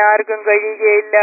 ആർക്കും കഴിയുകയില്ല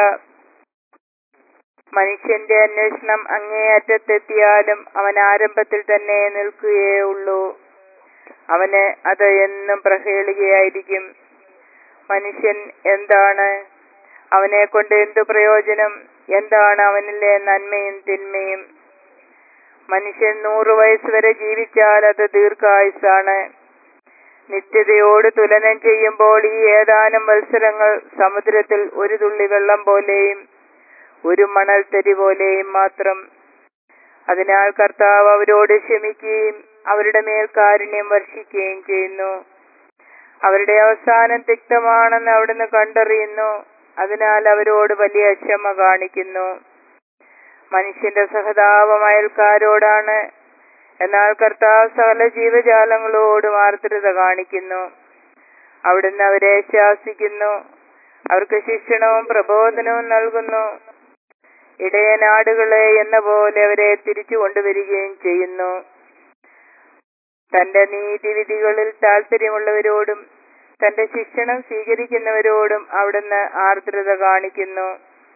മനുഷ്യന്റെ അന്വേഷണം അങ്ങേയറ്റത്തെത്തിയാലും അവൻ ആരംഭത്തിൽ തന്നെ നിൽക്കുകയേ ഉള്ളൂ അവന് അത് എന്നും പ്രഹേളികയായിരിക്കും മനുഷ്യൻ എന്താണ് അവനെ കൊണ്ട് എന്തു പ്രയോജനം എന്താണ് അവനിലെ നന്മയും തിന്മയും മനുഷ്യൻ നൂറു വയസ്സ് വരെ ജീവിച്ചാൽ അത് ദീർഘായുസാണ് നിത്യതയോട് തുലനം ചെയ്യുമ്പോൾ ഈ ഏതാനും മത്സരങ്ങൾ സമുദ്രത്തിൽ ഒരു തുള്ളി വെള്ളം പോലെയും ഒരു മണൽത്തരി പോലെയും മാത്രം അതിനാൽ കർത്താവ് അവരോട് ക്ഷമിക്കുകയും അവരുടെ മേൽ കാരുണ്യം വർഷിക്കുകയും ചെയ്യുന്നു അവരുടെ അവസാനം തിക്തമാണെന്ന് അവിടുന്ന് കണ്ടറിയുന്നു അതിനാൽ അവരോട് വലിയ ക്ഷമ കാണിക്കുന്നു മനുഷ്യന്റെ സഹതാപം അയൽക്കാരോടാണ് എന്നാൽ കർത്താവ് സകല ജീവജാലങ്ങളോടും ആർദ്രത കാണിക്കുന്നു അവിടുന്ന് അവരെ ശാസിക്കുന്നു അവർക്ക് ശിക്ഷണവും പ്രബോധനവും നൽകുന്നു ഇടയനാടുകളെ എന്ന പോലെ അവരെ തിരിച്ചു കൊണ്ടുവരികയും ചെയ്യുന്നു തന്റെ നീതിവിധികളിൽ താല്പര്യമുള്ളവരോടും തന്റെ ശിക്ഷണം സ്വീകരിക്കുന്നവരോടും അവിടുന്ന് ആർദ്രത കാണിക്കുന്നു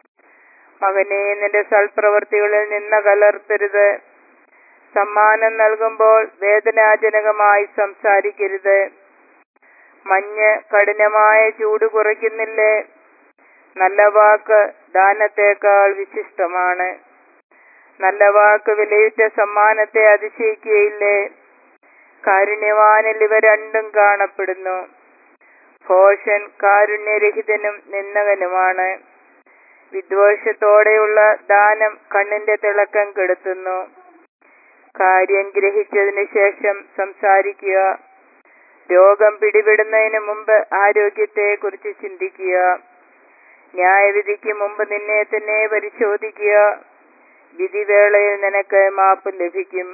മകനെ നിന്റെ സൽപ്രവർത്തികളിൽ നിന്ന് കലർത്തരുത് സമ്മാനം നൽകുമ്പോൾ വേദനാജനകമായി സംസാരിക്കരുത് മഞ്ഞ് കഠിനമായ ചൂട് കുറയ്ക്കുന്നില്ലേ നല്ല വാക്ക് ദാനത്തേക്കാൾ വിശിഷ്ടമാണ് നല്ല വാക്ക് വിലയിട്ട സമ്മാനത്തെ അതിശയിക്കുകയില്ലേ കാരുണ്യവാനിൽ ഇവ രണ്ടും കാണപ്പെടുന്നു ഭോഷൻ കാരുണ്യരഹിതനും നിന്നകനുമാണ് വിദ്വേഷത്തോടെയുള്ള ദാനം കണ്ണിന്റെ തിളക്കം കെടുത്തുന്നു കാര്യം ഗ്രഹിച്ചതിന് ശേഷം സംസാരിക്കുക രോഗം പിടിപെടുന്നതിന് മുമ്പ് ആരോഗ്യത്തെ കുറിച്ച് ചിന്തിക്കുക ന്യായവിധിക്ക് മുമ്പ് നിന്നെ തന്നെ പരിശോധിക്കുക വിധിവേളയിൽ നിനക്ക് മാപ്പ് ലഭിക്കും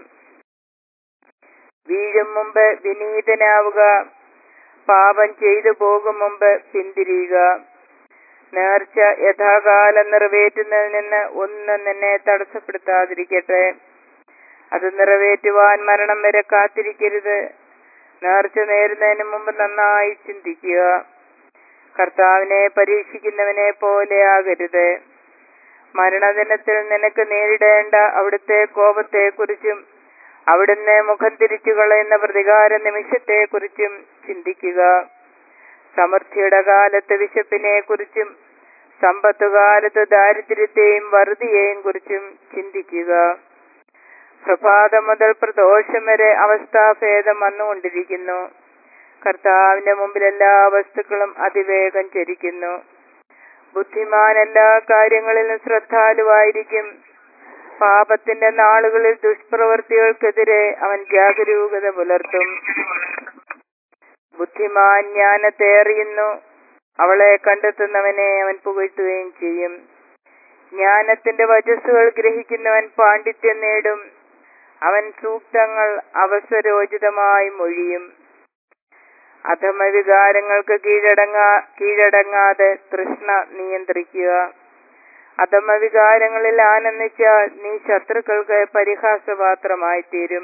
വീഴും മുമ്പ് വിനീതനാവുക പാപം ചെയ്തു പോകും മുമ്പ് പിന്തിരിയുക നേർച്ച യഥാകാലം നിറവേറ്റുന്നതിൽ നിന്ന് ഒന്നും നിന്നെ തടസ്സപ്പെടുത്താതിരിക്കട്ടെ അത് നിറവേറ്റുവാൻ മരണം വരെ കാത്തിരിക്കരുത് നേർച്ച നേരുന്നതിന് മുമ്പ് നന്നായി ചിന്തിക്കുക കർത്താവിനെ പരീക്ഷിക്കുന്നവനെ പോലെ ആകരുത് മരണദിനത്തിൽ നിനക്ക് നേരിടേണ്ട അവിടുത്തെ കോപത്തെക്കുറിച്ചും അവിടുന്ന് മുഖം തിരിച്ചു കളയുന്ന പ്രതികാര നിമിഷത്തെക്കുറിച്ചും ചിന്തിക്കുക സമൃദ്ധിയുടെ കാലത്ത് വിശപ്പിനെ കുറിച്ചും സമ്പത്തുകാലത്ത് ദാരിദ്ര്യത്തെയും വറുതിയെയും കുറിച്ചും ചിന്തിക്കുക പ്രഭാതം മുതൽ പ്രദോഷം വരെ അവസ്ഥാഭേദം വന്നുകൊണ്ടിരിക്കുന്നു കർത്താവിന്റെ മുമ്പിൽ എല്ലാ വസ്തുക്കളും അതിവേഗം ചരിക്കുന്നു ബുദ്ധിമാൻ എല്ലാ കാര്യങ്ങളിലും ശ്രദ്ധാലുവായിരിക്കും പാപത്തിന്റെ നാളുകളിൽ ദുഷ്പ്രവൃത്തികൾക്കെതിരെ അവൻ ജാഗരൂകത പുലർത്തും ബുദ്ധിമാൻ ജ്ഞാനത്തെ അറിയുന്നു അവളെ കണ്ടെത്തുന്നവനെ അവൻ പുകഴ്ത്തുകയും ചെയ്യും ജ്ഞാനത്തിന്റെ വചസ്സുകൾ ഗ്രഹിക്കുന്നവൻ പാണ്ഡിത്യം നേടും അവൻ സൂക്തങ്ങൾ അവസരോചിതമായി മൊഴിയും അധമവികാരങ്ങൾക്ക് കീഴടങ്ങാ കീഴടങ്ങാതെ തൃഷ്ണ നിയന്ത്രിക്കുക അധമവികാരങ്ങളിൽ ആനന്ദിച്ചാൽ നീ ശത്രുക്കൾക്ക് പരിഹാസപാത്രമായി തീരും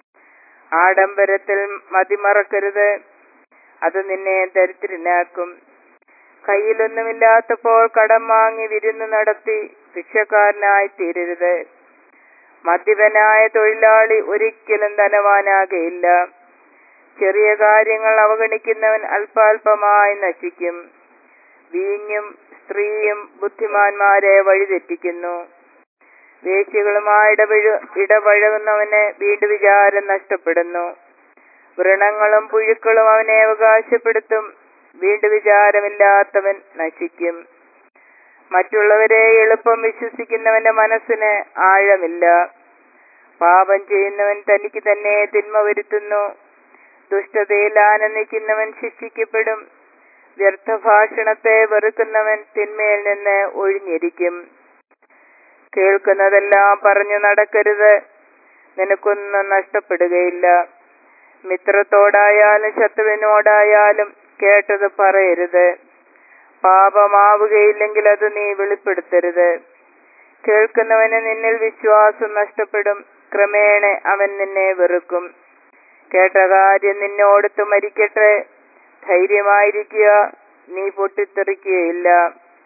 ആഡംബരത്തിൽ മതിമറക്കരുത് അത് നിന്നെ ദരിദ്രനാക്കും കയ്യിലൊന്നുമില്ലാത്തപ്പോൾ കടം വാങ്ങി വിരുന്ന് നടത്തി ഭിക്ഷക്കാരനായി തീരരുത് മദ്യപനായ തൊഴിലാളി ഒരിക്കലും ധനവാനാകയില്ല ചെറിയ കാര്യങ്ങൾ അവഗണിക്കുന്നവൻ അല്പാൽപമായി നശിക്കും വീഞ്ഞും സ്ത്രീയും ബുദ്ധിമാന്മാരെ വഴിതെറ്റിക്കുന്നു വേശ്യകളുമായി ഇടപഴ ഇടപഴകുന്നവന് വീണ്ടു വിചാരം നഷ്ടപ്പെടുന്നു വ്രണങ്ങളും പുഴുക്കളും അവനെ അവകാശപ്പെടുത്തും വീണ്ടു വിചാരമില്ലാത്തവൻ നശിക്കും മറ്റുള്ളവരെ എളുപ്പം വിശ്വസിക്കുന്നവന്റെ മനസ്സിന് ആഴമില്ല പാപം ചെയ്യുന്നവൻ തനിക്ക് തന്നെ തിന്മ വരുത്തുന്നു ദുഷ്ടതയിൽ ആനന്ദിക്കുന്നവൻ ശിക്ഷിക്കപ്പെടും വ്യർത്ഥഭാഷണത്തെ വെറുക്കുന്നവൻ തിന്മയിൽ നിന്ന് ഒഴിഞ്ഞിരിക്കും കേൾക്കുന്നതെല്ലാം പറഞ്ഞു നടക്കരുത് നിനക്കൊന്നും നഷ്ടപ്പെടുകയില്ല മിത്രത്തോടായാലും ശത്രുവിനോടായാലും കേട്ടത് പറയരുത് പാപമാവുകയില്ലെങ്കിൽ അത് നീ വെളിപ്പെടുത്തരുത് കേൾക്കുന്നവന് നിന്നിൽ വിശ്വാസം നഷ്ടപ്പെടും ക്രമേണ അവൻ നിന്നെ വെറുക്കും കേട്ട കാര്യം നിന്നോടത്ത് മരിക്കട്ടെ ധൈര്യമായിരിക്കുക നീ പൊട്ടിത്തെറിക്കുകയില്ല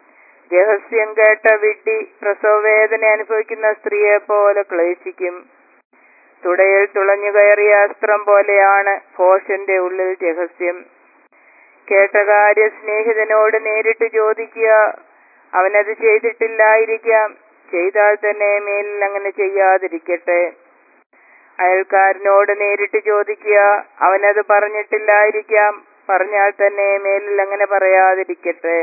രഹസ്യം കേട്ട വിഡ്ഢി പ്രസവവേദന അനുഭവിക്കുന്ന സ്ത്രീയെ പോലെ ക്ലേശിക്കും തുടയിൽ തുളഞ്ഞു കയറിയ അസ്ത്രം പോലെയാണ് ഭോഷന്റെ ഉള്ളിൽ രഹസ്യം കേട്ട കാര്യം സ്നേഹിതനോട് നേരിട്ട് ചോദിക്കുക അവനത് ചെയ്തിട്ടില്ലായിരിക്കാം ചെയ്താൽ തന്നെ മേലിൽ അങ്ങനെ ചെയ്യാതിരിക്കട്ടെ അയൽക്കാരനോട് നേരിട്ട് ചോദിക്കുക അവനത് പറഞ്ഞിട്ടില്ലായിരിക്കാം പറഞ്ഞാൽ തന്നെ മേലിൽ അങ്ങനെ പറയാതിരിക്കട്ടെ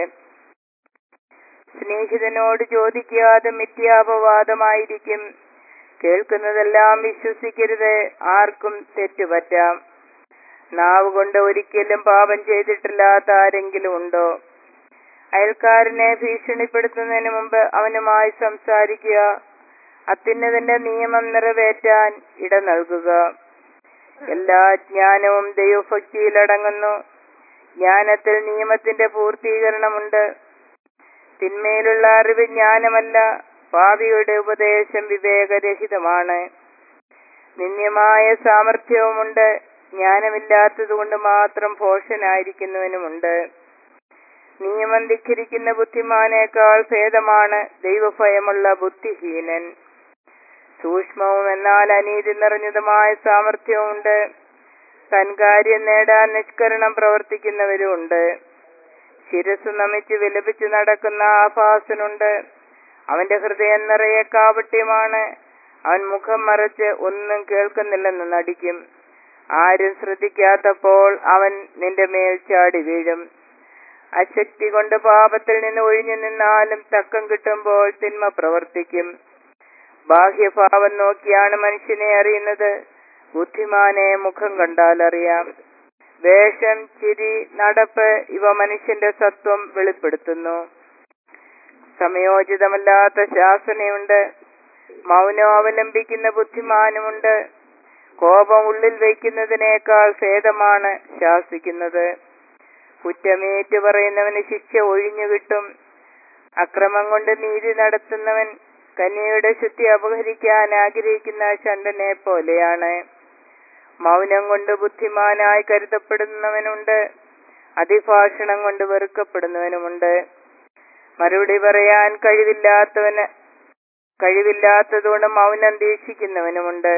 സ്നേഹിതനോട് ചോദിക്കാതെ മിഥ്യാപവാദമായിരിക്കും കേൾക്കുന്നതെല്ലാം വിശ്വസിക്കരുത് ആർക്കും തെറ്റുപറ്റാം നാവ് കൊണ്ട് ഒരിക്കലും പാപം ചെയ്തിട്ടില്ലാത്ത ആരെങ്കിലും ഉണ്ടോ അയൽക്കാരനെ ഭീഷണിപ്പെടുത്തുന്നതിന് മുമ്പ് അവനുമായി സംസാരിക്കുക അത്യുന്നതിന്റെ നിയമം നിറവേറ്റാൻ ഇട നൽകുക എല്ലാ ജ്ഞാനവും ദൈവഭക്തിയിലടങ്ങുന്നു ജ്ഞാനത്തിൽ നിയമത്തിന്റെ പൂർത്തീകരണമുണ്ട് തിന്മയിലുള്ള അറിവ് ജ്ഞാനമല്ല പാപിയുടെ ഉപദേശം വിവേകരഹിതമാണ് നിന്ദ്യമായ സാമർഥ്യവുമുണ്ട് ജ്ഞാനമില്ലാത്തതുകൊണ്ട് മാത്രം ഭോഷനായിരിക്കുന്നവനുമുണ്ട് നിയമം ധിഖരിക്കുന്ന ബുദ്ധിമാനേക്കാൾ ഭേദമാണ് ദൈവഭയമുള്ള ബുദ്ധിഹീനൻ സൂക്ഷ്മവും എന്നാൽ അനീതി നിറഞ്ഞതുമായ സാമർഥ്യവുമുണ്ട് തൻകാര്യം നേടാൻ നിഷ്കരണം പ്രവർത്തിക്കുന്നവരുമുണ്ട് ശിരസ് നമിച്ച് വിലപിച്ച് നടക്കുന്ന ആഭാസനുണ്ട് അവന്റെ ഹൃദയം നിറയെ കാപട്യമാണ് അവൻ മുഖം മറച്ച് ഒന്നും കേൾക്കുന്നില്ലെന്ന് നടിക്കും ആരും ശ്രദ്ധിക്കാത്തപ്പോൾ അവൻ നിന്റെ മേൽ ചാടി വീഴും അശക്തി കൊണ്ട് പാപത്തിൽ നിന്ന് ഒഴിഞ്ഞു നിന്നാലും തക്കം കിട്ടുമ്പോൾ തിന്മ പ്രവർത്തിക്കും ബാഹ്യഭാവം നോക്കിയാണ് മനുഷ്യനെ അറിയുന്നത് ബുദ്ധിമാനെ മുഖം കണ്ടാൽ അറിയാം വേഷം ചിരി നടപ്പ് ഇവ മനുഷ്യന്റെ സത്വം വെളിപ്പെടുത്തുന്നു സമയോചിതമല്ലാത്ത ശാസനയുണ്ട് മൗനം അവലംബിക്കുന്ന ബുദ്ധിമാനുമുണ്ട് കോപം ഉള്ളിൽ വയ്ക്കുന്നതിനേക്കാൾ ഭേദമാണ് ശാസിക്കുന്നത് കുറ്റമേറ്റു പറയുന്നവന് ശിക്ഷ ഒഴിഞ്ഞു കിട്ടും അക്രമം കൊണ്ട് നീതി നടത്തുന്നവൻ കന്യയുടെ ശുദ്ധി അപഹരിക്കാൻ ആഗ്രഹിക്കുന്ന ചണ്ടനെ പോലെയാണ് മൗനം കൊണ്ട് ബുദ്ധിമാനായി കരുതപ്പെടുന്നവനുണ്ട് അതിഭാഷണം കൊണ്ട് വെറുക്കപ്പെടുന്നവനുമുണ്ട് മറുപടി പറയാൻ കഴിവില്ലാത്തവന് കഴിവില്ലാത്തതുകൊണ്ട് മൗനം ദീക്ഷിക്കുന്നവനുമുണ്ട്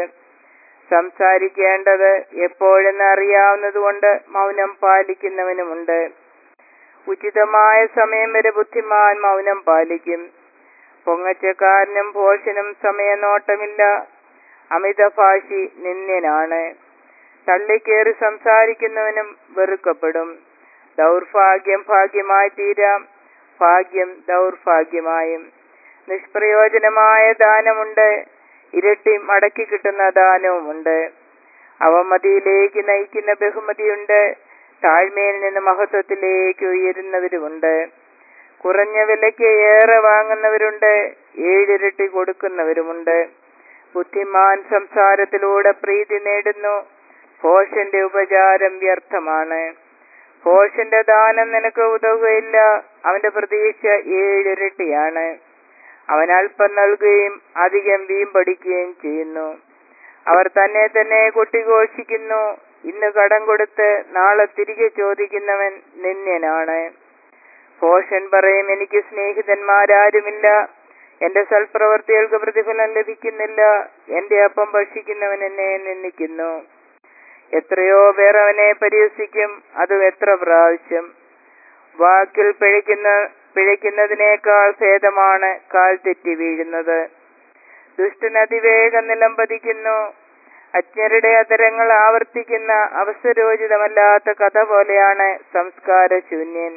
സംസാരിക്കേണ്ടത് എപ്പോഴെന്ന് അറിയാവുന്നതുകൊണ്ട് മൗനം പാലിക്കുന്നവനുമുണ്ട് ഉചിതമായ സമയം വരെ ബുദ്ധിമാൻ മൗനം പാലിക്കും പൊങ്ങച്ചക്കാരനും ഭോഷനും സമയനോട്ടമില്ല അമിതഭാഷി നിന്ദ്യനാണ് തള്ളിക്കേറി സംസാരിക്കുന്നവനും വെറുക്കപ്പെടും ദൗർഭാഗ്യം ഭാഗ്യമായി തീരാം ഭാഗ്യം ദൗർഭാഗ്യമായും നിഷ്പ്രയോജനമായ ദാനമുണ്ട് ഇരട്ടി മടക്കി കിട്ടുന്ന ദാനവുമുണ്ട് അവമതിയിലേക്ക് നയിക്കുന്ന ബഹുമതിയുണ്ട് താഴ്മയിൽ നിന്ന് മഹത്വത്തിലേക്ക് ഉയരുന്നവരുമുണ്ട് കുറഞ്ഞ വിലയ്ക്ക് ഏറെ വാങ്ങുന്നവരുണ്ട് ഏഴിരട്ടി കൊടുക്കുന്നവരുമുണ്ട് ബുദ്ധിമാൻ സംസാരത്തിലൂടെ പ്രീതി നേടുന്നു ഭോഷന്റെ ഉപചാരം വ്യർത്ഥമാണ് ഭോഷന്റെ ദാനം നിനക്ക് ഉതകുകയില്ല അവന്റെ പ്രതീക്ഷ ഏഴിരട്ടിയാണ് അവൻ അല്പം നൽകുകയും അധികം വീമ്പടിക്കുകയും ചെയ്യുന്നു അവർ തന്നെ തന്നെ കൊട്ടിഘോഷിക്കുന്നു ഇന്ന് കടം കൊടുത്ത് നാളെ തിരികെ ചോദിക്കുന്നവൻ നിന്ദ്യനാണ് ഭോഷൻ പറയും എനിക്ക് സ്നേഹിതന്മാരാരുമില്ല എന്റെ സൽപ്രവർത്തികൾക്ക് പ്രതിഫലം ലഭിക്കുന്നില്ല എന്റെ അപ്പം ഭക്ഷിക്കുന്നവൻ എന്നെ നിന്ദിക്കുന്നു എത്രയോ പേർ അവനെ പരിഹസിക്കും അതും എത്ര പ്രാവശ്യം വാക്കിൽ പിഴയ്ക്കുന്ന പിഴയ്ക്കുന്നതിനേക്കാൾ ഭേദമാണ് കാൽ തെറ്റി വീഴുന്നത് ദുഷ്ടൻ അതിവേഗം നിലം പതിക്കുന്നു അജ്ഞരുടെ അതരങ്ങൾ ആവർത്തിക്കുന്ന അവസരോചിതമല്ലാത്ത കഥ പോലെയാണ് സംസ്കാര ശൂന്യൻ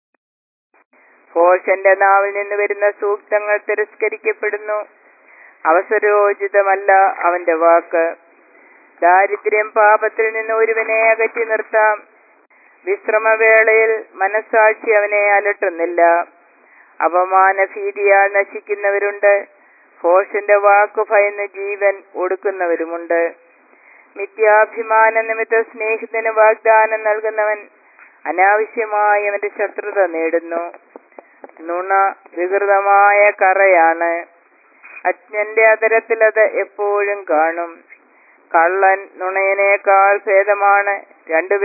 ഭോഷന്റെ നാവിൽ നിന്ന് വരുന്ന സൂക്തങ്ങൾ തിരസ്കരിക്കപ്പെടുന്നു അവസരോചിതമല്ല അവന്റെ വാക്ക് ദാരിദ്ര്യം പാപത്തിൽ നിന്ന് ഒരുവനെ അകറ്റി നിർത്താം വിശ്രമവേളയിൽ മനസാക്ഷി അവനെ അലട്ടുന്നില്ല അപമാന ഭീതിയാൽ നശിക്കുന്നവരുണ്ട് ഭോഷന്റെ വാക്കു ഭയന്ന് ജീവൻ ഒടുക്കുന്നവരുമുണ്ട് മിഥ്യാഭിമാന നിമിത്ത സ്നേഹിതന് വാഗ്ദാനം നൽകുന്നവൻ അനാവശ്യമായി അവന്റെ ശത്രുത നേടുന്നു നുണ വികൃതമായ കറയാണ് അജ്ഞന്റെ അതരത്തിൽ അത് എപ്പോഴും കാണും കള്ളൻ നുണയനേക്കാൾ ഭേദമാണ്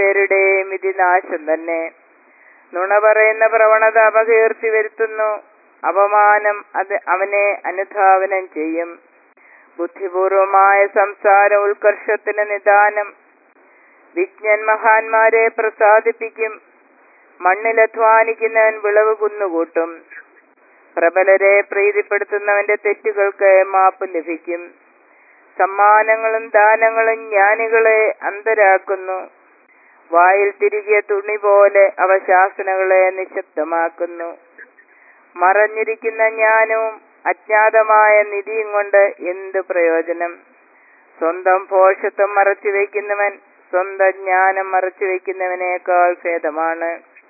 രണ്ടുപേരുടെയും വിധി നാശം തന്നെ നുണ പറയുന്ന പ്രവണത അപകീർത്തി വരുത്തുന്നു അപമാനം അത് അവനെ അനുധാവനം ചെയ്യും ബുദ്ധിപൂർവമായ സംസാര ഉത്കർഷത്തിന് നിദാനം വിജ്ഞൻ മഹാന്മാരെ പ്രസാദിപ്പിക്കും മണ്ണിൽ അധ്വാനിക്കുന്നവൻ വിളവ് കുന്നുകൂട്ടും പ്രബലരെ പ്രീതിപ്പെടുത്തുന്നവന്റെ തെറ്റുകൾക്ക് മാപ്പ് ലഭിക്കും സമ്മാനങ്ങളും ദാനങ്ങളും ജ്ഞാനികളെ അന്തരാക്കുന്നു വായിൽ തിരികെ തുണി പോലെ അവ ശാസനകളെ നിശബ്ദമാക്കുന്നു മറഞ്ഞിരിക്കുന്ന ജ്ഞാനവും അജ്ഞാതമായ നിധിയും കൊണ്ട് എന്ത് പ്രയോജനം സ്വന്തം ഭോഷത്വം മറച്ചു വയ്ക്കുന്നവൻ സ്വന്തം ജ്ഞാനം മറച്ചു വയ്ക്കുന്നവനേക്കാൾ ഭേദമാണ്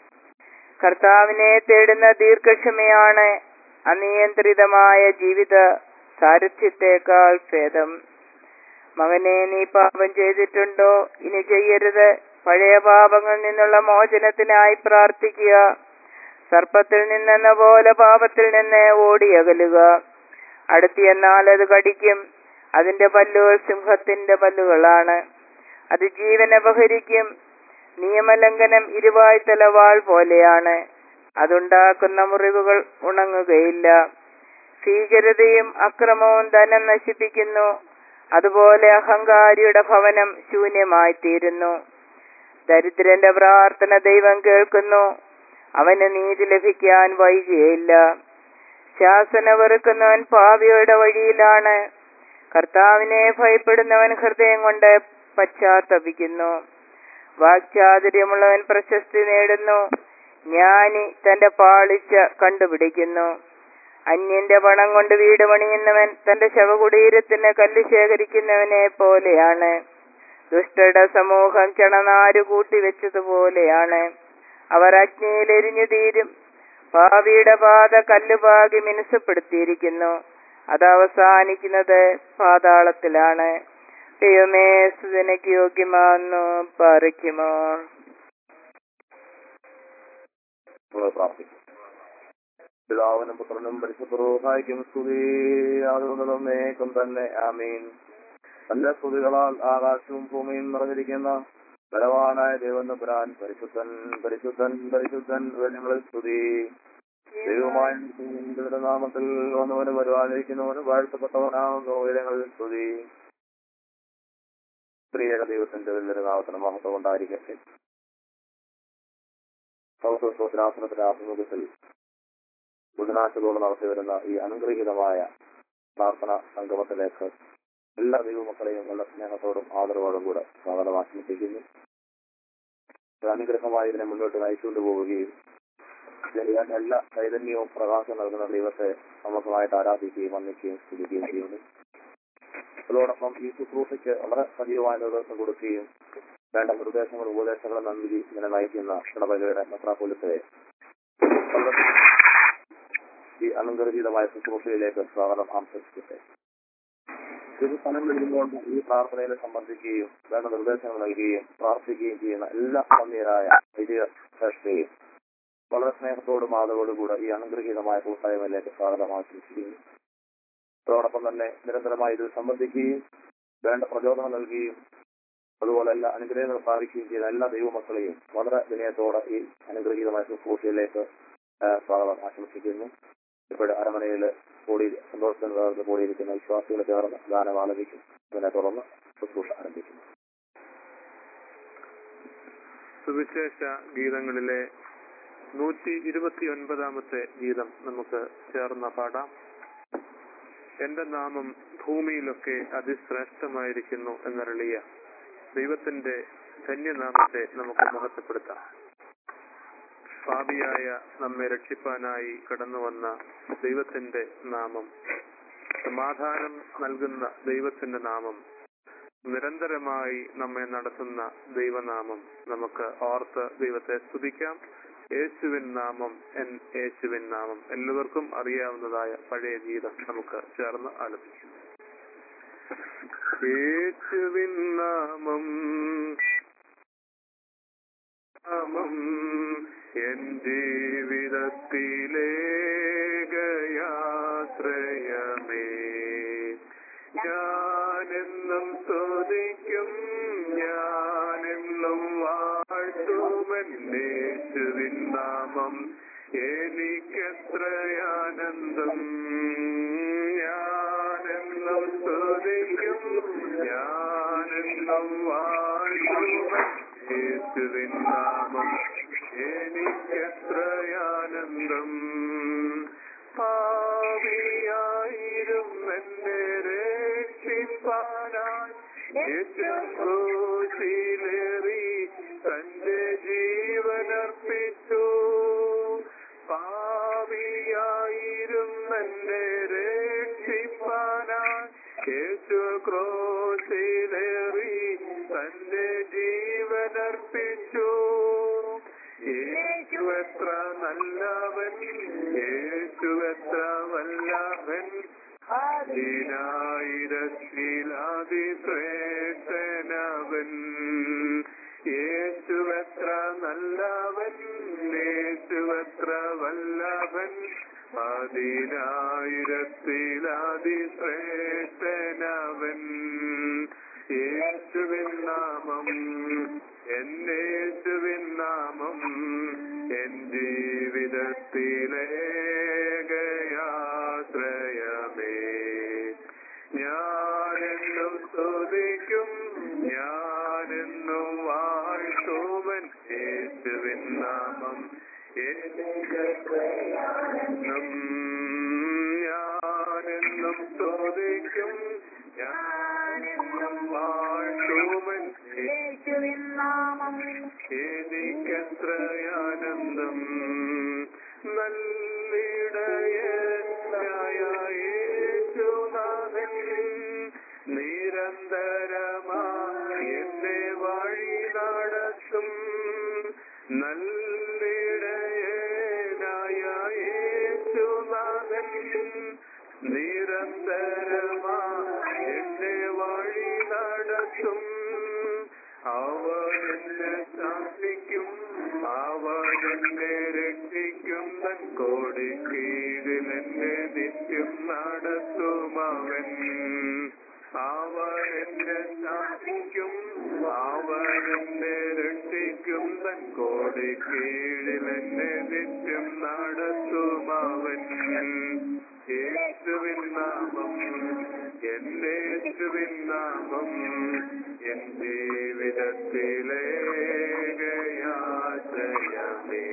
കർത്താവിനെ തേടുന്ന ദീർഘക്ഷമയാണ് അനിയന്ത്രിതമായ ജീവിത സാരഥ്യത്തേക്കാൾ ഭേദം മകനെ നീ പാപം ചെയ്തിട്ടുണ്ടോ ഇനി ചെയ്യരുത് പഴയ പാപങ്ങളിൽ നിന്നുള്ള മോചനത്തിനായി പ്രാർത്ഥിക്കുക സർപ്പത്തിൽ നിന്നെന്ന പോലെ പാപത്തിൽ നിന്ന് ഓടിയകലുക അടുത്തിയെന്നാൽ അത് കടിക്കും അതിന്റെ പല്ലുകൾ സിംഹത്തിന്റെ പല്ലുകളാണ് അത് ജീവൻ അപഹരിക്കും നിയമലംഘനം ഇരുവായ്ത്തല വാൾ പോലെയാണ് അതുണ്ടാക്കുന്ന മുറിവുകൾ ഉണങ്ങുകയില്ല ഭീകരതയും അക്രമവും ധനം നശിപ്പിക്കുന്നു അതുപോലെ അഹങ്കാരിയുടെ ഭവനം ശൂന്യമായി തീരുന്നു ദരിദ്രന്റെ പ്രാർത്ഥന ദൈവം കേൾക്കുന്നു അവന് നീതി ലഭിക്കാൻ വൈകുകയില്ല ശാസന വെറുക്കുന്നവൻ പാവിയുടെ വഴിയിലാണ് കർത്താവിനെ ഭയപ്പെടുന്നവൻ ഹൃദയം കൊണ്ട് പശ്ചാത്തപിക്കുന്നു വാക്ചാതുര്യമുള്ളവൻ പ്രശസ്തി നേടുന്നു ജ്ഞാനി തന്റെ പാളിച്ച കണ്ടുപിടിക്കുന്നു അന്യന്റെ പണം കൊണ്ട് വീട് പണിയുന്നവൻ തന്റെ ശവകുടീരത്തിന് കല്ല് ശേഖരിക്കുന്നവനെ പോലെയാണ് ദുഷ്ടയുടെ സമൂഹം ചണനാരു കൂട്ടിവെച്ചതുപോലെയാണ് അവർ അഗ്നിയിൽ എരിഞ്ഞു തീരും ഭാവിയുടെ പാത കല്ലുപാകി മിനുസപ്പെടുത്തിയിരിക്കുന്നു അത് അവസാനിക്കുന്നത് പാതാളത്തിലാണ് ദൈവമേ സുതനയ്ക്ക് യോഗ്യമാവുന്നു പാറിക്കുമോ നമ്മൾ പ്രാർത്ഥിക്കും പിതാവിനും പുത്രനും പരിശുദ്ധവും സ്തുതി ആകുന്നതും തന്നെ ആമീൻ തന്റെ സ്തുതികളാൽ ആകാശവും ഭൂമിയും നിറഞ്ഞിരിക്കുന്ന ബലവാനായ ദൈവനപുരാൻ പരിശുദ്ധൻ പരിശുദ്ധൻ പരിശുദ്ധൻ വേദങ്ങളിൽ സ്തുതി ദൈവമായ ദൈവത്തിന്റെ നാമത്തിൽ വന്നവനും വരുവാനിരിക്കുന്നവനും വാഴ്ത്തപ്പെട്ടവനാകുന്ന ഉയരങ്ങളിൽ സ്തുതി സ്ത്രീയക ദൈവത്തിന്റെ വലിയൊരു നാമത്തിന് മഹത്വം ഉണ്ടായിരിക്കട്ടെ സൗഹൃദാസനത്തിന്റെ ആഭിമുഖ്യത്തിൽ ബുധനാഴ്ചകളോട് നടത്തി വരുന്ന ഈ അനുഗ്രഹീതമായ പ്രാർത്ഥന സംഗമത്തിലേക്ക് എല്ലാ ദൈവമക്കളെയും നല്ല സ്നേഹത്തോടും ആദരവോടും കൂടെ സ്വാഗതം ആശംസിക്കുന്നു ഒരു അനുഗ്രഹമായി ഇതിനെ മുന്നോട്ട് നയിച്ചുകൊണ്ട് പോവുകയും ചെയ്യാൻ എല്ലാ ചൈതന്യവും പ്രകാശം നൽകുന്ന ദൈവത്തെ സമഗ്രമായിട്ട് ആരാധിക്കുകയും വന്ദിക്കുകയും സ്തുതിക്കുകയും ചെയ്യുന്നു അതോടൊപ്പം ഈ ശുശ്രൂഷയ്ക്ക് വളരെ സജീവമായ നേതൃത്വം കൊടുക്കുകയും വേണ്ട നിർദ്ദേശങ്ങളും ഉപദേശങ്ങളും നൽകി ഇങ്ങനെ നയിക്കുന്ന ഇടവകയുടെ മെത്രാപോലിത്തെ ഈ അലങ്കൃതമായ ശുശ്രൂഷയിലേക്ക് സ്വാഗതം ആശംസിക്കട്ടെ ഇത് സ്ഥലം വിടുമ്പോൾ ഈ പ്രാർത്ഥനയിൽ സംബന്ധിക്കുകയും വേണ്ട നിർദ്ദേശങ്ങൾ നൽകുകയും പ്രാർത്ഥിക്കുകയും ചെയ്യുന്ന എല്ലാ സന്ധ്യരായ വൈദിക ശ്രേഷ്ഠയും വളരെ സ്നേഹത്തോടും ആദരവോടും കൂടെ ഈ അനുഗ്രഹീതമായ കൂട്ടായ്മയിലേക്ക് സ്വാഗതം ആശംസിക്കുന്നു അതോടൊപ്പം തന്നെ നിരന്തരമായി ഇതിൽ സംബന്ധിക്കുകയും വേണ്ട പ്രചോദനം നൽകുകയും അതുപോലെ എല്ലാ അനുഗ്രഹങ്ങൾ സ്ഥാപിക്കുകയും ചെയ്യുന്ന എല്ലാ ദൈവമക്കളെയും വളരെ വിനയത്തോടെ ഈ അനുഗ്രഹീതമായ ശുശ്രൂഷയിലേക്ക് സ്വാഗതം ആശംസിക്കുന്നു ഇപ്പോൾ അരമനയിൽ കൂടി സന്തോഷത്തിന് കൂടിയിരിക്കുന്ന വിശ്വാസികളെ ചേർന്ന് ഗാനം ആലപിക്കും അതിനെ തുടർന്ന് ശുശ്രൂഷ ആരംഭിക്കും സുവിശേഷ ഗീതങ്ങളിലെ നൂറ്റി ഇരുപത്തി ഒൻപതാമത്തെ ഗീതം നമുക്ക് ചേർന്ന് പാടാം എന്റെ നാമം ഭൂമിയിലൊക്കെ അതിശ്രേഷ്ഠമായിരിക്കുന്നു എന്നരളിയ ദൈവത്തിന്റെ ധന്യനാമത്തെ നമുക്ക് മഹത്വപ്പെടുത്താം പാപിയായ നമ്മെ രക്ഷിപ്പാനായി കടന്നു വന്ന ദൈവത്തിന്റെ നാമം സമാധാനം നൽകുന്ന ദൈവത്തിന്റെ നാമം നിരന്തരമായി നമ്മെ നടത്തുന്ന ദൈവനാമം നമുക്ക് ഓർത്ത് ദൈവത്തെ സ്തുതിക്കാം യേശുവിൻ നാമം എൻ യേശുവിൻ നാമം എല്ലാവർക്കും അറിയാവുന്നതായ പഴയ ഗീതം നമുക്ക് ചേർന്ന് ആലപിക്കാം യേശുവിൻ നാമം നാമം എൻ ജീവിതത്തിലെ ഗയാശ്രയമേ ഞാനെന്നും സ്തുതിക്കും ഞാനെന്നും വാഴ്ത്തുമെന്നേശുവിൻ നാമം എനിക്കെത്ര എത്രയാനന്ദം ഞാനെന്നും സ്തുതിക്കും ഞാനെന്നും വാഴ്ത്തും യേശുവിൻ നാമം എനിക്കെത്രയാനന്ദം പാവിയായിരും എന്നെ രക്ഷിപ്പാനായി യേശു ക്രൂശിലേറി തന്റെ ജീവനർപ്പിച്ചു പാവിയായിരും എന്നെ രക്ഷിപ്പാനായി യേശു ക്രോശിലേറി തന്റെ ജീവനർപ്പിച്ചു യേശു എത്ര നല്ലവൻ യേശു എത്ര വല്ലവൻ ദിനായിരത്തിലാതിശ്രേഷ്ഠനവൻ യേശു എത്ര നല്ലവൻ യേശു എത്ര വല്ലവൻ പതിനായിരത്തിലാതിശ്രേഷ്ഠനവൻ യേശുവിൻ നാമം എന്നേശുവിൻ നാമം എൻ ജീവിതത്തിലേകയാശ്രയമേ ഞാനെന്നും സ്തുതിക്കും ഞാനെന്നും വാഴ്ത്തുവൻ യേശുവിൻ നാമം എനിക്കെന്നും ഞാനെന്നും സ്തുതിക്കും ഞാനെന്നും വാഴ്ത്തുവൻ യേശുവിൻ നാമം എനിക്കെത്രയാനന്ദം നല്ലിടയായ യേശുനാഥൻ നിരന്തരമായി എന്നെ വഴി നടത്തും നല്ലിടയനായ യേശുനാഥൻ നിരന്തരമായി എന്നെ വഴി നടത്തും അവൻ എന്നെ ശാസിക്കും അവൻ എന്നെ രക്ഷിക്കും തൻ കോടി കീഴിൽ എന്നെ നിത്യം നടത്തും അവൻ അവൻ എന്നെ ശാസിക്കും അവൻ എന്നെ രക്ഷിക്കും തൻ കോടി കീഴിൽ എന്നെ നിത്യം നടത്തും അവൻ യേശുവിൻ നാമം എന്നേശുവിൻ നാമം എൻ ജീവിതത്തിലേകയാശ്രയമേ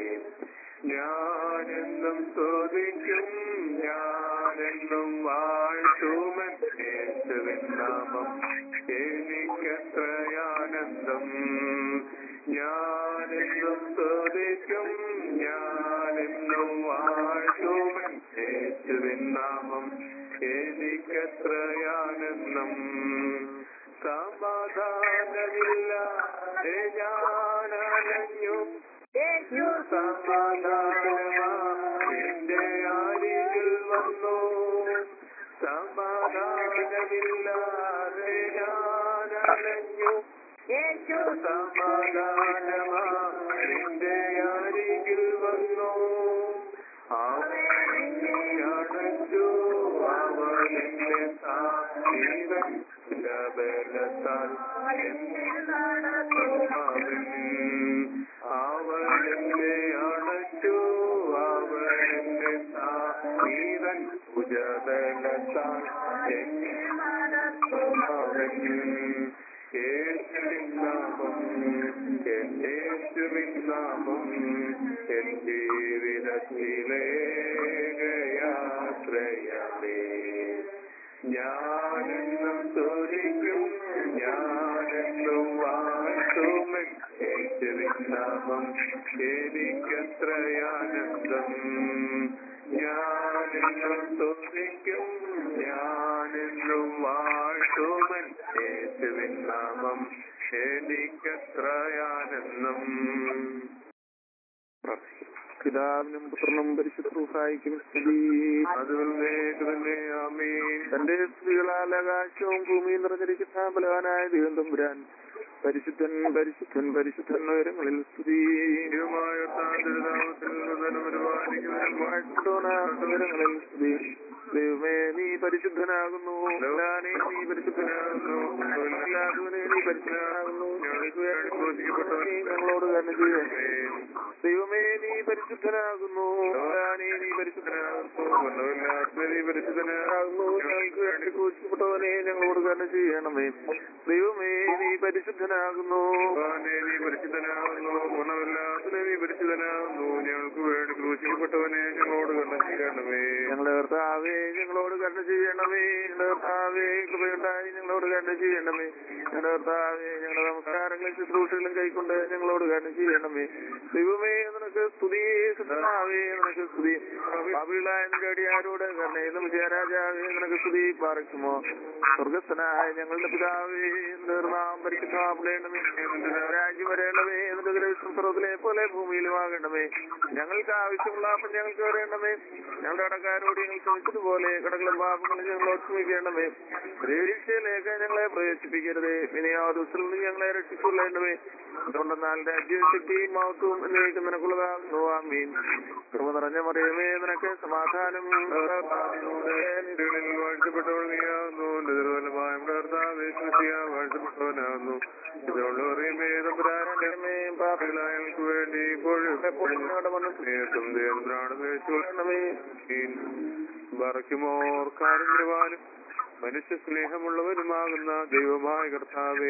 ഞാനെന്നും സ്തുതിക്കും ഞാനെന്നും വാഴ്ത്തുമൻ യേശുവിൻ നാമം എനിക്കെത്രയാനന്ദം ഞാനെന്നും സ്തുതിക്കും ഞാനെന്നും വാഴ്ത്തുമൻ യേശുവിൻ നാമം എനിക്കെത്രയാനന്ദം സമാധാനമില്ലാതെ ഞാനലഞ്ഞു യേശു സമാധാനമാ എന്റെ അരികിൽ വന്നു സമാധാനമില്ലാതെ ഞാനലഞ്ഞു യേശു സമാധാനമാ എന്റെ അരികിൽ വന്നു അവൻ എന്നെ അടച്ചു അവൻ എന്നെ താഴ്ത്തിവൻ ബലത്താൽ എന്നെ നടത്തും അവൻ അവൻ എന്നെ അടച്ചു അവൻ എന്നെ താഴ്ത്തിവൻ ഭുജബലത്താൽ എന്നെ നടത്തും അവൻ യേശുവിൻ നാമം എൻ യേശുവിൻ നാമം എൻ ജീവിതത്തിലേകയാശ്രയമേ ഞാനെന്നും സ്തുതിക്കും ഞാനെന്നും വാഴ്ത്തുമൻ യേശുവിൻ നാമം എനിക്കത്രയാനന്ദം ഞാനെന്നും സ്തുതിക്കും ഞാനെന്നും വാഴ്ത്തുമൻ യേശുവിൻ നാമം എനിക്കത്രയാനന്ദം പിതാവിനും പുത്രനും പരിശുദ്ധ റൂഹായിക്കും സ്തുതി അതുപോലെ തന്നെ ആമീൻ തന്റെ സ്ത്രീകളാൽ ആകാശവും ഭൂമിയും നിറഞ്ഞിരിക്കുന്ന ബലവാനായ ദൈവം തമ്പുരാൻ പരിശുദ്ധൻ പരിശുദ്ധൻ പരിശുദ്ധൻ ഉയരങ്ങളിൽ സ്തുതി ദൈവമായ താൻ തിരുനാമത്തിൽ നിന്ന് പരിപാലിക്കുന്നതിനും ഉയരങ്ങളിൽ സ്തുതി ദൈവമേ നീ പരിശുദ്ധനാകുന്നു ഞാനേ നീ പരിശുദ്ധനാകുന്നു എല്ലാതുവനെ നീ പരിശുദ്ധനാകുന്നു ഞങ്ങൾക്ക് വേണ്ടി ക്രൂശിക്കപ്പെട്ടവനെ ഞങ്ങളോട് തന്നെ ചെയ്യണമേ ദൈവമേ നീ പരിശുദ്ധനാകുന്നു ഞാനേ നീ പരിശുദ്ധനാകുന്നു കൊല്ലമില്ലാത്ത നീ പരിശുദ്ധനാകുന്നു ഞങ്ങൾക്ക് വേണ്ടി ക്രൂശിക്കപ്പെട്ടവനെ ഞങ്ങളോട് തന്നെ ചെയ്യണമേ ദൈവമേ നീ പരിശുദ്ധനാകുന്നു ഞാനേ നീ പരിശുദ്ധനാകുന്നു ഗുണമില്ലാത്ത നീ പരിശുദ്ധനാകുന്നു ഞങ്ങൾക്ക് വേണ്ടി ക്രൂശിക്കപ്പെട്ടവനെ ഞങ്ങളോട് കണ്ട ചെയ്യണമേ ഞങ്ങളുടെ കർത്താവേ ഞങ്ങളോട് കണ്ട ചെയ്യണമേ ഞങ്ങളുടെ കർത്താവേ കൃപയുണ്ടായി ഞങ്ങളോട് കണ്ട ചെയ്യണമേ ഞങ്ങളുടെ കർത്താവേ ഞങ്ങളുടെ നമസ്കാരങ്ങളും ശുശ്രൂഷകളും കൈക്കൊണ്ട് ഞങ്ങളോട് കണ്ട ചെയ്യണമേ ദൈവമേ നിനക്ക് സ്തുതി കർത്താവേ നിനക്ക് സ്തുതി പാപികളായ നിന്റെ അടിയാരോട് കർണയിലും ജയരാജാവേ നിനക്ക് സ്തുതി പാർക്കുമോ സ്വർഗസ്ഥനായ ഞങ്ങളുടെ പിതാവേ നിർനാം പരിശുദ്ധമാണമേ രാജ്യം വരേണമേ എന്നിട്ട് ഗ്രഹിച്ചും സർവ്വത്തിലെ പോലെ ഭൂമിയിലും ആകണമേ ഞങ്ങൾക്ക് ആവശ്യമുള്ള അപ്പം ഞങ്ങൾക്ക് വരേണ്ടമേ ഞങ്ങളുടെ കടക്കാരോട് ഞങ്ങൾ ക്ഷമിച്ചതുപോലെ കടകളും പാപങ്ങളും ഞങ്ങളോട് ക്ഷമിക്കണമേ പരീക്ഷയിലേക്ക് ഞങ്ങളെ പ്രവേശിപ്പിക്കരുതേ ഇനി ആ ദിവസത്തിൽ നിന്ന് ഞങ്ങളെ രക്ഷിച്ചുകൊള്ളേണ്ടമേ അതുകൊണ്ടെന്നാൽ രാജ്യവും ശക്തിയും മഹത്വവും എന്നേക്കും നിനക്കുള്ളതാകുന്നു ആമീൻ കൃപ നിറഞ്ഞ മറിയമേ നിനക്ക് സമാധാനം വാഴ്ചപ്പെട്ടവൾ നീയാകുന്നു ദുർബലമായ കർത്താവേ വാഴ്ചപ്പെട്ടവനാകുന്നു ഇതുള്ളവരെയുമേ തമ്പുരാനമേ പാപികളായ ഞങ്ങൾക്ക് വേണ്ടി ഇപ്പോഴും എപ്പോഴും ഞങ്ങളുടെ മനസ്സിലേക്കും ദേവനാണമേ ബറയ്ക്കുമോർ കാരുണ്യവാനും മനുഷ്യ സ്നേഹമുള്ളവനുമാകുന്ന ദൈവമായ കർത്താവേ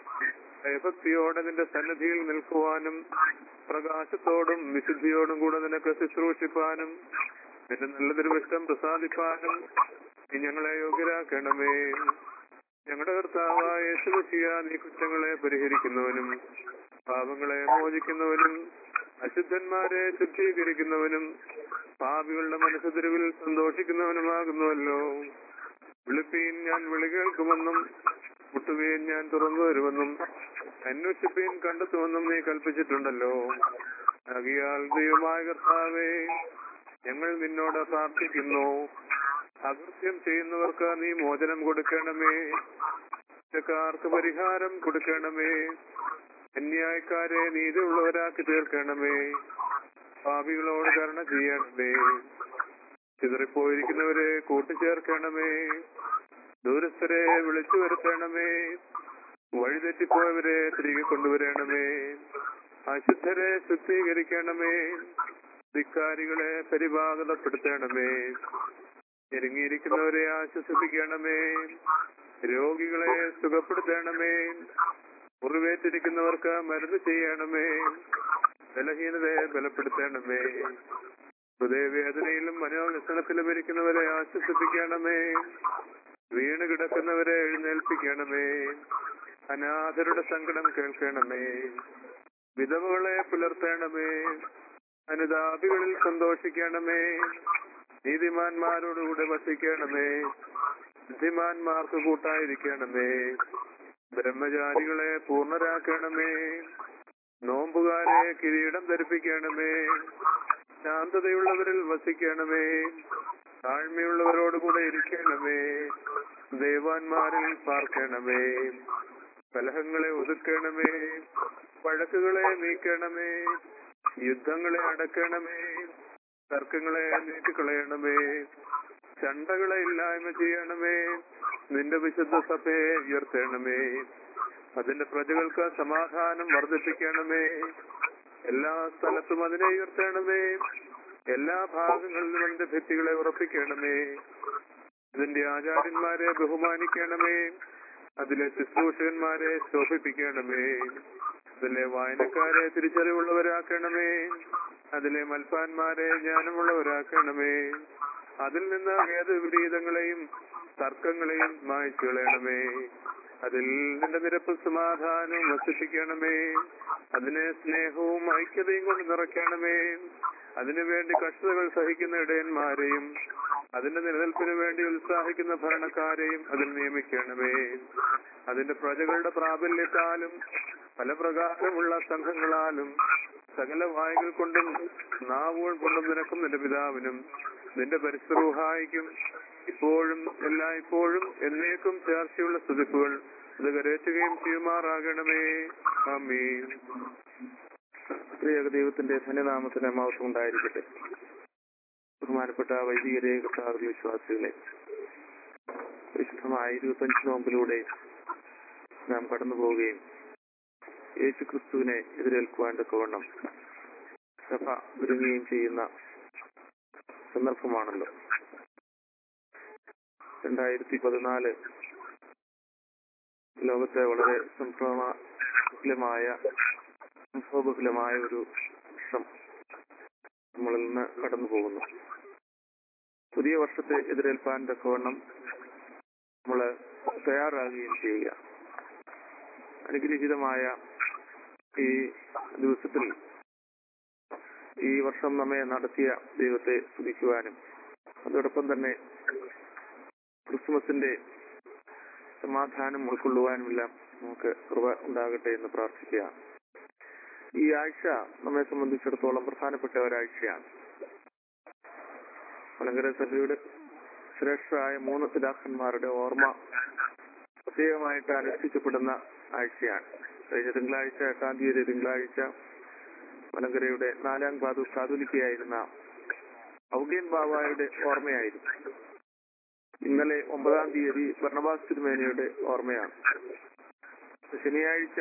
ഭയഭക്തിയോടെ നിന്റെ സന്നിധിയിൽ നിൽക്കുവാനും പ്രകാശത്തോടും വിശുദ്ധിയോടും കൂടെ നിനക്ക് ശുശ്രൂഷിപ്പാനും നിന്റെ നല്ല തിരുവിഷ്ടം പ്രസാദിപ്പാനും നീ ഞങ്ങളെ യോഗ്യരാക്കണമേ ഞങ്ങളുടെ കർത്താവായ യേശുവശിയ നീ കുറ്റങ്ങളെ പരിഹരിക്കുന്നവനും പാപങ്ങളെ മോചിക്കുന്നവനും അശുദ്ധന്മാരെ ശുദ്ധീകരിക്കുന്നവനും പാപികളുടെ മനസ്സ് തെരുവിൽ സന്തോഷിക്കുന്നവനുമാകുന്നുവല്ലോ വിളിപ്പീൻ ഞാൻ വിളി കേൾക്കുമെന്നും മുട്ടുകയും ഞാൻ തുറന്നു വരുമെന്നും അന്വേഷിപ്പീൻ കണ്ടെത്തുമെന്നും നീ കൽപ്പിച്ചിട്ടുണ്ടല്ലോ ആകിയാൽ ദൈവമായ കർത്താവേ ഞങ്ങൾ നിന്നോട് പ്രാർത്ഥിക്കുന്നു അകൃത്യം ചെയ്യുന്നവർക്ക് നീ മോചനം കൊടുക്കണമേ കുറ്റക്കാർക്ക് പരിഹാരം കൊടുക്കണമേ അന്യായക്കാരെ നീതിയുള്ളവരാക്കി തീർക്കണമേ പാപികളോട് കരുണ ചെയ്യണമേ ചിതറിപ്പോയിരിക്കുന്നവരെ കൂട്ടിച്ചേർക്കണമേ ദൂരസ്ഥരെ വിളിച്ചു വരുത്തണമേ വഴിതെറ്റിപ്പോയവരെ തിരികെ കൊണ്ടുവരണമേ അശുദ്ധരെ ശുദ്ധീകരിക്കണമേ ധിക്കാരികളെ പരിപാകതപ്പെടുത്തണമേ ഞെരുങ്ങിയിരിക്കുന്നവരെ ആശ്വസിപ്പിക്കണമേ രോഗികളെ സുഖപ്പെടുത്തണമേ മുറിവേറ്റിരിക്കുന്നവർക്ക് മരുന്ന് ചെയ്യണമേ ബലഹീനതയെ ബലപ്പെടുത്തണമേ ഹൃദയവേദനയിലും മനോവ്യസനത്തിലും ഇരിക്കുന്നവരെ ആശ്വസിപ്പിക്കണമേ വീണ് കിടക്കുന്നവരെ എഴുന്നേൽപ്പിക്കണമേ അനാഥരുടെ സങ്കടം കേൾക്കണമേ വിധവകളെ പുലർത്തണമേ അനുതാപികളിൽ സന്തോഷിക്കണമേ നീതിമാന്മാരോടുകൂടെ വസിക്കണമേ ബുദ്ധിമാന്മാർക്ക് കൂട്ടായിരിക്കണമേ ബ്രഹ്മചാരികളെ പൂർണ്ണരാക്കണമേ നോമ്പുകാരെ കിരീടം ധരിപ്പിക്കണമേ ശാന്തതയുള്ളവരിൽ വസിക്കണമേ താഴ്മയുള്ളവരോടുകൂടെ ഇരിക്കണമേ ദേവാന്മാരിൽ പാർക്കണമേ കലഹങ്ങളെ ഒതുക്കണമേ വഴക്കുകളെ നീക്കണമേ യുദ്ധങ്ങളെ അടക്കണമേ തർക്കങ്ങളെ നീക്കിക്കളയണമേ ചണ്ടകളെ ഇല്ലായ്മ ചെയ്യണമേ നിന്റെ വിശുദ്ധ സഭയെ ഉയർത്തണമേ അതിന്റെ പ്രജകൾക്ക് സമാധാനം വർദ്ധിപ്പിക്കണമേ എല്ലാ സ്ഥലത്തും അതിനെ ഉയർത്തണമേ എല്ലാ ഭാഗങ്ങളിലും അതിന്റെ ഭിത്തികളെ ഉറപ്പിക്കണമേ ഇതിന്റെ ആചാര്യന്മാരെ ബഹുമാനിക്കണമേ അതിലെ ശുശ്രൂഷകന്മാരെ ശോഭിപ്പിക്കണമേ അതിലെ വായനക്കാരെ തിരിച്ചറിവുള്ളവരാക്കണമേ അതിലെ മൽപ്പാന്മാരെ ജ്ഞാനമുള്ളവരാക്കണമേ അതിൽ നിന്ന് ഏത് വിപരീതങ്ങളെയും തർക്കങ്ങളെയും മായ്ച്ചു കളയണമേ അതിൽ നിന്റെ നിരപ്പ് സമാധാനവും വസിപ്പിക്കണമേ അതിനെ സ്നേഹവും ഐക്യതയും കൊണ്ട് നിറയ്ക്കണമേ അതിനുവേണ്ടി കഷ്ടതകൾ സഹിക്കുന്ന ഇടയന്മാരെയും അതിന്റെ നിലനിൽപ്പിന് വേണ്ടി ഉത്സാഹിക്കുന്ന ഭരണക്കാരെയും അതിൽ നിയമിക്കണമേ അതിന്റെ പ്രജകളുടെ പ്രാബല്യത്താലും പല പ്രകാരമുള്ള സംഘങ്ങളാലും സകല വായുകൾ കൊണ്ടും നാവുകൾ കൊണ്ടും നിനക്കും നിന്റെ പിതാവിനും നിന്റെ പരിസരൂഹായിക്കും ഇപ്പോഴും എല്ലായ്പ്പോഴും എന്നേക്കും ചേർച്ചയുള്ള സ്തുതിപ്പുകൾ ഇത് കരേറ്റുകയും ചെയ്യുമാറാകണമേ ആമീൻ പ്രിയ ദൈവത്തിന്റെ ധന്യനാമത്തിന് മഹത്വം ഉണ്ടായിരിക്കട്ടെ ബഹുമാനപ്പെട്ട വൈദികരെ കർത്താവിൽ വിശ്വാസികളെ വിശുദ്ധമായ ഇരുപത്തഞ്ച് നോമ്പിലൂടെ നാം കടന്നു പോവുകയും യേശു ക്രിസ്തുവിനെ എതിരേൽക്കുവാൻ തക്കവണ്ണം സഭ ഒരുങ്ങുകയും ചെയ്യുന്ന സന്ദർഭമാണല്ലോ രണ്ടായിരത്തി പതിനാല് ലോകത്തെ വളരെ സംഭവമായ സംഭവബഹുലമായ ഒരു വർഷം നമ്മളിൽ നിന്ന് കടന്നു പോകുന്നു പുതിയ വർഷത്തെ എതിരേൽപ്പാൻ തക്കവണ്ണം നമ്മൾ തയ്യാറാകുകയും ചെയ്യുക അനുഗ്രഹീതമായ ഈ ദിവസത്തിൽ ഈ വർഷം നമ്മെ നടത്തിയ ദൈവത്തെ സ്തുതിക്കുവാനും അതോടൊപ്പം തന്നെ ക്രിസ്മസിന്റെ സമാധാനം ഉൾക്കൊള്ളുവാനുമെല്ലാം നമുക്ക് കൃപ ഉണ്ടാകട്ടെ എന്ന് പ്രാർത്ഥിക്കുക ഈ ആഴ്ച നമ്മെ സംബന്ധിച്ചിടത്തോളം പ്രധാനപ്പെട്ട ഒരാഴ്ചയാണ് മലങ്കര സഭയുടെ ശ്രേഷ്ഠരായ മൂന്ന് പിതാക്കന്മാരുടെ ഓർമ്മ പ്രത്യേകമായിട്ട് അനുഷ്ഠിക്കപ്പെടുന്ന ആഴ്ചയാണ് കഴിഞ്ഞ തിങ്കളാഴ്ച എട്ടാം തീയതി തിങ്കളാഴ്ച മലങ്കരയുടെ നാലാം പാതു കാതുലിക്കയായിരുന്ന ഔഗേൻ ബാബായുടെ ഓർമ്മയായിരുന്നു ഇന്നലെ ഒമ്പതാം തീയതി ഭരണവാസ് തിരുമേനയുടെ ഓർമ്മയാണ് ശനിയാഴ്ച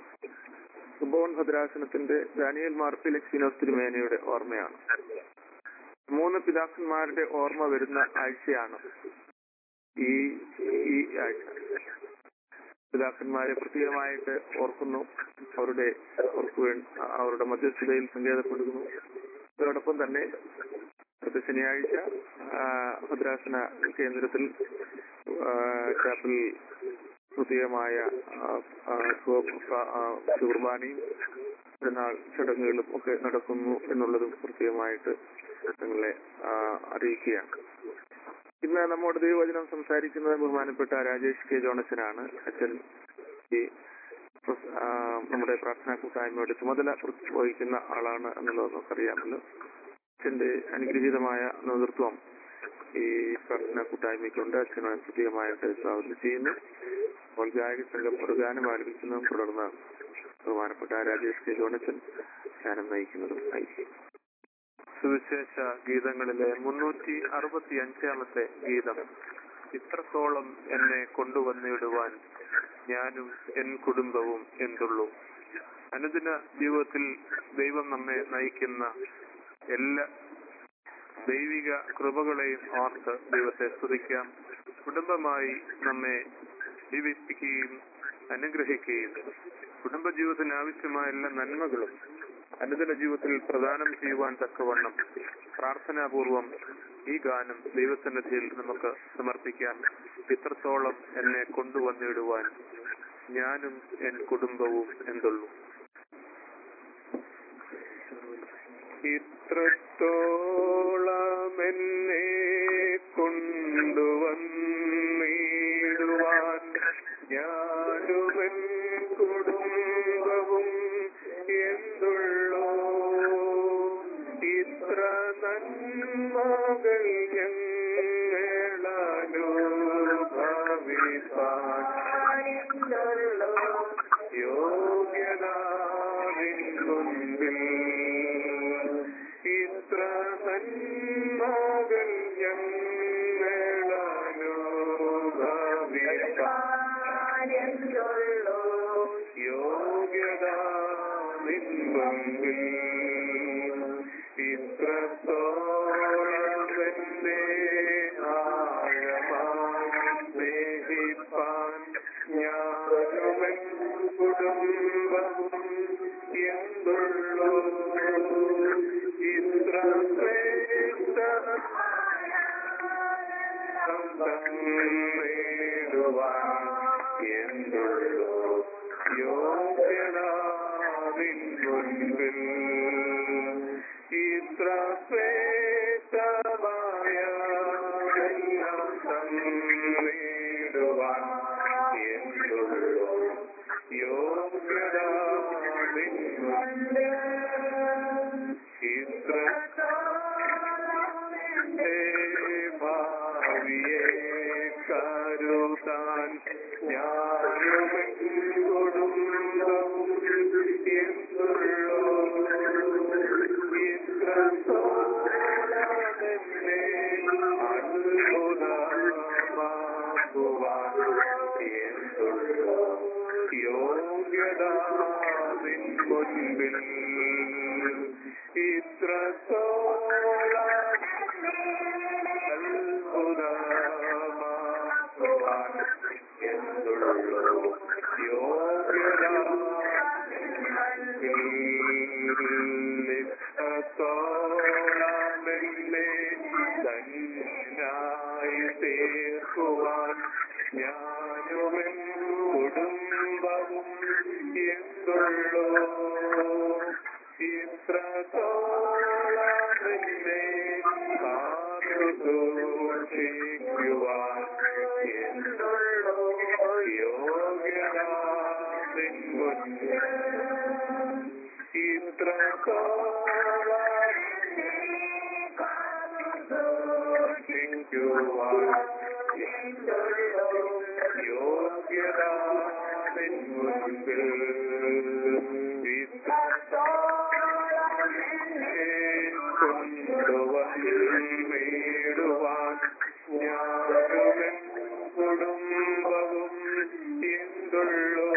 സുബോൺ ഭദ്രാസനത്തിന്റെ ദാനിയൽ മാർ ഫിലിക്സിനോസ് തിരുമേനയുടെ ഓർമ്മയാണ് മൂന്ന് പിതാക്കന്മാരുടെ ഓർമ്മ വരുന്ന ആഴ്ചയാണ് ഈ ഈ ആഴ്ച പിതാക്കന്മാരെ പ്രത്യേകമായിട്ട് ഓർക്കുന്നു അവരുടെ അവർക്ക് വേ- അവരുടെ മധ്യസ്ഥതയിൽ സങ്കേതപ്പെടുന്നു അതോടൊപ്പം തന്നെ അടുത്ത ശനിയാഴ്ച ആ, ഭദ്രാസന കേന്ദ്രത്തിൽ ആ, ചാപ്പലിൽ പ്രത്യേകമായ ആ, ആ, ശുഭ- ആ, കുർബാനയും പെരുന്നാൾ ചടങ്ങുകളും ഒക്കെ നടക്കുന്നു എന്നുള്ളതും പ്രത്യേകമായിട്ട് നിങ്ങളെ ആ, അറിയിക്കുകയാണ് ഇന്ന് നമ്മോട് ദൈവവചനം സംസാരിക്കുന്നത് ബഹുമാനപ്പെട്ട രാജേഷ് കെ ജോണച്ചനാണ് അച്ഛൻ ഈ പ്രസ്- ആ, നമ്മുടെ പ്രാർത്ഥനാ കൂട്ടായ്മയുടെ ചുമതല വൃ- വഹിക്കുന്ന ആളാണ് എന്നുള്ളത് നമുക്കറിയാമല്ലോ അച്ഛന്റെ അനുഗ്രഹീതമായ നേതൃത്വം ഈ പ്രാർത്ഥനാ കൂട്ടായ്മയ്ക്കുണ്ട് അച്ഛനെ പ്രത്യേകമായിട്ട് സ്വാഗതം ചെയ്യുന്നു അപ്പോൾ ഗായക സംഘം ഒരു ഗാനം ആലപിക്കുന്നതും തുടർന്ന് ബഹുമാനപ്പെട്ട രാജേഷ് കെ ജോണച്ചൻ ഗാനം നയിക്കുന്നതും ആയിരിക്കും സുവിശേഷ ഗീതങ്ങളിലെ മുന്നൂറ്റി അറുപത്തി അഞ്ചാമത്തെ ഗീതം ഇത്രത്തോളം എന്നെ കൊണ്ടുവന്നിടുവാൻ ഞാനും എൻ കുടുംബവും എന്തുള്ളൂ അനുദിന ജീവിതത്തിൽ ദൈവം നമ്മെ നയിക്കുന്ന എല്ലാ ദൈവിക കൃപകളെയും ഓർത്ത് ദൈവത്തെ സ്തുതിക്കാം കുടുംബമായി നമ്മെ ജീവിപ്പിക്കുകയും അനുഗ്രഹിക്കുകയും കുടുംബജീവിതത്തിന് ആവശ്യമായ എല്ലാ നന്മകളും അനുദിന ജീവിതത്തിൽ പ്രദാനം ചെയ്യുവാൻ തക്കവണ്ണം പ്രാർത്ഥനാപൂർവം ഈ ഗാനം ദൈവസന്നിധിയിൽ നമുക്ക് സമർപ്പിക്കാം ഇത്രത്തോളം എന്നെ കൊണ്ടുവന്നിടുവാൻ ഞാനും എൻ കുടുംബവും എന്തുള്ളൂ ഇത്രത്തോളം എന്നെ കൊണ്ടുവന്നിടുവാൻ ഞാനുമൻ കുടുംബവും എന്തുള്ളൂ ഇത്ര നന്മകൾ ഞങ്ങളനുഭവിപ്പാൻ യോഗ്യനാവിൻ മുൻപിൽ ഇത്ര നന്മകൾ ഞങ്ങളനുഭവിപ്പാൻ യോഗ്യനാവിൻ മുൻപിൽ ഇത്രത്തോളം എന്നെ ആഴമായി സ്നേഹിപ്പാൻ ഞാനുമൻ കുടുംബവും എന്തുള്ളൂ ഇത്ര ശ്രേഷ്ഠ നേടുവാൻ എന്തുള്ളൂ യോഗ്യനാവിൻ മുൻപിൽ ഇത്ര ശ്രേഷ്ഠമായ എല്ലാം നേടുവാൻ എന്തുള്ളൂ യോഗ്യനാവിൻ മുൻപിൽ ഇത്ര ഭാവിയെ കരുതാൻ ഞാനും കുടുംബവും എന്തുള്ളൂ ഇത്ര ഞാനുമെൻ കുടുംബവും എന്തുള്ളൂ ഇത്രത്തോളം നിന്നെ കാത്തു സൂക്ഷിക്കുവാൻ എന്തുള്ളൂ യോഗ്യത നിൻ മുന്നിൽ ഇത്രത്തോളം സൂക്ഷിക്കുവാൻ എന്തുള്ളൂ യോഗ്യത നിൻ മുൻപിൽ കൊണ്ടുവന്നിടുവാൻ ഞാനുമെൻ കുടുംബവും എന്തുള്ളൂ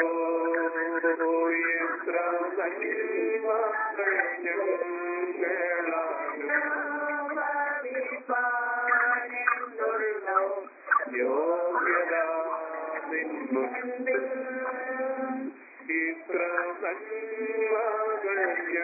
എത്ര നന്മകൾ ഞങ്ങളാലും യോഗ്യത നിൻ മുൻപിൽ ഇത്ര നന്മകൾ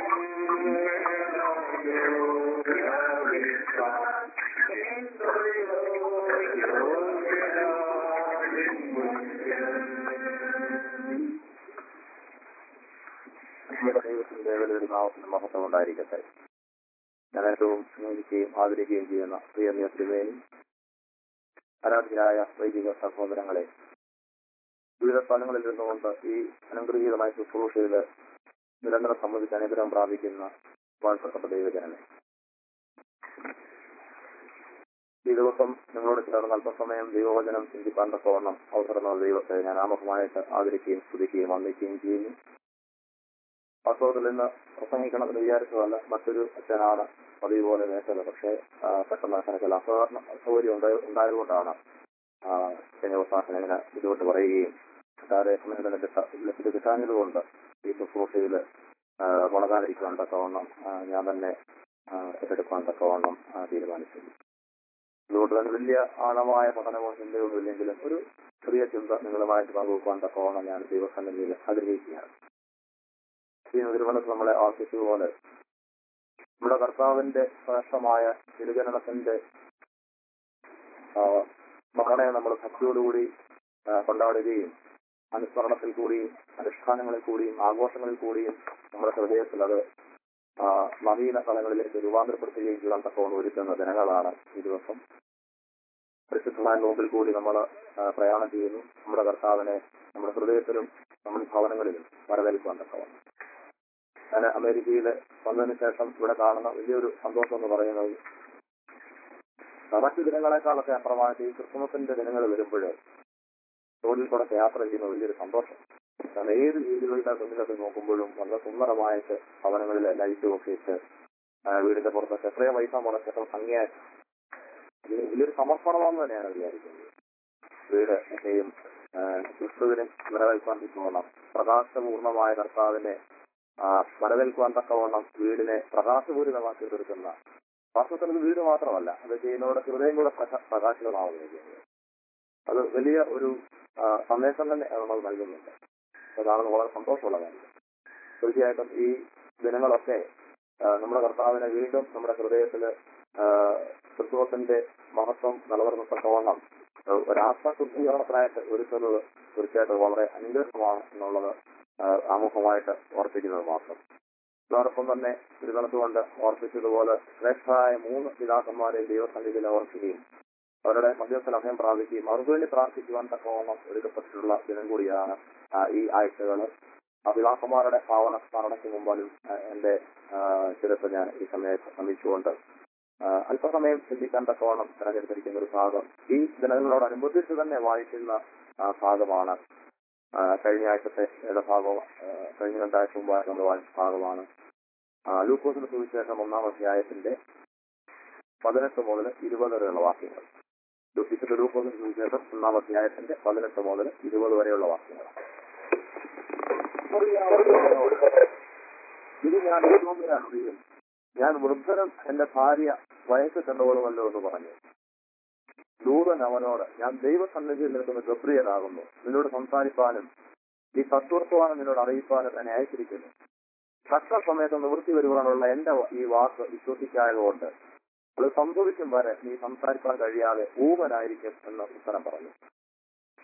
നമ്മുടെ ദൈവത്തിന്റെ വലിയൊരു നാമത്തിന് മഹത്വം ഉണ്ടായിരിക്കട്ടെ ഞാൻ ഏറ്റവും സ്നേഹിക്കുകയും ആദരിക്കുകയും ചെയ്യുന്ന പ്രിയ തിരുവേനി ആരാധ്യരായ വൈദിക സഹോദരങ്ങളെ വിവിധ സ്ഥലങ്ങളിൽ നിന്നുകൊണ്ട് ഈ അനുഗ്രഹീതമായ ശുശ്രൂഷയിൽ നിരന്തരം സംബന്ധിച്ച് അനുഗ്രഹം പ്രാപിക്കുന്ന വാഴ്ത്തപ്പെട്ട ദൈവജനനെ ഈ ദിവസം നിങ്ങളോട് ചേർന്ന് അല്പസമയം ദൈവവചനം ചിന്തിക്കാൻ തക്കവണ്ണം അവസരം നൽകിയ ദൈവത്തെ ഞാൻ ആമുഖമായിട്ട് ആദരിക്കുകയും സ്തുതിക്കുകയും വന്ദിക്കുകയും ചെയ്യുന്നു വാസ്തവത്തിൽ ഇന്ന് പ്രസംഗിക്കണമെന്ന് വിചാരിച്ചതല്ല മറ്റൊരു അച്ഛനാണ് പതിവ് പോലെ നേച്ചത് പക്ഷേ ആ, പെട്ടെന്ന് അങ്ങനെ ചില അസാധാരണ സൗകര്യം ഉണ്ടായ- ഉണ്ടായതുകൊണ്ടാണ് ശനിവസാസനം ഇങ്ങനെ ബുദ്ധിമുട്ട് പറയുകയും കിട്ടാതെ സമയം തന്നെ കിട്ടാ- ലഭ്യത കിട്ടാഞ്ഞതുകൊണ്ട് ഈ ശുശ്രൂഷയിൽ മുടങ്ങാതിരിക്കാൻ തക്കവണ്ണം ആ, ഞാൻ തന്നെ ആ, ഏറ്റെടുക്കാൻ തക്കവണ്ണം ആ, തീരുമാനിച്ചു അതുകൊണ്ട് തന്നെ വലിയ ആഴമായ പഠനമോ ചിന്തയൊന്നും ഇല്ലെങ്കിലും ഒരു ചെറിയ ചിന്ത നിങ്ങളുമായിട്ട് പങ്കുവെക്കാൻ തക്കവണ്ണം ഞാൻ ദൈവസന്നിധിയിൽ ആഗ്രഹിക്കുകയാണ് ഈ തിരുവനന്തപുരത്ത് നമ്മളെ ആർപ്പിച്ചതുപോലെ നമ്മുടെ കർത്താവിന്റെ ശ്രേഷ്ഠമായ തിരുജനനത്തിന്റെ ആ, മകനെ നമ്മൾ ഭക്തിയോടുകൂടി ആ, കൊണ്ടാടുകയും അനുസ്മരണത്തിൽ കൂടിയും അനുഷ്ഠാനങ്ങളിൽ കൂടിയും ആഘോഷങ്ങളിൽ കൂടിയും നമ്മുടെ ഹൃദയത്തിൽ അത് ആ, നവീന തലങ്ങളിലേക്ക് രൂപാന്തരപ്പെടുത്തുകയും ചെയ്യാൻ തക്കവണ്ണം ഒരുക്കുന്ന ദിനങ്ങളാണ് ഈ ദിവസം പരിശുദ്ധമായ നോമ്പിൽ കൂടി നമ്മൾ പ്രയാണം ചെയ്യുന്നു നമ്മുടെ കർത്താവിനെ നമ്മുടെ ഹൃദയത്തിലും നമ്മുടെ ഭവനങ്ങളിലും വരവേൽക്കുവാൻ തക്കവണ്ണം ഞാൻ അമേരിക്കയിൽ വന്നതിന് ശേഷം ഇവിടെ കാണുന്ന വലിയൊരു സന്തോഷം എന്ന് പറയുന്നത് ആ, മറ്റു ദിനങ്ങളെക്കാളൊക്കെ അപ്പുറമായിട്ട് ഈ ക്രിസ്മസിന്റെ ദിനങ്ങൾ വരുമ്പോൾ റോഡിൽ കൂടെ യാത്ര ചെയ്യുന്ന വലിയൊരു സന്തോഷം കാരണം ഏത് വീടുകളുടെ മുന്നിലൊക്കെ നോക്കുമ്പോഴും വളരെ സുന്ദരമായിട്ട് ഭവനങ്ങളിലെ ലൈറ്റ് ഒക്കെ ഇട്ട് ആ, വീടിന്റെ പുറത്തൊക്കെ എത്രയോ പൈസ മുടക്കി എത്ര ഭംഗിയാ ഇത് വലിയൊരു സമർപ്പണമാണെന്ന് തന്നെയാണ് വിചാരിക്കുന്നത് വീട് ഒക്കെയും ആ, ക്രിസ്തുവിനെ നിറവേൽക്കാൻ തക്കവണ്ണം പ്രകാശപൂർണമായ കർത്താവിനെ ആ, വരവേൽക്കുവാൻ തക്കവണ്ണം വീടിനെ പ്രകാശപൂരിതമാക്കി തീർക്കുന്ന വാസ്തവത്തിൽ ഇത് വീട് മാത്രമല്ല അത് ചെയ്യുന്നവരുടെ ഹൃദയം കൂടെ പ്രക- പ്രകാശിതമാവുകയാണ് അത് വലിയ ഒരു ആ, സന്ദേശം തന്നെ അത് നമ്മൾ നൽകുന്നുണ്ട് അതാണ് വളരെ സന്തോഷമുള്ള കാര്യം തീർച്ചയായിട്ടും ഈ ദിനങ്ങളൊക്കെ ആ, നമ്മുടെ കർത്താവിനെ വീണ്ടും നമ്മുടെ ഹൃദയത്തിൽ ക്രിസ്തുവത്തിന്റെ മഹത്വം നിലനിർത്തക്കവണ്ണം ആ, ഒരു ആത്മശുദ്ധീകരണത്തിനായിട്ട് ഒരുക്കുന്നത് തീർച്ചയായിട്ടും വളരെ അനുഗ്രഹമാണ് എന്നുള്ളത് ആ, ആമുഖമായിട്ട് ഓർപ്പിക്കുന്നത് മാത്രം അതോടൊപ്പം തന്നെ തിരുവനന്തപുരം ഓർപ്പിച്ചതുപോലെ ശ്രേഷ്ഠരായ മൂന്ന് പിതാക്കന്മാരെ ദൈവസന്നിധിയിൽ ഓർക്കുകയും അവരുടെ മധ്യസ്ഥൽ അഭയം പ്രാപിക്കുകയും അവർക്ക് വേണ്ടി പ്രാർത്ഥിക്കുവാൻ തക്കവണ്ണം ഒരുക്കപ്പെട്ടിട്ടുള്ള ദിനം കൂടിയാണ് ആ, ഈ ആഴ്ചകൾ ആ പിതാക്കന്മാരുടെ ഭാവന സ്മരണയ്ക്ക് മുമ്പാലും ആ, എന്റെ ആ, ശിരസ് ഞാൻ ഈ സമയത്ത് ശ്രമിച്ചുകൊണ്ട് ആ, അല്പസമയം ചിന്തിക്കാൻ തക്കവണ്ണം തെരഞ്ഞെടുത്തിരിക്കുന്ന ഒരു ഭാഗം ഈ ദിനങ്ങളോടനുബന്ധിച്ച് തന്നെ വായിക്കുന്ന ആ, ഭാഗമാണ് ആ, കഴിഞ്ഞ ആഴ്ചത്തെ ഏകഭാഗവും ആ, കഴിഞ്ഞ രണ്ടാഴ്ച മുമ്പായി നമ്മൾ വായിച്ച ഭാഗമാണ് ആ, ലൂക്കോസിന്റെ സുവിശേഷം ഒന്നാം അധ്യായത്തിന്റെ പതിനെട്ട് മുതൽ ഇരുപത് വരെയുള്ള വാക്യങ്ങൾ ലൂ- വിശുദ്ധ ലൂക്കോസിന്റെ സുവിശേഷം ഒന്നാം അധ്യായത്തിന്റെ പതിനെട്ട് മുതൽ ഇരുപത് വരെയുള്ള വാക്യങ്ങൾ ഇത് ഞാൻ യഹോവയാണ് അറിയും ഞാൻ വൃദ്ധനും എന്റെ ഭാര്യ വയസ്സ് ചെന്നവളുമല്ലോ എന്ന് പറഞ്ഞു ദൂതൻ അവനോട് ഞാൻ ദൈവസന്നിധിയിൽ നിൽക്കുന്ന ഗബ്രിയനാകുന്നു നിന്നോട് സംസാരിപ്പാനും ഈ സത്വർത്തമാനം നിന്നോട് അറിയിപ്പാനും എന്നെ അയച്ചിരിക്കുന്നു തക്ക സമയത്ത് നിവൃത്തി വരുവാനുള്ള എന്റെ വ- ഈ വാക്ക് വിശ്വസിക്കായതുകൊണ്ട് അത് സംഭവിക്കും വരെ നീ സംസാരിക്കാൻ കഴിയാതെ ഊമനായിരിക്കും എന്ന് ഉത്തരം പറഞ്ഞു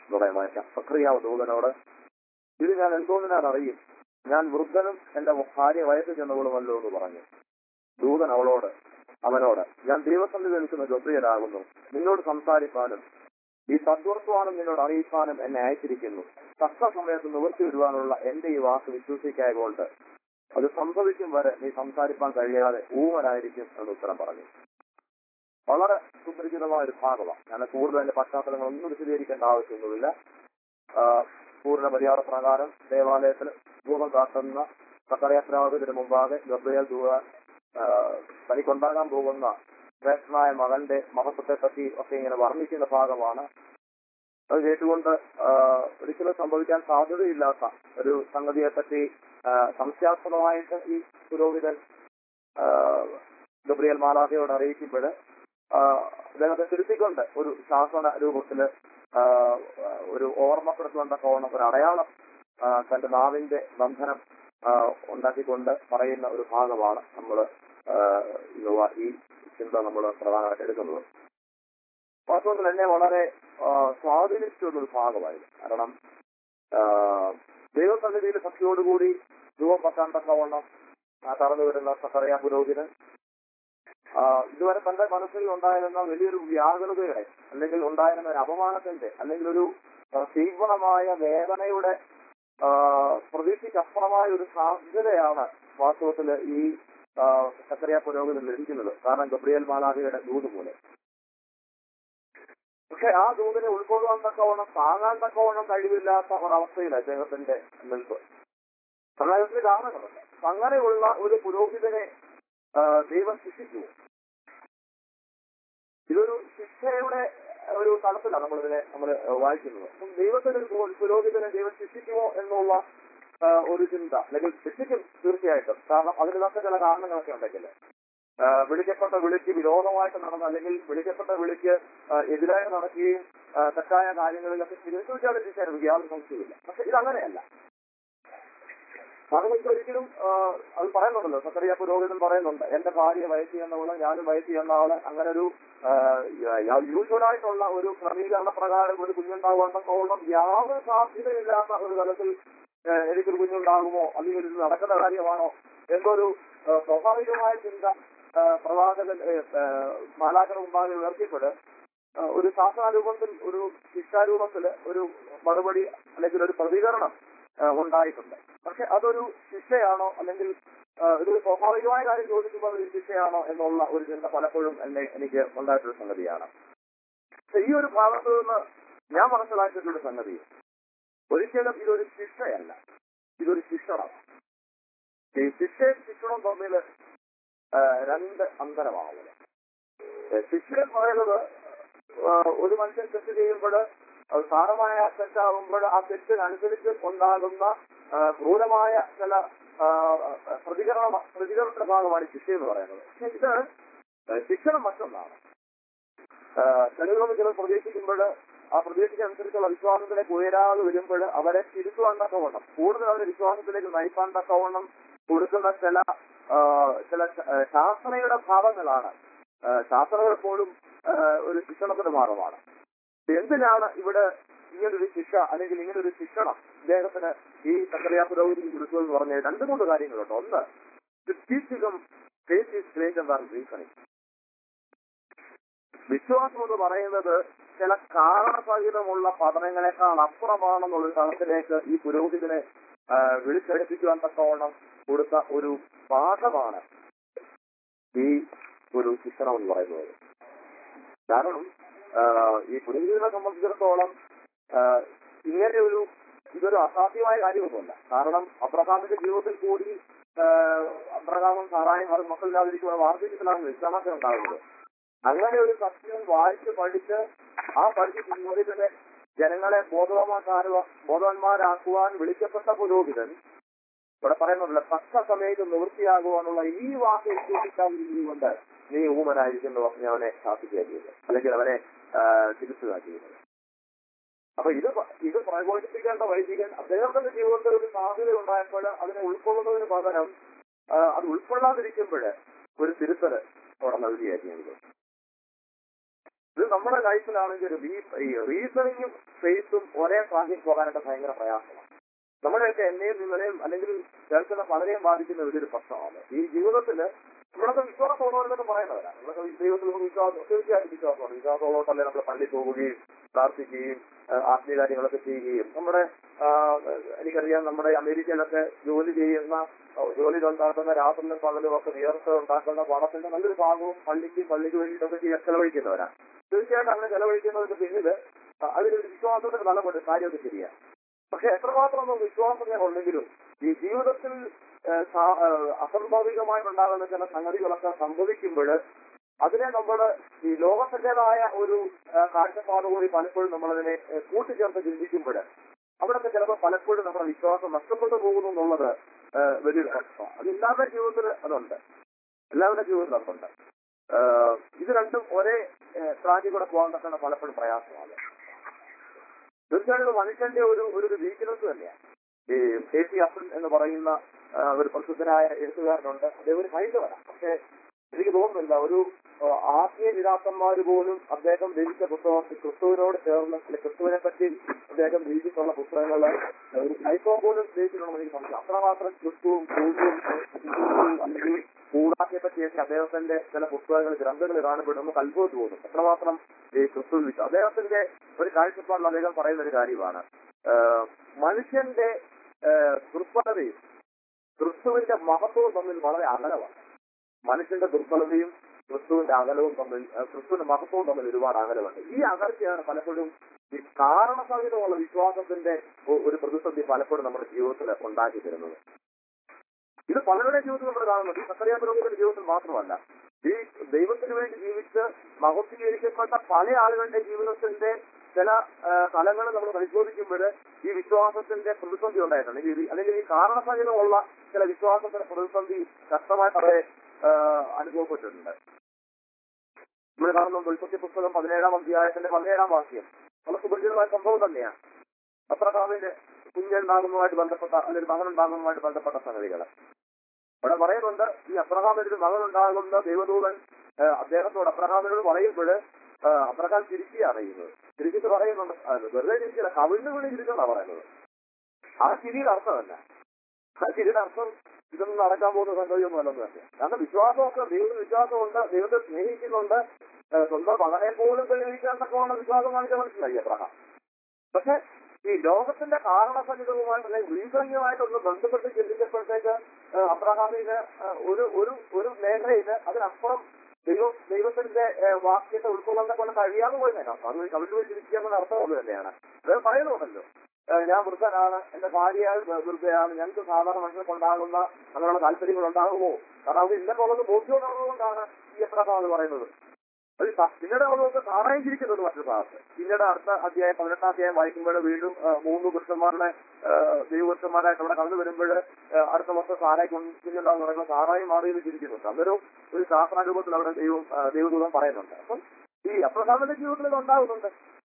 ഇവിടെ വായിക്കാം സക്രിയാവ് ദൂതനോട് ഇത് ഞാൻ എന്തോന്നിനാൽ അറിയും ഞാൻ വൃദ്ധനും എന്റെ ഭാര്യ വയസ്സ് ചെന്നവളുമല്ലോ എന്ന് പറഞ്ഞു ദൂതൻ അവളോട് അവനോട് ഞാൻ ദൈവസന്നിധി നിൽക്കുന്ന ഗബ്രിയലാകുന്നു നിന്നോട് സംസാരിക്കാനും ഈ സദ്വർത്തമാനം നിന്നോട് അറിയിക്കാനും എന്നെ അയച്ചിരിക്കുന്നു തക്ക സമയത്ത് നിവർത്തി വിടുവാനുള്ള എന്റെ ഈ വാക്ക് വിശ്വസിക്കായകൊണ്ട് അത് സംഭവിക്കും വരെ നീ സംസാരിക്കാൻ കഴിയാതെ ഊമനായിരിക്കും എന്ന് ഉത്തരം പറഞ്ഞു വളരെ സുപരിചിതമായ ഒരു ഭാഗമാണ് ഞാൻ കൂടുതൽ അതിന്റെ പശ്ചാത്തലങ്ങളൊന്നും വിശദീകരിക്കേണ്ട ആവശ്യമൊന്നുമില്ല ആ, പൂർണ്ണ മര്യാദ പ്രകാരം ദേവാലയത്തിൽ ധൂപം കാട്ടുന്ന സക്കറിയാശ്രാമത്തിന് മുമ്പാകെ ഗബ്രിയൽ ദൂത ആ, തനിക്കുണ്ടാകാൻ പോകുന്ന ശ്രേഷ്ഠനായ മകന്റെ മഹത്വത്തെ പറ്റി ഒക്കെ ഇങ്ങനെ വർണ്ണിക്കുന്ന ഭാഗമാണ് അത് കേട്ടുകൊണ്ട് ആ, ഒരിക്കലും സംഭവിക്കാൻ സാധ്യതയില്ലാത്ത ഒരു സംഗതിയെ പറ്റി ആ, സംശയാസ്പദമായിട്ട് ഈ പുരോഹിതൻ ആ, ഗബ്രിയൽ മാലാഖയോട് അറിയിക്കുമ്പോൾ അദ്ദേഹത്തെ തിരുത്തിക്കൊണ്ട് ഒരു ശാസന രൂപത്തില് ആ, ഒരു ഓർമ്മപ്പെടുത്തുന്ന കോണം ഒരു അടയാളം ആ, തന്റെ നാവിന്റെ ബന്ധനം ആ, ഉണ്ടാക്കിക്കൊണ്ട് പറയുന്ന ഒരു ഭാഗമാണ് നമ്മൾ ഈ ചിന്ത നമ്മൾ പ്രധാനമായിട്ട് എടുക്കുന്നത് വാസ്തവത്തിൽ എന്നെ വളരെ ആ, സ്വാധീനിച്ചിട്ടുള്ള ഒരു ഭാഗമായിരുന്നു കാരണം ആ, ദൈവസന്നിധിയിൽ ഭക്തിയോടുകൂടി രൂപം വെക്കാൻ തക്കവണ്ണം ആ കടന്നു വരുന്ന സക്കറിയ പുരോഹിതൻ ആ, ഇതുവരെ തന്റെ മനസ്സിൽ ഉണ്ടായിരുന്ന വലിയൊരു വ്യാകുലതയുടെ അല്ലെങ്കിൽ ഉണ്ടായിരുന്ന ഒരു അപമാനത്തിന്റെ അല്ലെങ്കിൽ ഒരു ആ, തീവ്രമായ വേദനയുടെ ആ, പ്രതീക്ഷയ്ക്കപ്പുറമായ ഒരു സാധ്യതയാണ് വാസ്തവത്തിൽ ഈ ആ, സക്കറിയ പുരോഹിതൻ ലഭിക്കുന്നത് കാരണം ഗബ്രിയൽ മാലാഖയുടെ ദൂത് മൂലം പക്ഷെ ആ ദൂതിനെ ഉൾക്കൊള്ളാൻ തക്കവണ്ണം താങ്ങാൻ തക്കവണ്ണം കഴിവില്ലാത്ത ഒരവസ്ഥയിൽ അദ്ദേഹത്തിന്റെ നിൽപ്പ് സമാജത്തിന് കാരണങ്ങളുണ്ട് അങ്ങനെയുള്ള ഒരു പുരോഹിതനെ ആ, ദൈവം ശിക്ഷിച്ചു ഇതൊരു ശിക്ഷയുടെ ഒരു തലത്തിലാണ് നമ്മളിതിനെ നമ്മൾ വായിക്കുന്നത് അപ്പം ദൈവത്തിന് ഒരു പു- പുരോഹിതനെ ദൈവം ശിക്ഷിക്കുമോ എന്നുള്ള ആ, ഒരു ചിന്ത അല്ലെങ്കിൽ ശിക്ഷിക്കും തീർച്ചയായിട്ടും കാരണം അതിനൊക്കെ ചില കാരണങ്ങളൊക്കെ ഉണ്ടെങ്കിൽ ആ, വിളിക്കപ്പെട്ട വിളിക്ക് വിരോധമായിട്ട് നടന്ന അല്ലെങ്കിൽ വിളിക്കപ്പെട്ട വിളിക്ക് ആ, എതിരായി നടക്കുകയും ആ, തെറ്റായ കാര്യങ്ങളിലൊക്കെ തിരിച്ചുവിട്ടാൽ ശിക്ഷയായിരുന്നു യാതൊരു സംശയമില്ല പക്ഷെ ഇതങ്ങനെയല്ല അതുകൊണ്ട് ഒരിക്കലും ആ, അത് പറയുന്നുണ്ടല്ലോ സക്കറിയ പുരോഹിതൻ പറയുന്നുണ്ട് എന്റെ ഭാര്യ വയസ്സ് ചെയ്യുന്നവള് ഞാനും വയസ്സ് ചെയ്യുന്ന ആള് അങ്ങനെ ഒരു യൂഷ്വലായിട്ടുള്ള ഒരു ക്രമീകരണ പ്രകാരം ഒരു കുഞ്ഞുണ്ടാവുണ്ടെന്നോളം യാതൊരു സാധ്യതയില്ലാത്ത ഒരു തലത്തിൽ ആ, എനിക്കൊരു കുഞ്ഞുണ്ടാകുമോ അല്ലെങ്കിൽ ഇത് നടക്കുന്ന കാര്യമാണോ എന്നൊരു ആ, സ്വാഭാവികമായ ചിന്ത ആ, പ്രവാചകൻ മാലാക്കർ മുമ്പാകെ ഉയർത്തിയപ്പോൾ ആ, ഒരു ശാസനാരൂപത്തിൽ ഒരു ശിക്ഷാരൂപത്തിൽ ഒരു മറുപടി അല്ലെങ്കിൽ ഒരു പ്രതികരണം ആ, ഉണ്ടായിട്ടുണ്ട് പക്ഷെ അതൊരു ശിക്ഷയാണോ അല്ലെങ്കിൽ ആ, ഇതൊരു സ്വാഭാവികമായ കാര്യം ചോദിക്കുമ്പോൾ ഒരു ശിക്ഷയാണോ എന്നുള്ള ഒരു ചിന്ത പലപ്പോഴും എന്നെ എനിക്ക് ഉണ്ടായിട്ടൊരു സംഗതിയാണ് പക്ഷെ ഈ ഒരു ഭാഗത്ത് നിന്ന് ഞാൻ മനസ്സിലാക്കിയിട്ടുള്ള സംഗതി ഒരിക്കലും ഇതൊരു ശിക്ഷയല്ല ഇതൊരു ശിക്ഷണം ഈ ശിക്ഷയും ശിക്ഷണവും തമ്മിൽ ആ, രണ്ട് അന്തരമാവുന്നത് ശിക്ഷ എന്ന് പറയുന്നത് ആ, ഒരു മനുഷ്യൻ തെറ്റ് ചെയ്യുമ്പോൾ അത് സാരമായ തെറ്റാകുമ്പോൾ ആ തെറ്റിനനുസരിച്ച് ഉണ്ടാകുന്ന ആ, ക്രൂരമായ ചില ആ, പ്രതികരണ പ്രതികരണത്തിന്റെ ഭാഗമാണ് ശിക്ഷ എന്ന് പറയുന്നത് പക്ഷെ ഇത് ശിക്ഷണം മറ്റൊന്നാണ് ചിലരോട് ചിലർ പ്രതീക്ഷിക്കുമ്പോൾ ആ പ്രതീക്ഷയ്ക്കനുസരിച്ചുള്ള വിശ്വാസത്തിലേക്ക് ഉയരാതെ വരുമ്പോൾ അവരെ തിരുത്തുവാൻ തക്കവണ്ണം കൂടുതൽ അവരെ വിശ്വാസത്തിലേക്ക് നയിക്കാൻ തക്കവണ്ണം കൊടുക്കുന്ന ചില ആ, ചില ശ- ആ, ശാസനയുടെ ഭാവങ്ങളാണ് ആ, ശാസനകൾ പോലും ആ, ഒരു ശിക്ഷണത്തിന്റെ ഭാഗമാണ് എന്തിനാണ് ഇവിടെ ഇങ്ങനൊരു ശിക്ഷ അല്ലെങ്കിൽ ഇങ്ങനൊരു ശിക്ഷണം ഇദ്ദേഹത്തിന് ഈ സക്കറിയ പുരോഗതി കൊടുക്കുമെന്ന് പറഞ്ഞ രണ്ട് മൂന്ന് കാര്യങ്ങളുണ്ട് ഒന്ന് ടീച്ചികം faith is greater than reasoning വിശ്വാസം എന്ന് പറയുന്നത് ചില കാരണസഹിതമുള്ള പഠനങ്ങളെക്കാൾ അപ്പുറമാണെന്നുള്ള തലത്തിലേക്ക് ഈ പുരോഹിതനെ ആ, വിളിച്ചെടുപ്പിക്കുവാൻ തക്കവണ്ണം കൊടുത്ത ഒരു പാഠമാണ് ഈ ഒരു ശിക്ഷണം എന്ന് പറയുന്നത് കാരണം ആ, ഈ പുരോഹിതനെ സംബന്ധിച്ചിടത്തോളം ആ, ഇങ്ങനെ ഒരു ഇതൊരു അസാധ്യമായ കാര്യമൊന്നുമല്ല കാരണം അബ്രഹാമിന്റെ ജീവിതത്തിൽ കൂടി ആ, അബ്രഹാമും സാറായും അത് മക്കളില്ലാതിരിക്കുന്ന വാർദ്ധക്യത്തിലാണ് വിശ്വാസം ഉണ്ടാകുന്നത് അങ്ങനെ ഒരു സത്യം വായിച്ച് പഠിച്ച് ആ പഠിച്ച് പുരോഹിതനെ ജനങ്ങളെ ബോധവാന്മാരാകുക ബോധവാന്മാരാക്കുവാൻ വിളിക്കപ്പെട്ട പുരോഹിതൻ ഇവിടെ പറയുന്നുണ്ടല്ലോ തക്ക സമയത്ത് നിവൃത്തിയാകുവാനുള്ള ഈ വാക്ക് വിശ്വസിക്കാതിരിക്കുന്നത് നീ ഊമനായിരിക്കുന്നു പറഞ്ഞ് അവനെ ശാസിക്കുക ചെയ്തത് അല്ലെങ്കിൽ അവനെ ആ, തിരുത്തുക ചെയ്തത് അപ്പൊ ഇത് പ- ഇത് പ്രകോപിപ്പിക്കേണ്ട വൈദികൻ അദ്ദേഹത്തിന്റെ ജീവിതത്തിൽ ഒരു സാധ്യത ഉണ്ടായപ്പോൾ അതിനെ ഉൾക്കൊള്ളുന്നതിന് പകരം ആ, അത് ഉൾക്കൊള്ളാതിരിക്കുമ്പോൾ ഒരു തിരുത്തല് അവിടെ നൽകുകയായിരുന്നു ഇത് നമ്മുടെ ലൈഫിലാണെങ്കിൽ ഈ റീസണിങ്ങും ഫേസും ഒരേ ട്രാക്കിൽ പോകാനായിട്ട് ഭയങ്കര പ്രയാസമാണ് നമ്മുടെയൊക്കെ എന്നെയും നിങ്ങളെയും അല്ലെങ്കിൽ കേൾക്കുന്ന പലരെയും ബാധിക്കുന്ന വലിയൊരു പ്രശ്നമാണ് ഈ ജീവിതത്തില് നമ്മളൊക്കെ വിശ്വാസമുള്ളവരെന്നൊക്കെ പറയുന്നവരാണ് നമ്മളൊക്കെ ദൈവത്തിൽ നമുക്ക് വിശ്വാസം തീർച്ചയായിട്ടും വിശ്വാസമാണ് വിശ്വാസമുള്ളതല്ലേ നമ്മൾ പള്ളി പോവുകയും പ്രാർത്ഥിക്കുകയും ആ, ആത്മീയ കാര്യങ്ങളൊക്കെ ചെയ്യുകയും നമ്മുടെ ആ, എനിക്കറിയാം നമ്മുടെ അമേരിക്കയിലൊക്കെ ജോലി ചെയ്യുന്ന ആ, ജോലി ഉണ്ടാക്കുന്ന രാത്രിയിലും പകലും ഒക്കെ വിയർത്ത് ഉണ്ടാക്കുന്ന പണത്തിന്റെ നല്ലൊരു ഭാഗവും പള്ളിക്ക് പള്ളിക്ക് വേണ്ടിയിട്ടൊക്കെ ചെയ്യാൻ ചെലവഴിക്കുന്നവരാണ് തീർച്ചയായിട്ടും അങ്ങനെ ചെലവഴിക്കുന്നതിന്റെ പിന്നില് ആ, അതിലൊരു വിശ്വാസത്തിന്റെ ബലമുണ്ട് കാര്യമൊക്കെ ശരിയാണ് പക്ഷെ എത്രമാത്രം നമുക്ക് വിശ്വാസം ഉണ്ടെങ്കിലും ഈ ജീവിതത്തിൽ ആ, സാ- ആ, അസ്വാഭാവികമായിട്ടുണ്ടാകുന്ന ചില സംഗതികളൊക്കെ സംഭവിക്കുമ്പോൾ അതിനെ നമ്മൾ ഈ ലോകത്തിൻ്റെതായ ഒരു ആ, കാഴ്ചപ്പാടുകൂടി പലപ്പോഴും നമ്മളതിനെ ആ, കൂട്ടിച്ചേർത്ത് ചിന്തിക്കുമ്പോൾ അവിടൊക്കെ ചിലപ്പോൾ പലപ്പോഴും നമ്മുടെ വിശ്വാസം നഷ്ടപ്പെട്ടു പോകുന്നു എന്നുള്ളത് ആ, വലിയൊരു പ്രശ്നമാണ് അത് എല്ലാവരുടെ ജീവിതത്തിൽ അതുണ്ട് എല്ലാവരുടെ ജീവിതത്തിൽ അതുണ്ട് ആ, ഇത് രണ്ടും ഒരേ ട്രാക്കിൽ കൂടെ പോകാൻ തന്നെ പലപ്പോഴും പ്രയാസമാണ് തീർച്ചയായിട്ടും മനുഷ്യന്റെ ഒരു ഒരു വീക്ക്നെസ് തന്നെയാണ് ഈ കെ സി അപ്പൻ എന്ന് പറയുന്ന ആ, ഒരു പ്രസിദ്ധനായ എഴുത്തുകാരനുണ്ട് അദ്ദേഹം ഒരു ഹൈന്ദവനാണ് പക്ഷെ എനിക്ക് തോന്നുന്നില്ല ഒരു ആ, ആത്മീയ പിതാക്കന്മാര് പോലും അദ്ദേഹം രചിച്ച പുസ്തകം ക്രിസ്തുവിനോട് ചേർന്ന് അല്ലെ ക്രിസ്തുവിനെ പറ്റി അദ്ദേഹം രചിച്ചിട്ടുള്ള പുസ്തകങ്ങൾ ഒരു ഹൈക്കോ പോലും രചിച്ചിട്ടുണ്ടെന്ന് എനിക്ക് സംശയം അത്രമാത്രം ക്രിസ്തുവും ക്രൂസും അല്ലെങ്കിൽ കൂടാക്കിയെ പറ്റിയൊക്കെ അദ്ദേഹത്തിന്റെ ചില പുസ്തകങ്ങൾ ഗ്രന്ഥങ്ങൾ കാണുമ്പോൾ നമുക്ക് അത്ഭുതം തോന്നും എത്രമാത്രം ഈ ക്രിസ്തു വിശ്വാസം അദ്ദേഹത്തിന്റെ ഒരു കാഴ്ചപ്പാടിൽ അദ്ദേഹം പറയുന്ന ഒരു കാര്യമാണ് ആ, മനുഷ്യന്റെ ആ, ദുർബലതയും ക്രിസ്തുവിന്റെ മഹത്വവും തമ്മിൽ വളരെ അകലമാണ് മനുഷ്യന്റെ ദുർബലതയും ക്രിസ്തുവിന്റെ അകലവും തമ്മിൽ ആ, ക്രിസ്തുവിന്റെ മഹത്വവും തമ്മിൽ ഒരുപാട് അകലമുണ്ട് ഈ അകൽച്ചയാണ് പലപ്പോഴും ഈ കാരണസഹിതമുള്ള വിശ്വാസത്തിന്റെ ഒ- ഒരു പ്രതിസന്ധി പലപ്പോഴും നമ്മുടെ ജീവിതത്തിൽ ഉണ്ടാക്കി തരുന്നത് ഇത് പലരുടെ ജീവിതത്തിൽ നമ്മൾ കാണുന്നുണ്ട് ഈ സക്കറിയ പുരോഗതിയുടെ ജീവിതത്തിൽ മാത്രമല്ല ഈ ദൈവത്തിന് വേണ്ടി ജീവിച്ച് മഹത്വീകരിക്കപ്പെട്ട പല ആളുകളുടെ ജീവിതത്തിന്റെ ചില തലങ്ങൾ നമ്മൾ പരിശോധിക്കുമ്പോൾ ഈ വിശ്വാസത്തിന്റെ പ്രതിസന്ധി ഉണ്ടായിട്ടുണ്ട് ഈ- അല്ലെങ്കിൽ ഈ കാരണസഹിതമുള്ള ചില വിശ്വാസത്തിന്റെ പ്രതിസന്ധി ശക്തമായിട്ട് അവരെ ആ, അനുഭവപ്പെട്ടിട്ടുണ്ട് നമ്മൾ കാണുന്ന ഉൽപ്പത്തി പുസ്തകം പതിനേഴാം അധ്യായത്തിന്റെ പതിനേഴാം വാക്യം വളരെ സുപരിചിതമായ സംഭവം തന്നെയാണ് അപ്രകാവിന്റെ കുഞ്ഞുണ്ടാകുന്നതുമായിട്ട് ബന്ധപ്പെട്ട അല്ലെങ്കിൽ മകനുണ്ടാകുന്നതുമായിട്ട് ബന്ധപ്പെട്ട സംഗതികൾ അവിടെ പറയുന്നുണ്ട് ഈ അബ്രഹാമിന് ഒരു മകനുണ്ടാകുന്ന ദൈവദൂതൻ ആ, അദ്ദേഹത്തോട് അബ്രഹാമിനോട് പറയുമ്പോൾ അബ്രഹാം ചിരിക്കുകയാണ് ചെയ്യുന്നത് ചിരിച്ചിട്ട് പറയുന്നുണ്ട് ആ, വെറുതെ ചിരിക്കില്ല കവിളിന് വേണ്ടി ചിരിക്കുന്ന പറയുന്നത് ആ ചിരിയുടെ അർത്ഥമല്ല ആ ചിരിയുടെ അർത്ഥം ഇതൊന്നും നടക്കാൻ പോകുന്ന സംഗതിയൊന്നും അല്ലെന്ന് തന്നെ കാരണം വിശ്വാസമൊക്കെ ദൈവത്തിന് വിശ്വാസമുണ്ട് ദൈവത്തെ സ്നേഹിക്കുന്നുണ്ട് ആ, സ്വന്തം മകനെ പോലും പരിഗണിക്കാൻ തക്കവണ്ണം വിശ്വാസം കാണിച്ച മനസ്സിലായി അബ്രഹാം പക്ഷെ ഈ ലോകത്തിന്റെ കാരണസഹിതവുമായിട്ട് അല്ലെങ്കിൽ റീസണിയുമായിട്ടൊന്ന് ബന്ധപ്പെട്ട് ചിന്തിച്ചപ്പോഴത്തേക്ക് ആ, അബ്രഹാമിന് ആ, ഒരു ഒരു ഒരു മേഖലയില് അതിനപ്പുറം ദൈവം ദൈവത്തിന്റെ ആ, വാക്യത്തെ ഉൾക്കൊള്ളാൻ കൊണ്ട് കഴിയാതെ പോയതേക്കാം അത് കവിട്ട് പോയി ചിരിക്കുക അർത്ഥം അത് തന്നെയാണ് അത് പറയുന്നുണ്ടല്ലോ ആ, ഞാൻ വൃദ്ധനാണ് എന്റെ ഭാര്യ വൃദ്ധയാണ് ഞങ്ങൾക്ക് സാധാരണ മനുഷ്യർക്ക് ഉണ്ടാകുന്ന അങ്ങനെയുള്ള താല്പര്യങ്ങൾ ഉണ്ടാകുമോ കാരണം അത് ഇന്ന പോകുന്നത് ബോധ്യമുള്ളതുകൊണ്ടാണ് ഈ അബ്രഹാം എന്ന് പറയുന്നത് അത് സ- പിന്നീട് നമ്മളൊക്കെ കാണാൻ ചിരിക്കുന്നത് മറ്റൊരു ഭാഗത്ത് പിന്നീട് അടുത്ത അധ്യായം പതിനെട്ടാം അധ്യായം വായിക്കുമ്പോൾ വീണ്ടും ആ, മൂന്ന് പുരുഷന്മാരുടെ ദൈവപുരുഷന്മാരായിട്ട് അവിടെ കടന്നു വരുമ്പോൾ അടുത്ത വർഷം സാറായി കുഞ്ഞുണ്ടാകുന്ന പറയുമ്പോൾ സാറായി മാറിയത് ചിരിക്കുന്നുണ്ട് അതൊരു ഒരു ശാസ്ത്രാരൂപത്തിൽ അവിടെ ദൈവം ആ, ദൈവദൂതം പറയുന്നുണ്ട് അപ്പം ഈ അപ്രസാദന്റെ ജീവിതത്തിൽ ഇത് ഉണ്ടാകുന്നുണ്ട്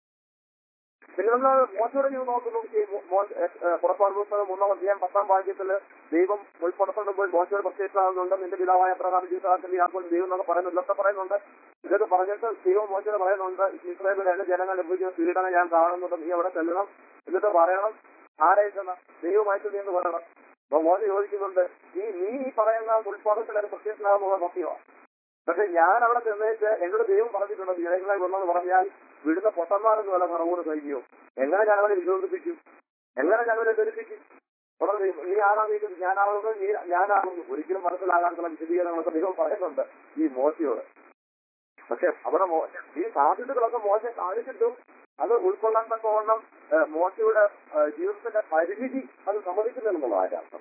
പിന്നെ നമ്മൾ മോശയുടെ ജീവിതം നോക്കുന്നു ഈ മോ- മോ- ഏ, ഏ, പുറപ്പാട് പുസ്തകം മൂന്നാം അധ്യായം പത്താം വാക്യത്തില് ദൈവം ഉൾപ്പെടുത്തുമ്പോൾ മോശയുടെ പ്രത്യേകമാകുന്നുണ്ട് നിന്റെ പിതാവായ പ്രകാരം ജീവിതത്തിൽ അപ്പോൾ ദൈവം എന്നൊക്കെ പറയുന്നു ഇതൊക്കെ പറയുന്നുണ്ട് ഇതൊക്കെ പറഞ്ഞിട്ട് ദൈവം മോശയുടെ പറയുന്നുണ്ട് ഇസ്രായേലിലെ രണ്ട് ജനങ്ങൾ ലഭിക്കുന്ന പീഡനം ഞാൻ കാണുന്നുണ്ട് നീ അവിടെ ചെല്ലണം എന്നിട്ട് പറയണം ആരായിട്ടെന്ന് ദൈവമായിട്ട് നീ എന്ന് പറയണം അപ്പൊ മോശ ചോദിക്കുന്നുണ്ട് ഈ നീ ഈ പറയുന്ന ഉൾപ്പാടത്തിൽ അത് പ്രത്യേകമാകുന്ന സത്യമാണ് പക്ഷെ ഞാൻ അവിടെ ചെന്നേച്ച് എന്നോട് ദൈവം പറഞ്ഞിട്ടുണ്ട് ജനങ്ങളെ കൊന്നെന്ന് പറഞ്ഞാൽ വിടുന്ന പൊട്ടന്മാരെന്ന് വല്ല പറവൂന്ന് കഴിയോ എങ്ങനെ ഞങ്ങളെ വിശ്വസിപ്പിക്കും എങ്ങനെ ഞങ്ങളെ ധരിപ്പിക്കും ഉടനെ ദൈവം, നീ ആരാണെങ്കിലും ഞാനാണെന്ന് നീ ഞാനാണെന്ന് ഒരിക്കലും മനസ്സിലാകാനുള്ള വിശദീകരണങ്ങളൊക്കെ ദൈവം പറയുന്നുണ്ട് ഈ മോശയോട് പക്ഷെ അവിടെ മോ- ഈ സാധ്യതകളൊക്കെ മോശം കാണിച്ചിട്ടും അത് ഉൾക്കൊള്ളാൻ തക്കവണ്ണം ഏ, മോശയുടെ ഏ, ജീവിതത്തിന്റെ പരിമിതി അത് സമ്മതിക്കുന്നില്ലെന്നുള്ളതാണ് അർത്ഥം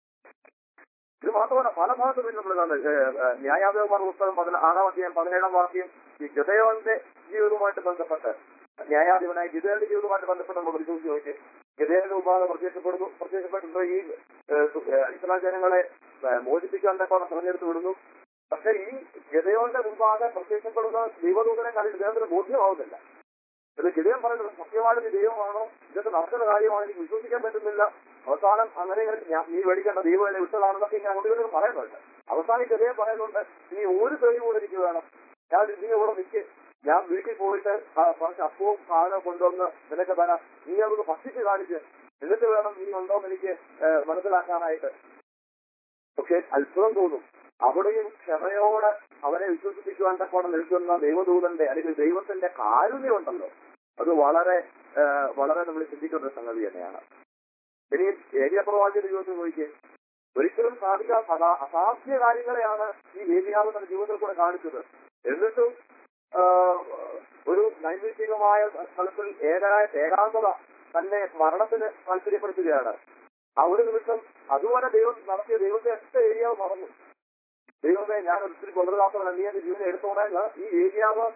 ഇത് മാത്രമല്ല പല ഭാഗത്തും നമ്മൾ കാണുന്നത് ന്യായാധിപന്മാർ പുസ്തകം പതിന ആറാം അധ്യായം പതിനേഴാം വാക്യം ഈ ഗതയോന്റെ ജീവിതവുമായിട്ട് ബന്ധപ്പെട്ട് ന്യായാധിപനായ ഗിതയുടെ ജീവിതവുമായിട്ട് ബന്ധപ്പെട്ട് നമ്മൾ പരിശോധിച്ച് നോക്കി ഗതയുടെ ഉപാധി പ്രത്യക്ഷപ്പെടുന്നു പ്രത്യക്ഷപ്പെട്ടുണ്ടോ ഈ ഏഹ്, സു- ഏഹ്, ഇസ്ലാം ജനങ്ങളെ ഏഹ്, മോചിപ്പിക്കാൻ തക്കവണ്ണം തെരഞ്ഞെടുത്ത് വിടുന്നു പക്ഷെ ഈ ഗതയോന്റെ മുമ്പാകെ പ്രത്യക്ഷപ്പെടുന്ന ദൈവദൂതനെ കണ്ടിട്ട് ഇദ്ദേഹത്തിന് ബോധ്യമാവുന്നില്ല ഇത് ഗിതയം പറയുന്നത് സത്യമായിട്ട് ഇത് ദൈവമാണോ ഇതൊക്കെ നടക്കുന്ന കാര്യമാണ് എനിക്ക് വിശ്വസിക്കാൻ പറ്റുന്നില്ല അവസാനം അങ്ങനെ ഇങ്ങനെ ഞാൻ- നീ മേടിക്കേണ്ട ദൈവം എന്നെ വിട്ടതാണെന്നൊക്കെ ഇങ്ങനെ അങ്ങോട്ട് ഇങ്ങോട്ട് പറയുന്നുണ്ട് അവസാനം ഗതയം പറയുന്നുണ്ട് നീ ഒരു പേര് കൂടെ എനിക്ക് വേണം ഞാൻ നീ ഇവിടെ നിൽക്ക് ഞാൻ വീട്ടിൽ പോയിട്ട് ആ കുറച്ച് അപ്പവും സാധനം കൊണ്ടുവന്ന് നിനക്ക് തരാം നീ അതൊന്ന് ഭക്ഷിച്ച് കാണിച്ച് എന്നിട്ട് വേണം നീ ഉണ്ടോ എന്ന് എനിക്ക് ഏഹ്, മനസ്സിലാക്കാനായിട്ട് പക്ഷെ അത്ഭുതം തോന്നും അവിടെയും ക്ഷമയോടെ അവനെ വിശ്വസിപ്പിക്കുവാൻ തക്കോടെ നിൽക്കുന്ന ദൈവദൂതന്റെ അല്ലെങ്കിൽ ദൈവത്തിന്റെ കാരുണ്യമുണ്ടല്ലോ അത് വളരെ ഏഹ്, വളരെ നമ്മൾ ചിന്തിക്കേണ്ട ഒരു സംഗതി തന്നെയാണ് ഇനി ഏരിയ പ്രവാചകന്റെ ജീവിതത്തിൽ നോക്കിയേ ഒരിക്കലും സാധിക്കാത്ത അസാ- അസാധ്യ കാര്യങ്ങളെയാണ് ഈ ഏരിയാവ് തന്റെ ജീവിതത്തിൽ കൂടെ കാണിച്ചത് എന്നിട്ടും ആഹ്, ഒരു നൈമിഷികമായ സ്ഥലത്തിൽ ഏകായ ഏകാന്തത തന്നെ മരണത്തിന് താല്പര്യപ്പെടുത്തുകയാണ് ആ ഒരു നിമിഷം അതുപോലെ ദൈവം നടത്തിയ ദൈവത്തെ ഒറ്റ ഏരിയാവ് മറന്നു ദൈവമേ ഞാൻ ഒത്തിരി കൊള്ളതാത്തവൻ നീ എന്റെ ജീവനെ എടുത്തോളാൻ ഈ ഏരിയാവ്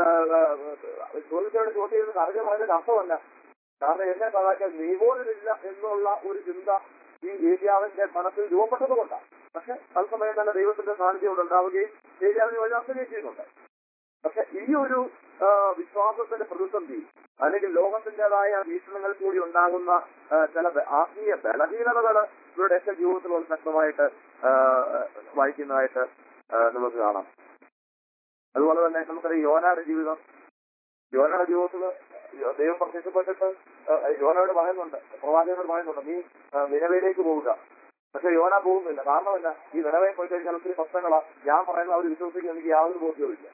ചോദിച്ചവരുടെ ചോദ്യം ചെയ്യുന്നത് അറിഞ്ഞ പറയുന്നതിന്റെ അർത്ഥമല്ല കാരണം എന്നെ സഹായിക്കാൻ നീ പോലുമില്ല എന്നുള്ള ഒരു ചിന്ത ഈ ഏരിയാവിന്റെ മനസ്സിൽ രൂപപ്പെട്ടത് കൊണ്ടാണ് പക്ഷെ തത്സമയം തന്നെ ദൈവത്തിന്റെ സാന്നിധ്യം ഇവിടെ ഉണ്ടാവുകയും ഏരിയാവിനെ വഴിയാക്കുകയും ചെയ്യുന്നുണ്ട് പക്ഷെ ഈ ഒരു ആ, വിശ്വാസത്തിന്റെ പ്രതിസന്ധി അല്ലെങ്കിൽ ലോകത്തിന്റേതായ വീക്ഷണങ്ങൾ കൂടി ഉണ്ടാകുന്ന ആ, ചില ബ- ആത്മീയ ബലഹീനതകൾ ഇവരുടെയൊക്കെ ജീവിതത്തിൽ വളരെ ശക്തമായിട്ട് ആ, വായിക്കുന്നതായിട്ട് ആ, നമുക്ക് കാണാം അതുപോലെ തന്നെ നമുക്കറിയാം യോനയുടെ ജീവിതം യോനയുടെ ജീവിതത്തിൽ ദൈവം പ്രത്യക്ഷപ്പെട്ടിട്ട് ആ, യോനയോട് പറയുന്നുണ്ട് പ്രവാചകനോട് പറയുന്നുണ്ട് നീ ആ, നിലവിലേക്ക് പോവുക പക്ഷെ യോന പോകുന്നില്ല കാരണമല്ല ഈ നിലവേ പോയി കഴിഞ്ഞാൽ ഒത്തിരി പ്രശ്നങ്ങളാ ഞാൻ പറയുന്ന അവർ വിശ്വസിക്കുന്ന എനിക്ക് യാതൊരു ബോധ്യവുമില്ല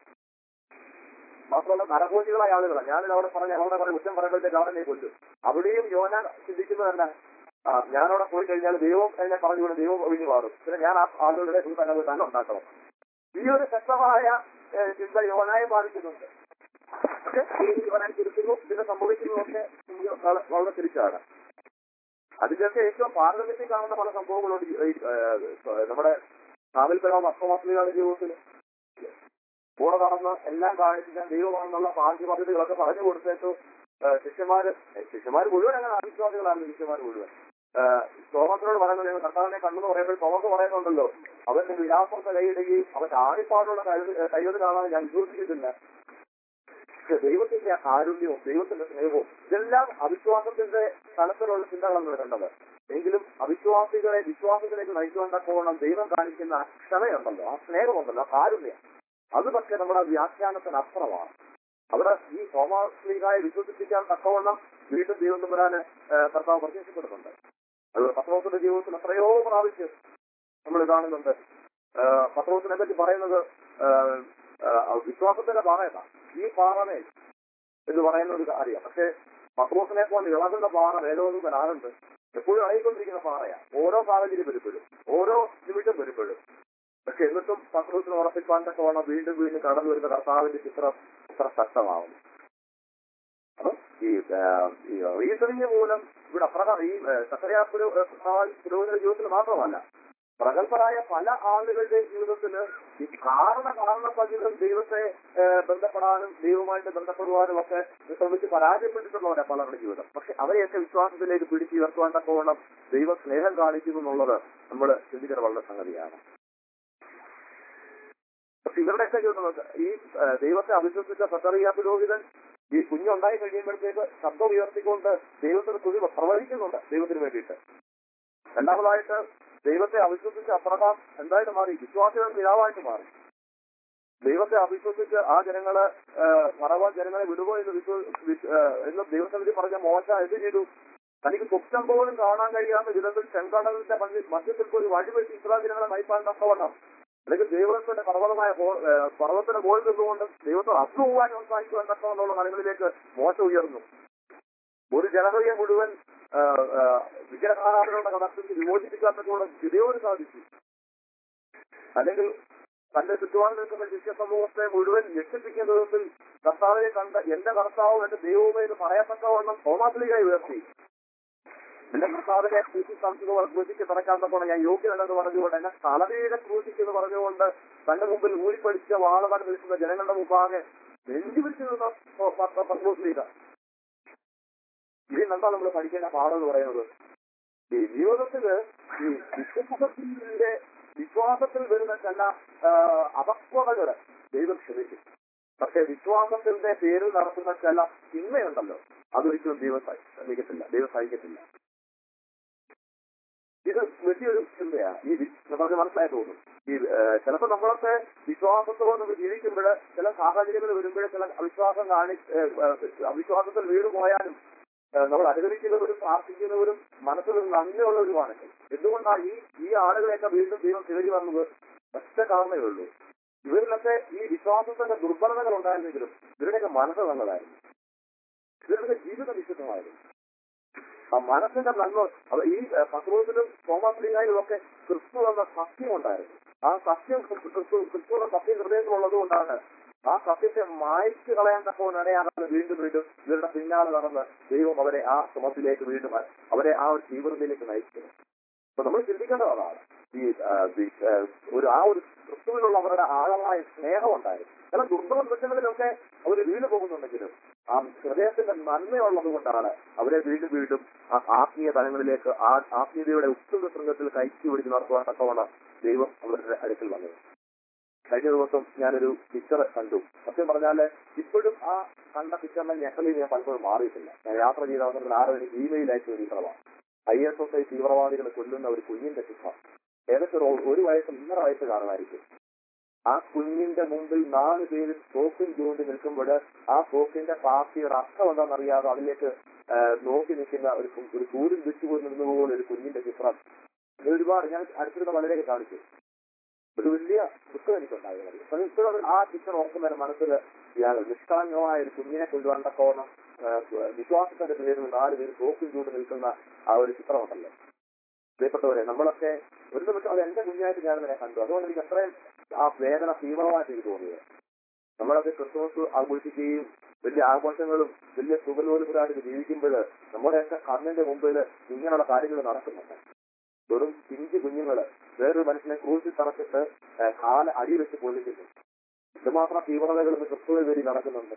മാത്രമല്ല നരഭോജികളായ ആളുകളാണ് ഞാനിത് അവിടെ പറഞ്ഞ അവിടെ പറഞ്ഞ കുറ്റം പറയുമ്പോഴത്തേക്ക് അവനെ കൊല്ലും അവിടെയും യോന ചിന്തിക്കുന്നത് തന്നെ ആ, ഞാനവിടെ പോയി കഴിഞ്ഞാൽ ദൈവം എന്നെ പറഞ്ഞു വിടും ദൈവം ഒഴിഞ്ഞു മാറും പിന്നെ ഞാൻ ആ ആളുകളുടെ തന്നെ പോയി തന്നെ ഉണ്ടാക്കണം ഈ ഒരു ശക്തമായ ഏ, ചിന്ത യോനായെ ബാധിക്കുന്നുണ്ട് പക്ഷെ ഈ യോനായി തിരുത്തുന്നു പിന്നെ സംഭവിക്കുന്നതൊക്കെ നമുക്ക് വളരെ- വളരെ തിരിച്ചാണ് അതിന്റെയൊക്കെ ഏറ്റവും പാരമ്പര്യത്തിൽ കാണുന്ന പല സംഭവങ്ങളുണ്ട് ഈ, ഈ, ഏ, നമ്മുടെ കാവൽപരവും അക്രമാത്മികളുടെ ജീവിതത്തിൽ കൂടെ നടന്ന് എല്ലാം കാണിച്ച് ദൈവമാണെന്നുള്ള ഭാഗ്യ പദ്ധതികളൊക്കെ പറഞ്ഞു കൊടുത്തേച്ചു ശിഷ്യന്മാര് ഏ, ശിഷ്യന്മാര് മുഴുവൻ അങ്ങനെ അവിശ്വാസികളാണ് ശിഷ്യന്മാർ മുഴുവൻ ഏ, തോമസിനോട് പറയുന്നത് ഞങ്ങൾ കർത്താവിനെ കണ്ടെന്ന് പറയുമ്പോൾ തോമസ് പറയുന്നുണ്ടല്ലോ അവന്റെ വിലാസത്തെ കൈയിടുകയും അവന്റെ ആണിപ്പാടുള്ള കൈവത് കാണാൻ ഞാൻ വിശ്വസിക്കുന്നില്ല പക്ഷെ ദൈവത്തിന്റെ കാരുണ്യവും ദൈവത്തിന്റെ സ്നേഹവും ഇതെല്ലാം അവിശ്വാസത്തിന്റെ തലത്തിലുള്ള ചിന്തകളാണ് വരേണ്ടത് എങ്കിലും അവിശ്വാസികളെ വിശ്വാസത്തിലേക്ക് നയിക്കുവാൻ തക്കവണ്ണം ദൈവം കാണിക്കുന്ന ആ ക്ഷമയുണ്ടല്ലോ ആ സ്നേഹമുണ്ടല്ലോ ആ കാരുണ്യം അത് പക്ഷെ നമ്മുടെ വ്യാഖ്യാനത്തിന് അപ്പുറമാണ് അവിടെ ഈ സോമാശ്രീകായെ വിശ്വസിപ്പിക്കാൻ തക്കവണ്ണം വീണ്ടും ദൈവം തമ്പുരാന് ഏഹ്, കർത്താവ് പ്രത്യക്ഷപ്പെടുന്നുണ്ട് അത് പത്രോസിന്റെ ജീവിതത്തിൽ എത്രയോ പ്രാവശ്യം നമ്മൾ കാണുന്നുണ്ട് ഏഹ്, പത്രോസിനെ പറ്റി പറയുന്നത് ഏഹ്, ഏഹ്, വിശ്വാസത്തിന്റെ പാറയല്ല ഈ പാറമേ എന്ന് പറയുന്ന ഒരു കാര്യം പക്ഷെ പത്രോസിനെ പോലെ ഇളകുന്ന പാറ വേദോദൂതനാകുണ്ട് എപ്പോഴും അയക്കൊണ്ടിരിക്കുന്ന പാറയാണ് ഓരോ സാഹചര്യം വരുമ്പോഴും ഓരോ നിമിഷം വരുമ്പോഴും പക്ഷെ എന്നിട്ടും പത്രോസിനെ ഉറപ്പിക്കാൻ തക്കവണ്ണം വീണ്ടും വീണ്ടും കടന്നു വരുന്ന കർത്താവിന്റെ ചിത്രം ഇത്ര ശക്തമാവുന്നു അപ്പൊ ഈ റീസണിങ് മൂലം ഇവിടെ അപ്രകാരം ഈ സക്കറിയ പുരോഹിത ജീവിതത്തിൽ മാത്രമല്ല പ്രഗത്ഭരായ പല ആളുകളുടെയും ജീവിതത്തിന് ഈ കാരണ കാരണപ്പതിലും ദൈവത്തെ ഏഹ്, ബന്ധപ്പെടാനും ദൈവമായിട്ട് ബന്ധപ്പെടുവാനും ഒക്കെ ശ്രമിച്ച് പരാജയപ്പെട്ടിട്ടുള്ളവരാണ് പലരുടെ ജീവിതം പക്ഷെ അവരെയൊക്കെ വിശ്വാസത്തിലേക്ക് പിടിച്ചുയർത്തുവാൻ തക്കവണ്ണം ദൈവ സ്നേഹം കാണിക്കുന്നു എന്നുള്ളത് നമ്മൾ ചിന്തിക്കുന്ന വളരെ സംഗതിയാണ് പക്ഷെ ഇവരുടെയൊക്കെ ജീവിതം നോക്ക്. ഈ ഏഹ്, ദൈവത്തെ അവിശ്വസിച്ച സക്കറിയ പുരോഹിതൻ ഈ കുഞ്ഞുണ്ടായി കഴിയുമ്പോഴത്തേക്ക് ശബ്ദം ഉയർത്തിക്കൊണ്ട് ദൈവത്തിന് തുതി പ്രവചിക്കുന്നുണ്ട് ദൈവത്തിന് വേണ്ടിയിട്ട് രണ്ടാമതായിട്ട് ദൈവത്തെ അവിശ്വസിച്ച് അപ്രകാം എന്തായിട്ട് മാറി വിശ്വാസികളുടെ പിതാവായിട്ട് മാറി ദൈവത്തെ അവിശ്വസിച്ച് ആ ജനങ്ങള് മറവാൻ ജനങ്ങളെ വിടുവോ എന്ന് വിശ്വ വിശ്വ- ഏഹ്, എന്ന് ദൈവസമിതി പറഞ്ഞ മോശ എന്ത് ചെയ്തു തനിക്ക് സ്വപ്നം പോലും കാണാൻ കഴിയാത്ത വിധത്തിൽ ചെങ്കടലിന്റെ മധ്യ- മധ്യത്തിൽ പോയി വഴിവെട്ടി ഇസ്രായേൽ ജനങ്ങളെ നയിപ്പാൻ തക്കവണ്ണം അല്ലെങ്കിൽ ദൈവത്തിന്റെ പർവ്വതമായ പോ- ഏഹ്, പർവ്വതത്തിന്റെ മുകളിൽ നിന്നുകൊണ്ട് ദൈവത്തോട് അസുഖവാൻ സംസാരിക്കുവാൻ തക്കവണ്ണമുള്ള കാര്യങ്ങളിലേക്ക് മോശ ഉയർന്നു ഒരു ജനതയെ മുഴുവൻ ഏഹ്, ഏഹ്, വിഗ്രഹാരാധനകളുടെ കടത്തിൽ വിമോചിപ്പിക്കാൻ പറ്റുള്ള ഗിരിയോട് സാധിച്ചു അല്ലെങ്കിൽ തന്റെ ചുറ്റുപാട് നിൽക്കുന്ന ശിഷ്യ സമൂഹത്തെ മുഴുവൻ രക്ഷിപ്പിക്കുന്ന വിധത്തിൽ കർത്താവിനെ കണ്ട എന്റെ കർത്താവും എന്റെ ദൈവവുമേ എന്ന് പറയത്തക്കവണ്ണം തോമാസ്ലികായി ഉയർത്തി എന്റെ കർത്താവിനെ ക്രൂശി സംശുകൾ ക്രൂശിക്ക് പിറക്കാൻ തക്കോണം ഞാൻ യോഗ്യനല്ലെന്ന് പറഞ്ഞുകൊണ്ട് എന്നെ തലവീഴ ക്രൂശിക്കെന്ന് പറഞ്ഞുകൊണ്ട് തന്റെ മുമ്പിൽ ഊരിപ്പടിച്ച വാളവാൻ നിൽക്കുന്ന ജനങ്ങളുടെ മുമ്പാകെ നെഞ്ചുപിടിച്ചു നിന്ന പത്രോസ്ലീക ഇതിൽ എന്താ നമ്മൾ പഠിക്കേണ്ട പാഠം എന്ന് പറയുന്നത് ഈ ജീവിതത്തില് ഈ വിശ്വാസത്തിന്റെ വിശ്വാസത്തിൽ വരുന്ന ചില അപക്വതകള് ദൈവം ക്ഷമിക്കും പക്ഷെ വിശ്വാസത്തിന്റെ പേരിൽ നടത്തുന്ന ചില തിന്മയുണ്ടല്ലോ അതൊരിക്കലും ദൈവം സഹി- സഹിക്കത്തില്ല ദൈവം സഹിക്കത്തില്ല ഇത് വലിയൊരു ചിന്തയാണ് ഈ വി- നമുക്ക് മനസ്സിലായി തോന്നും ഈ ചിലപ്പോൾ നമ്മളൊക്കെ വിശ്വാസത്തോടെ നമ്മൾ ജീവിക്കുമ്പോൾ ചില സാഹചര്യങ്ങൾ വരുമ്പോൾ ചില അവിശ്വാസം കാണി ഏഹ്, ഏഹ്, അവിശ്വാസത്തിൽ വീട് പോയാലും ഏഹ്, നമ്മൾ അനുകരിക്കുന്നവരും പ്രാർത്ഥിക്കുന്നവരും മനസ്സിൽ നന്ദിയുള്ളവരുമാണ് എന്തുകൊണ്ടാണ് ഈ ഈ ആളുകളെയൊക്കെ വീണ്ടും ദൈവം തേടി വന്നത് ഒറ്റ കാരണമേ ഉള്ളൂ ഇവരിലൊക്കെ ഈ വിശ്വാസത്തിന്റെ ദുർബലതകൾ ഉണ്ടായിരുന്നെങ്കിലും ഇവരുടെയൊക്കെ മനസ്സ് നല്ലതായിരുന്നു ഇവരുടെ ജീവിതം വിശുദ്ധമായിരുന്നു ആ മനസ്സിന്റെ നന്മ അത് ഈ ഏഹ്, പത്രോസിലും തോമാസ്ലിങ്ങായാലും ഒക്കെ ക്രിസ്തു എന്ന സത്യം ഉണ്ടായിരുന്നു ആ സത്യം ക്രിസ്തു ക്രിസ്തു- ക്രിസ്തു എന്ന സത്യം ഹൃദയത്തിലുള്ളത് കൊണ്ടാണ് ആ സത്യത്തെ മായ്ച്ചു കളയാൻ തക്കവനാണ് വീണ്ടും വീണ്ടും ഇവരുടെ പിന്നാലെ നടന്ന് ദൈവം അവരെ ആ ശ്രമത്തിലേക്ക് വീണ്ടും അ- അവരെ ആ ഒരു തീവ്രതയിലേക്ക് നയിച്ചത് അപ്പൊ നമ്മൾ ചിന്തിക്കേണ്ടത് അതാണ് ഈ ആ, ഈ, ആ, ഒരു ആ ഒരു ക്രിസ്തുവിനുള്ള അവരുടെ ആഴമായ സ്നേഹം ഉണ്ടായിരുന്നു ചില ദുർബല വൃക്ഷങ്ങളിലൊക്കെ അവർ വീണ് പോകുന്നുണ്ടെങ്കിലും ആ ഹൃദയത്തിന്റെ നന്മയുള്ളത് കൊണ്ടാണ് അവരെ വീണ്ടും വീണ്ടും ആ ആത്മീയ തലങ്ങളിലേക്ക് ആ ആത്മീയതയുടെ ഉത്തുംഗ ശൃംഗത്തിൽ കയറ്റി പിടിച്ച് നടത്തുവാൻ തക്കവണ്ണം ദൈവം അവരുടെ അടുക്കൽ വന്നത് കഴിഞ്ഞ ദിവസം ഞാനൊരു പിക്ചർ കണ്ടു സത്യം പറഞ്ഞാല് ഇപ്പോഴും ആ കണ്ട പിക്ചറിനെ ഞെക്കലിൽ ഞാൻ പലപ്പോഴും മാറിയിട്ടില്ല ഞാൻ യാത്ര ചെയ്ത അവസരത്തിൽ ആരോ എനിക്ക് ഇമെയിൽ അയച്ച ഒരു ചിത്രമാണ് ഐ എസ് എസ് ഐ തീവ്രവാദികളെ കൊല്ലുന്ന ഒരു കുഞ്ഞിന്റെ ചിത്രം ഏകദേശം ഒരു ഒരു വയസ്സ് ഒന്നര വയസ്സ് കാണുമായിരിക്കും ആ കുഞ്ഞിന്റെ മുമ്പിൽ നാല് പേര് തോക്കിൽ ചൂണ്ടി നിൽക്കുമ്പോൾ ആ തോക്കിന്റെ പാർട്ടിയുടെ അർത്ഥം എന്താണെന്നറിയാതെ അതിലേക്ക് ആ, നോക്കി നിൽക്കുന്ന ഒരു കു- ഒരു കൂരിൽ വിട്ടുപോയി നിന്നുപോലെ ഒരു കുഞ്ഞിന്റെ ചിത്രം ഇത് ഒരുപാട് ഞാൻ അടുത്തിരുന്ന വളരെയൊക്കെ കാണിച്ചു ഒരു വലിയ ദുഃഖം എനിക്കുണ്ടായിരുന്നു അപ്പൊ ഇപ്പോഴും ആ ചിത്രം ഓർക്കുന്ന മനസ്സിൽ ഞാൻ നിഷ്കളങ്കമായ ഒരു കുഞ്ഞിനെ കൊണ്ടുവരേണ്ട കോണം വിശ്വാസത്തിന്റെ പേരിൽ നാല് പേര് തോക്കിൽ ചൂണ്ടി നിൽക്കുന്ന ആ ഒരു ചിത്രമുണ്ടല്ലോ പ്രിയപ്പെട്ടവരെ നമ്മളൊക്കെ ഒരു നിമിഷം അത് എന്റെ കുഞ്ഞായിട്ട് ഞാൻ ഇതിനെ കണ്ടു അതുകൊണ്ട് എനിക്ക് അത്രയും ആ വേദന തീവ്രമായിട്ട് എനിക്ക് തോന്നിയത് നമ്മളൊക്കെ ക്രിസ്മസ് ആഘോഷിക്കുകയും വലിയ ആഘോഷങ്ങളും വലിയ സുഖലോലുപരായിട്ട് ജീവിക്കുമ്പോൾ നമ്മുടെയൊക്കെ കണ്ണിന്റെ മുമ്പിൽ ഇങ്ങനെയുള്ള കാര്യങ്ങൾ നടക്കുന്നുണ്ട് വെറും പിഞ്ചു കുഞ്ഞുങ്ങള് വേറൊരു മനുഷ്യനെ ക്രൂശിൽ തറച്ചിട്ട് ഏഹ്, കാല് അടി വെച്ച് പൊള്ളിക്കുന്നു ഇതുമാത്രം തീവ്രതകൾ ഇന്ന് ക്രിസ്തുവിന് വേണ്ടി നടക്കുന്നുണ്ട്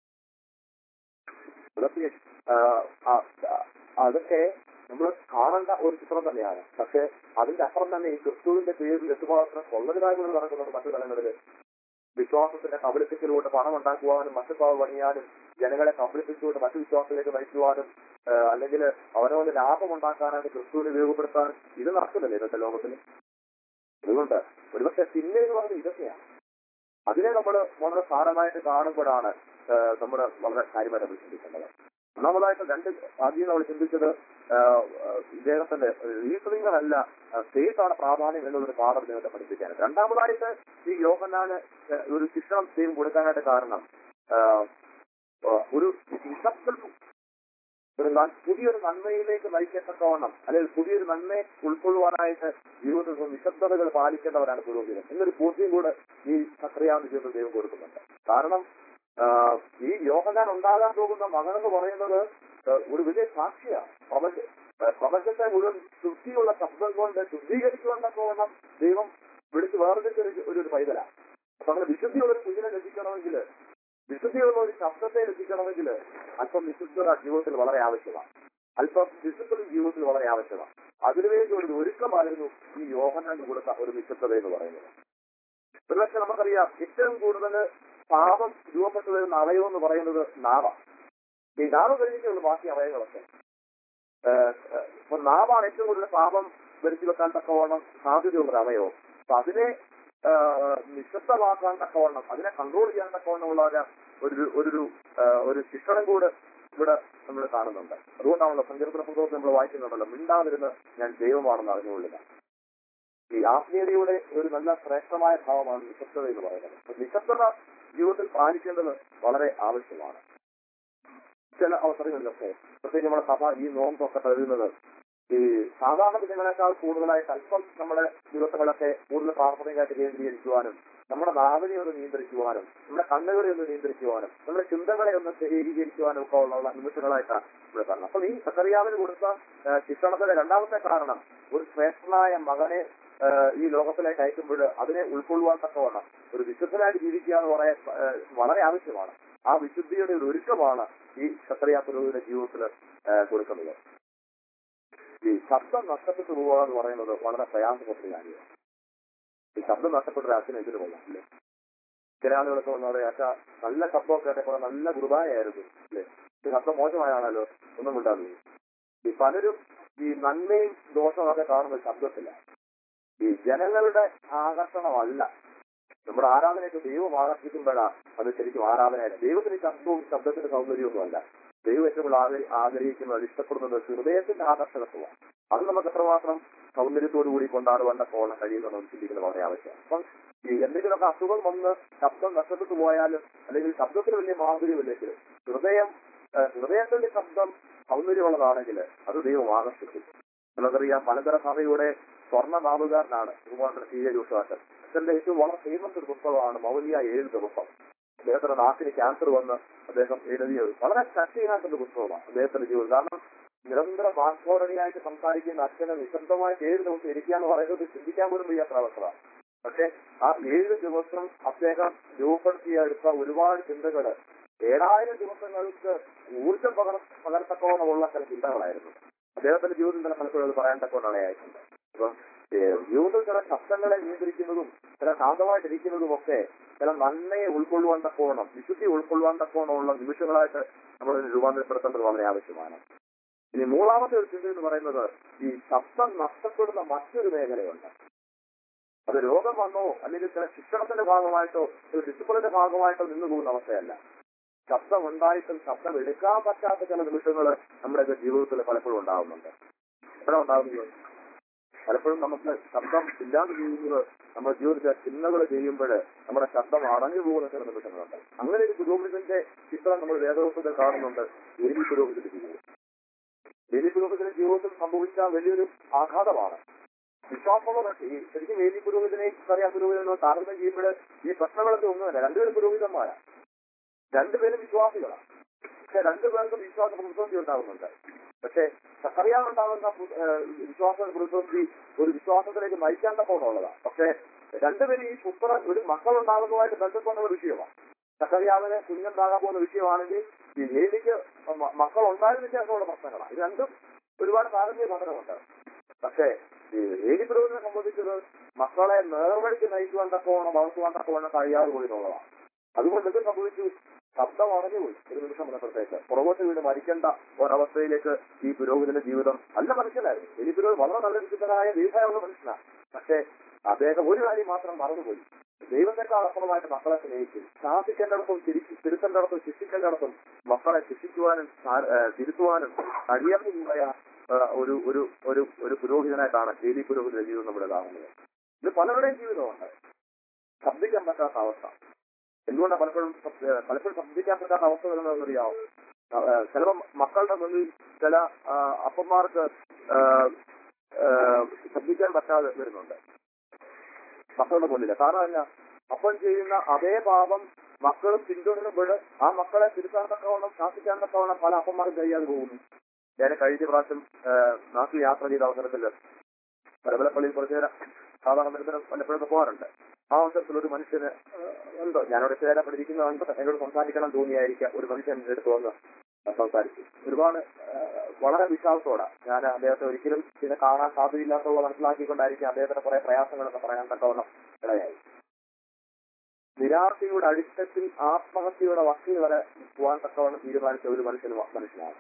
ഇതൊക്കെ ആഹ്, ആ- ആ- അതൊക്കെ നമ്മൾ കാണേണ്ട ഒരു ചിത്രം തന്നെയാണ് പക്ഷെ അതിന്റെ അപ്പുറം തന്നെ ഈ ക്രിസ്തുവിന്റെ പേരിൽ എത്തുമാത്രം കൊള്ളരുതായ്മകൾ നടക്കുന്നുണ്ട് മറ്റു തലങ്ങളിൽ വിശ്വാസത്തിന്റെ കബളിപ്പിക്കലൂടെ പണം ഉണ്ടാക്കുവാനും മറ്റു പാവ പണിയാനും ജനങ്ങളെ കബളിപ്പിച്ചുകൊണ്ട് മറ്റു വിശ്വാസത്തിലേക്ക് നയിക്കുവാനും ആഹ്, അല്ലെങ്കിൽ അവനവന് ലാഭം ഉണ്ടാക്കാനായിട്ട് ക്രിസ്തുവിനെ ഉപയോഗപ്പെടുത്താനും ഇത് നടക്കുന്നില്ല ഇന്നത്തെ ലോകത്തിൽ അതുകൊണ്ട് ഒരുപക്ഷെ സിനിമ എന്ന് പറയുന്നത് ഇതൊക്കെയാണ് അതിനെ നമ്മൾ വളരെ സാരമായിട്ട് കാണുമ്പോഴാണ് ആഹ്, നമ്മൾ വളരെ കാര്യമായിട്ട് നമ്മൾ ചിന്തിക്കേണ്ടത് ഒന്നാമതായിട്ട് രണ്ട് ആദ്യം നമ്മൾ ചിന്തിച്ചത് ആഹ്, ആഹ്, ഇദ്ദേഹത്തിന്റെ റീസണിംഗ് അല്ല ഫേസ് ആണ് പ്രാധാന്യം എന്നുള്ളൊരു പാഠം ഇദ്ദേഹത്തെ പഠിപ്പിക്കാൻ രണ്ടാമതായിട്ട് ഈ യോഹന്നാന് ഒരു ശിക്ഷണം ദൈവം കൊടുക്കാനായിട്ട് കാരണം ആഹ്, ആഹ്, ഒരു നിശബ്ദ ഒരു ന- പുതിയൊരു നന്മയിലേക്ക് നയിക്കത്തക്കവണ്ണം അല്ലെങ്കിൽ പുതിയൊരു നന്മയെ ഉൾക്കൊള്ളുവാനായിട്ട് ജീവിതത്തിൽ നിശബ്ദതകൾ പാലിക്കേണ്ടവരാണ് പുരോഹിതൻ എന്നൊരു ബോധ്യം കൂടെ ഈ സക്രിയാവിന്റെ ജീവിതത്തിൽ ദൈവം കൊടുക്കുന്നുണ്ട് കാരണം ആഹ്, ഈ യോഹനാൻ ഉണ്ടാകാൻ പോകുന്ന മകനെന്ന് പറയുന്നത് ആഹ്, ഒരു വലിയ സാക്ഷിയാണ് പ്രപഞ്ച ആഹ്, പ്രപഞ്ചത്തെ മുഴുവൻ ശുദ്ധിയുള്ള ശബ്ദം കൊണ്ട് ശുദ്ധീകരിക്കുവാൻ തക്കവണ്ണം ദൈവം വിളിച്ച് വേർതിരിച്ച ഒരു ഒരു ഒരു പൈതലാണ് അപ്പൊ അങ്ങനെ വിശുദ്ധിയുള്ള ഒരു കുഞ്ഞിനെ ലഭിക്കണമെങ്കിൽ വിശുദ്ധിയുള്ള ഒരു ശബ്ദത്തെ ലഭിക്കണമെങ്കിൽ അല്പം വിശുദ്ധത ജീവിതത്തിൽ വളരെ ആവശ്യമാണ് അല്പം വിശുദ്ധത ജീവിതത്തിൽ വളരെ ആവശ്യമാണ് അതിനുവേണ്ടി ഒരു ഒരുക്കമായിരുന്നു ഈ യോഹനാൻ കൊടുത്ത ഒരു വിശുദ്ധത എന്ന് പറയുന്നത് ഒരുപക്ഷെ നമുക്കറിയാം ഏറ്റവും കൂടുതൽ പാപം രൂപപ്പെട്ടു വരുന്ന അവയവം എന്ന് പറയുന്നത് നാവാണ് ഈ നാവ് കഴിഞ്ഞിട്ടുള്ള ബാക്കി അവയവങ്ങളൊക്കെ ഏഹ്, ഏഹ്, അപ്പൊ നാവാണ് ഏറ്റവും കൂടുതൽ പാപം വരുത്തി വെക്കാൻ തക്കവണ്ണം സാധ്യതയുള്ള ഒരു അവയവം അപ്പൊ അതിനെ ആഹ്, നിശബ്ദമാക്കാൻ തക്കവണ്ണം അതിനെ കൺട്രോൾ ചെയ്യാൻ തക്കവണ്ണമുള്ള ഒരു- ഒരു ഒരു ആഹ്, ഒരു ശിക്ഷണം കൂടെ ഇവിടെ നമ്മൾ കാണുന്നുണ്ട് അതുകൊണ്ടാണല്ലോ സങ്കീർത്തന പുസ്തകത്തിൽ നമ്മൾ വായിക്കുന്നുണ്ടല്ലോ മിണ്ടാതിരുന്ന് ഞാൻ ദൈവമാണെന്ന് അറിഞ്ഞുകൊള്ളുക ഈ ആത്മീയതയുടെ ഒരു നല്ല ശ്രേഷ്ഠമായ ഭാവമാണ് നിശബ്ദത എന്ന് പറയുന്നത് അപ്പൊ നിശബ്ദത ജീവിതത്തിൽ പാലിക്കേണ്ടത് വളരെ ആവശ്യമാണ് ചില അവസരങ്ങളിലൊക്കെ പ്രത്യേകിച്ച് നമ്മുടെ സഭ ഈ നോമ്പൊക്കെ കരുതുന്നത് ഈ സാധാരണ ദിനങ്ങളെക്കാൾ കൂടുതലായിട്ട് അല്പം നമ്മുടെ ദിവസങ്ങളൊക്കെ കൂടുതൽ പ്രാർത്ഥനയായിട്ട് കേന്ദ്രീകരിക്കുവാനും നമ്മുടെ നാവിനെ ഒന്ന് നിയന്ത്രിക്കുവാനും നമ്മുടെ കണ്ണുകളെ ഒന്ന് നിയന്ത്രിക്കുവാനും നമ്മുടെ ചിന്തകളെ ഒന്ന് ഏകീകരിക്കുവാനും ഒക്കെ ഉള്ള നിമിഷങ്ങളായിട്ടാണ് ഇവിടെ കാണുന്നത് അപ്പൊ ഈ സക്കറിയാവിന് കൊടുത്ത ആ, ശിക്ഷണത്തിന്റെ രണ്ടാമത്തെ കാരണം ഒരു ശ്രേഷ്ഠനായ മകനെ ആ, ഈ ലോകത്തിലേക്ക് അയക്കുമ്പോൾ അതിനെ ഉൾക്കൊള്ളുവാൻ തക്കവണ്ണം ഒരു വിശുദ്ധനായിട്ട് ജീവിക്കുക എന്ന് പറയാൻ ആ, വളരെ ആവശ്യമാണ് ആ വിശുദ്ധിയുടെ ഒരു ഒരുക്കമാണ് ഈ ക്ഷത്രിയ പുരോഹിത ജീവിതത്തിൽ കൊടുക്കുന്നത് ഈ ശബ്ദം നഷ്ടപ്പെട്ടു പോവുക എന്ന് പറയുന്നത് വളരെ പ്രയാസപ്പെട്ട കാര്യമാണ് ഈ ശബ്ദം നഷ്ടപ്പെട്ട ഒരു അച്ഛനും ഇതിന് കൊള്ളാം അല്ലേ ചില ആളുകളൊക്കെ വന്ന് പറയാം അച്ഛാ നല്ല ശബ്ദമൊക്കെ കേട്ടപ്പോൾ നല്ല കുർബാനയായിരുന്നു അല്ലേ ഈ ശബ്ദം മോശമായാണല്ലോ ഒന്നും ഉണ്ടാകുന്നു ഈ പലരും ഈ നന്മയും ദോഷമൊക്കെ കാണുന്ന ശബ്ദത്തിലാണ് ഈ ജനങ്ങളുടെ ആകർഷണമല്ല നമ്മുടെ ആരാധനയൊക്കെ ദൈവം ആകർഷിക്കുമ്പോഴാണ് അത് ശരിക്കും ആരാധനയല്ല ദൈവത്തിന് ശബ്ദവും ശബ്ദത്തിന്റെ സൗന്ദര്യമൊന്നുമല്ല ദൈവം ഏറ്റവും കൂടുതൽ ആഗ്ര- ആഗ്രഹിക്കുന്നത് ഇഷ്ടപ്പെടുന്നത് ഹൃദയത്തിന്റെ ആകർഷകത്വമാണ് അത് നമുക്ക് എത്രമാത്രം സൗന്ദര്യത്തോടു കൂടി കൊണ്ടാടുവാൻ പോകാൻ കഴിയുമെന്ന് നമുക്ക് ചിന്തിക്കുന്നത് വളരെ ആവശ്യമാണ് അപ്പം ഈ എന്തെങ്കിലുമൊക്കെ അസുഖം വന്ന് ശബ്ദം നഷ്ടപ്പെട്ടു പോയാലും അല്ലെങ്കിൽ ശബ്ദത്തിന് വലിയ മാധുര്യമില്ലെങ്കിലും ഹൃദയം ആ, ഹൃദയത്തിന്റെ ശബ്ദം സൗന്ദര്യമുള്ളതാണെങ്കിൽ അത് ദൈവം ആകർഷിക്കും നമുക്കറിയാം മലങ്കര സഭയുടെ സ്വർണ്ണ നാവുകാരനാണ് ബഹുമാനപ്പെട്ട സി എ ജോഷാട്ടൻ അച്ഛന്റെ ഏറ്റവും വളരെ ഫേമസ് ഒരു പുസ്തകമാണ് മൗലിയ ഏഴ് ദിവസം അദ്ദേഹത്തിന്റെ നാട്ടിന് ക്യാൻസർ വന്ന് അദ്ദേഹം എഴുതിയ ഒരു വളരെ ശക്തിയില്ലാത്തൊരു പുസ്തകമാണ് അദ്ദേഹത്തിന്റെ ജീവിതം കാരണം നിരന്തരം വാഗ്ധോരണിയായിട്ട് സംസാരിക്കുന്ന അച്ഛനെ നിശബ്ദമായി ഏഴ് ദിവസം ഇരിക്കുക എന്ന് പറയുന്നത് ചിന്തിക്കാൻ പോലും വയ്യാത്ത അവസ്ഥ പക്ഷെ ആ ഏഴ് ദിവസം അദ്ദേഹം രൂപപ്പെടുത്തിയെടുത്ത ഒരുപാട് ചിന്തകള് ഏഴായിരം ദിവസങ്ങൾക്ക് ഊർജം പകർ പകർത്തക്കോണമുള്ള ചില ചിന്തകളായിരുന്നു അദ്ദേഹത്തിന്റെ ജീവിതത്തിൽ തന്നെ പലപ്പോഴും അത് പറയാൻ തക്കോണാണ് ആയിട്ടുണ്ട് അപ്പം ഏഹ്, ജീവിതത്തിൽ ചില ശബ്ദങ്ങളെ നിയന്ത്രിക്കുന്നതും ചില ശാന്തമായിട്ടിരിക്കുന്നതും ഒക്കെ ചില നന്മയെ ഉൾക്കൊള്ളുവാൻ തക്കോണം വിശുദ്ധി ഉൾക്കൊള്ളുവാൻ തക്കോണമുള്ള നിമിഷങ്ങളായിട്ട് നമ്മൾ ഇതിനെ രൂപാന്തരപ്പെടുത്തേണ്ടത് വളരെ ആവശ്യമാണ് ഇനി മൂന്നാമത്തെ ഒരു ചിന്ത എന്ന് പറയുന്നത് ഈ ശബ്ദം നഷ്ടപ്പെടുന്ന മറ്റൊരു മേഖലയുണ്ട് അത് രോഗം വന്നോ അല്ലെങ്കിൽ ചില ശിക്ഷണത്തിന്റെ ഭാഗമായിട്ടോ ഒരു ഡിസിപ്ലിന്റെ ഭാഗമായിട്ടോ നിന്നു പോകുന്ന അവസ്ഥയല്ല ശബ്ദം ഉണ്ടായിട്ടും ശബ്ദം എടുക്കാൻ പറ്റാത്ത ചില നിമിഷങ്ങൾ നമ്മുടെയൊക്കെ ജീവിതത്തിൽ പലപ്പോഴും ഉണ്ടാകുന്നുണ്ട് എപ്പോഴാണ് ഉണ്ടാകുന്നത് പലപ്പോഴും നമുക്ക് ശബ്ദം ഇല്ലാതെ ചെയ്യുന്നത് നമ്മുടെ ജീവിതത്തിലെ ചിന്തകൾ ചെയ്യുമ്പോൾ നമ്മുടെ ശബ്ദം അടഞ്ഞു പോകുന്ന ചില നിമിഷങ്ങളുണ്ട് അങ്ങനെ ഒരു പുരോഹിതന്റെ ചിത്രം നമ്മൾ വേദവസ്തുത കാണുന്നുണ്ട് എലി പുരോഹിതന്റെ ജീവിതം എലി പുരോഹിതന്റെ ജീവിതത്തിൽ സംഭവിച്ച വലിയൊരു ആഘാതമാണ് വിശ്വാസമുള്ള ഈ ശരിക്കും വേദി പുരോഹിതനെ അറിയാൻ പുരോഹിതനോ താരതമ്യം ചെയ്യുമ്പോൾ ഈ പ്രശ്നങ്ങളൊക്കെ ഒന്നുമല്ല രണ്ടുപേരും പുരോഹിതന്മാരാണ് രണ്ടുപേരും വിശ്വാസികളാണ് പക്ഷെ രണ്ടുപേർക്കും വിശ്വാസ പ്രതിസന്ധി ഉണ്ടാകുന്നുണ്ട് പക്ഷെ സക്കറിയാവുണ്ടാകുന്ന വിശ്വാസ പ്രതിസന്ധി ഒരു വിശ്വാസത്തിലേക്ക് നയിക്കാൻ തക്കോന്നുള്ളതാണ് പക്ഷെ രണ്ടുപേരും ഈ പുത്ര ഒരു മക്കളുണ്ടാകുന്നതുമായിട്ട് ബന്ധപ്പെടുന്ന ഒരു വിഷയമാണ് സക്കറിയാവിന് കുഞ്ഞുണ്ടാകാൻ പോകുന്ന വിഷയമാണെങ്കിൽ ഈ ഏലിക്ക് മ- മക്കൾ ഉണ്ടായതിനു ശേഷമുള്ള പ്രശ്നങ്ങളാണ് ഇത് രണ്ടും ഒരുപാട് താരതമ്യ പഠനമുണ്ട് പക്ഷേ ഈ ഏലി പുരോഹിതനെ സംബന്ധിച്ചത് മക്കളെ നേർവഴിക്ക് നയിക്കുവാൻ തക്കവണ്ണം വളർത്തുവാൻ തക്കവണ്ണം കഴിയാതെ പോയി എന്നുള്ളതാണ് അതുകൊണ്ട് ഇത് സംഭവിച്ചു ശബ്ദം അടഞ്ഞുപോയി ഒരു നിമിഷം വന്നപ്പോഴത്തേക്ക് പുറകോട്ട് വീട് മരിക്കേണ്ട ഒരവസ്ഥയിലേക്ക് ഈ പുരോഹിതന്റെ ജീവിതം നല്ല മനുഷ്യനായിരുന്നു എലി പുരോഹിതൻ വളരെ നല്ല വിശുദ്ധനായ ദീർഘായുള്ള മനുഷ്യനാണ് പക്ഷേ അദ്ദേഹം ഒരു കാര്യം മാത്രം മറന്നുപോയി ദൈവത്തെക്കാൾ അപ്പുറമായിട്ട് മക്കളെ സ്നേഹിച്ചു ശാസിക്കേണ്ടിടത്തും തിരിച്ചു തിരുത്തേണ്ടിടത്തും ശിക്ഷിക്കേണ്ടിടത്തും മക്കളെ ശിക്ഷിക്കുവാനും സാ- ഏഹ് തിരുത്തുവാനും കഴിയാതെ പോയ ഏഹ് ഒരു ഒരു ഒരു ഒരു പുരോഹിതനായിട്ടാണ് ഏലി പുരോഹിതന്റെ ജീവിതം നമ്മുടെ കാണുന്നത് ഇത് പലരുടെയും ജീവിതമുണ്ട് ശബ്ദിക്കാൻ പറ്റാത്ത അവസ്ഥ എന്തുകൊണ്ടാണ് പലപ്പോഴും ശബ്- ഏഹ് പലപ്പോഴും ശബ്ദിക്കാൻ പറ്റാത്ത അവസ്ഥ വരുന്നതെന്ന് അറിയാമോ ഏഹ് ചിലപ്പോ മക്കളുടെ മുന്നിൽ ചില ആഹ് അപ്പന്മാർക്ക് ഏഹ് ഏഹ് ശബ്ദിക്കാൻ പറ്റാതെ വരുന്നുണ്ട് മക്കളുടെ മുന്നിൽ കാരണം എന്നാ അപ്പൻ ചെയ്യുന്ന അതേ പാപം മക്കളും പിന്തുടരുമ്പോൾ ആ മക്കളെ തിരുത്താൻ തക്കവണ്ണം ശാസിക്കാൻ തക്കവണ്ണം പല അപ്പന്മാരും കഴിയാതെ പോകുന്നു ഞാൻ കഴിഞ്ഞ പ്രാവശ്യം ഏഹ്, നാട്ടിൽ യാത്ര ചെയ്ത അവസരത്തിൽ പരമലപ്പള്ളിയിൽ കുറച്ചു നേരം സാധാരണ നിരന്തരം പലപ്പോഴൊക്കെ പോകാറുണ്ട് ആ അവസരത്തിൽ ഒരു മനുഷ്യന് ഏഹ്, എന്തോ ഞാനവിടെ ചേരാൻ പഠിക്കുന്നതുകൊണ്ട് എന്നോട് സംസാരിക്കണം തോന്നിയായിരിക്കാം ഒരു മനുഷ്യൻ എൻ്റെ അടുത്ത് വന്ന് സംസാരിച്ചു ഒരുപാട് ഏഹ്, വളരെ വിശ്വാസത്തോടെ ഞാൻ അദ്ദേഹത്തെ ഒരിക്കലും പിന്നെ കാണാൻ സാധ്യതയില്ലാത്തുള്ള മനസ്സിലാക്കിക്കൊണ്ടായിരിക്കും അദ്ദേഹത്തിന്റെ കുറെ പ്രയാസങ്ങളൊക്കെ പറയാൻ തക്കവണ്ണം ഇടയായി നിരാശയുടെ അടിത്തത്തിൽ ആത്മഹത്യയുടെ വക്കിൽ വരെ പോകാൻ തക്കവണ്ണം തീരുമാനിച്ച ഒരു മനുഷ്യന് മനുഷ്യനാണ്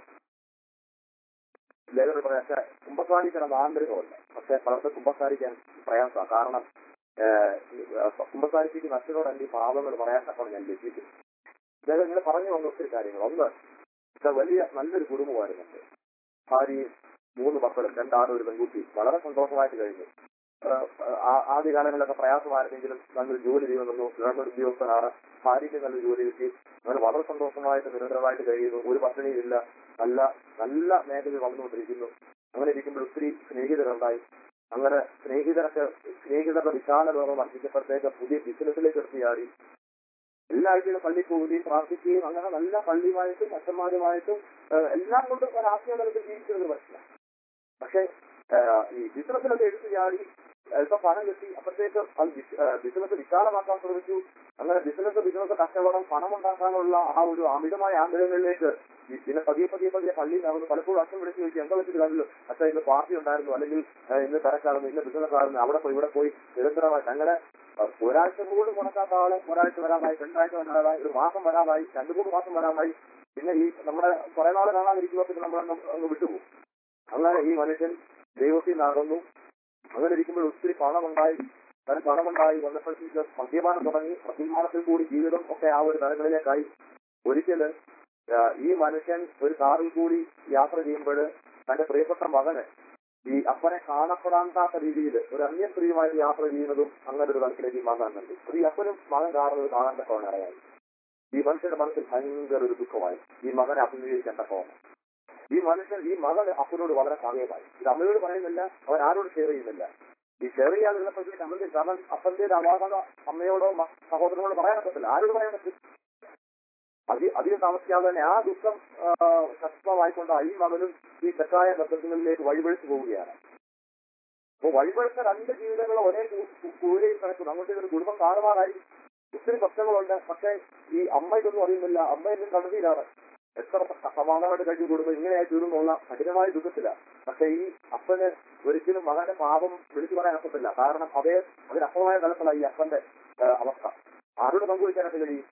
ലേഖനം പറയാ കുമ്പസാരിക്കണം ആന്തരികമല്ല പക്ഷെ പലർക്കും കുമ്പസാരിക്കാൻ പ്രയാസമാണ് കാരണം കുമ്പസാരിപ്പിക്കുന്ന അച്ഛനോട് ഈ പാപങ്ങൾ പറയാൻ തക്കവണ്ണം ഞാൻ ലഭിക്കും അദ്ദേഹം ഇങ്ങനെ പറഞ്ഞു വന്ന ഒത്തിരി കാര്യങ്ങൾ ഒന്ന് ഇത് വലിയ നല്ലൊരു കുടുംബമായിരുന്നുണ്ട് ഭാര്യയും മൂന്ന് മക്കളും രണ്ടാളും ഒരു പെൺകുട്ടി വളരെ സന്തോഷമായിട്ട് കഴിഞ്ഞു ആഹ് ആ- ആദ്യ കാലങ്ങളിലൊക്കെ പ്രയാസമായിരുന്നെങ്കിലും നല്ലൊരു ജോലി ചെയ്യുന്നു ഗവൺമെന്റ് ഉദ്യോഗസ്ഥനാണ് ഭാര്യയ്ക്ക് നല്ലൊരു ജോലി കിട്ടി അങ്ങനെ വളരെ സന്തോഷമായിട്ട് നിരന്തരമായിട്ട് കഴിയുന്നു ഒരു പട്ടിണിയില്ല നല്ല നല്ല മേഖലയിൽ വളർന്നുകൊണ്ടിരിക്കുന്നു അങ്ങനെ ഇരിക്കുമ്പോൾ ഒത്തിരി സ്നേഹിതരുണ്ടായി അങ്ങനെ സ്നേഹിതരൊക്കെ സ്നേഹിതരുടെ വിശാല ലോകം വർദ്ധിച്ചപ്പോഴത്തേക്ക് പുതിയ ബിസിനസ്സിലേക്ക് എടുത്തിയാടി എല്ലാ ആഴ്ചയിലും പള്ളിയിൽ പോവുകയും പ്രാർത്ഥിക്കുകയും അങ്ങനെ നല്ല പള്ളിയുമായിട്ടും അച്ഛന്മാരുമായിട്ടും ഏഹ് എല്ലാം കൊണ്ടും ഒരു ആത്മീയ തലത്തിൽ ജീവിച്ചിരുന്ന മനുഷ്യനാണ് പക്ഷെ ഏഹ് ഈ ബിസിനസ്സിലൊക്കെ എടുത്തു ചാടി അല്പം പണം കിട്ടി അപ്പോഴത്തേക്ക് അത് ബിസിനസ് വിശാലമാക്കാൻ ശ്രമിച്ചു അങ്ങനെ ബിസിനസ് ബിസിനസ് കച്ചവടം പണം ഉണ്ടാക്കാനുള്ള ആ ഒരു അമിതമായ ആഗ്രഹങ്ങളിലേക്ക് ഈ പിന്നെ പതിയെ പതിയെ പതിയെ പള്ളിയിൽ നടന്നു പലപ്പോഴും അച്ഛൻ വിളിച്ച് ചോദിച്ചു എന്താ വെച്ചിട്ട് കണ്ടല്ലോ അച്ഛൻ ഇന്ന് പാർട്ടി ഉണ്ടായിരുന്നു അല്ലെങ്കിൽ ഏഹ് ഇന്ന് തിരക്കായിരുന്നു ഇന്ന് ബിസിനസ് ആയിരുന്നു അവിടെ പോയി ഇവിടെ പോയി നിരന്തരമായിട്ട് അങ്ങനെ അഹ് ഒരാഴ്ച പോലും മുടക്കാത്ത ആള് ഒരാഴ്ച വരാതായി രണ്ടാഴ്ച വരാതായി ഒരു മാസം വരാതായി രണ്ടു മൂന്ന് മാസം വരാതായി പിന്നെ ഈ നമ്മുടെ കുറെ നാൾ കാണാതിരിക്കുമ്പോൾ പിന്നെ നമ്മൾ അങ്ങ് വിട്ടുപോകും അങ്ങനെ ഈ മനുഷ്യൻ ദൈവത്തിൽ നടന്നു അങ്ങനെ ഇരിക്കുമ്പോൾ ഒത്തിരി പണമുണ്ടായി തന് പണമുണ്ടായി വന്നപ്പോഴത്തേക്ക് മദ്യപാനം തുടങ്ങി മദ്യപാനത്തിൽ കൂടി ജീവിതം ഒക്കെ ആ ഒരു തലങ്ങളിലേക്കായി ഒരിക്കല് ആ, ഈ മനുഷ്യൻ ഒരു കാറിൽ കൂടി യാത്ര ചെയ്യുമ്പോൾ തന്റെ പ്രിയപ്പെട്ട മകന് ഈ അപ്പനെ കാണപ്പെടാത്ത രീതിയിൽ ഒരു അന്യ സ്ത്രീയുമായി യാത്ര ചെയ്യുന്നതും അങ്ങനെ ഒരു തലത്തിലേക്ക് ഈ മകൻ കണ്ടു ഈ അപ്പനും മകൻ കാണുന്നത് കാണാൻ തക്കവണ്ണം ഇറങ്ങി ഈ മനുഷ്യന്റെ മനസ്സിൽ ഭയങ്കര ഒരു ദുഃഖമായി ഈ മകനെ അഭിമുഖീകരിക്കാൻ തക്കവണ്ണം ഈ മനുഷ്യൻ ഈ മകൻ അപ്പനോട് വളരെ സമയമായി ഇത് അമ്മയോട് പറയുന്നില്ല അവൻ ആരോട് ഷെയർ ചെയ്യുന്നില്ല ഈ ഷെയർ ചെയ്യാതിരുന്നപ്പോഴത്തേക്ക് അവന്റെ കാരണം അപ്പന്റെ ഒരു അവാഹത അമ്മയോടോ മ- സഹോദരനോടോ പറയാൻ പറ്റത്തില്ല ആരോട് പറയാൻ പറ്റും അതി അധികം താമസിക്കാതെ തന്നെ ആ ദുഃഖം ആ, ശക്തമായിക്കൊണ്ട് ഈ മകനും ഈ തെറ്റായ ബന്ധങ്ങളിലേക്ക് വഴിപഴിച്ചു പോവുകയാണ് അപ്പൊ വഴിപഴിച്ച രണ്ട് ജീവിതങ്ങൾ ഒരേ കൂ- കൂ- കൂരയിൽ കിടക്കുന്നു അങ്ങോട്ട് ഒരു കുടുംബം കാണുവാനായി ഒത്തിരി പ്രശ്നങ്ങളുണ്ട് പക്ഷേ ഈ അമ്മ ഇതൊന്നും അറിയുന്നില്ല അമ്മ എന്നും കണ്ണുനീരാണ് എത്ര സ- സമാധാനമായിട്ട് കഴിഞ്ഞു കുടുംബം ഇങ്ങനെയായി തീർന്നുള്ള കഠിനമായ ദുഃഖത്തില്ല പക്ഷെ ഈ അപ്പന് ഒരിക്കലും മകന്റെ പാപം വിളിച്ചു പറയാൻ ഒക്കത്തില്ല കാരണം അതേ അതിനപ്പുറമായ തലത്തിലാണ് ഈ അപ്പന്റെ ആ, അവസ്ഥ ആരോട് പങ്കുവയ്ക്കാനൊക്കെ കഴിയും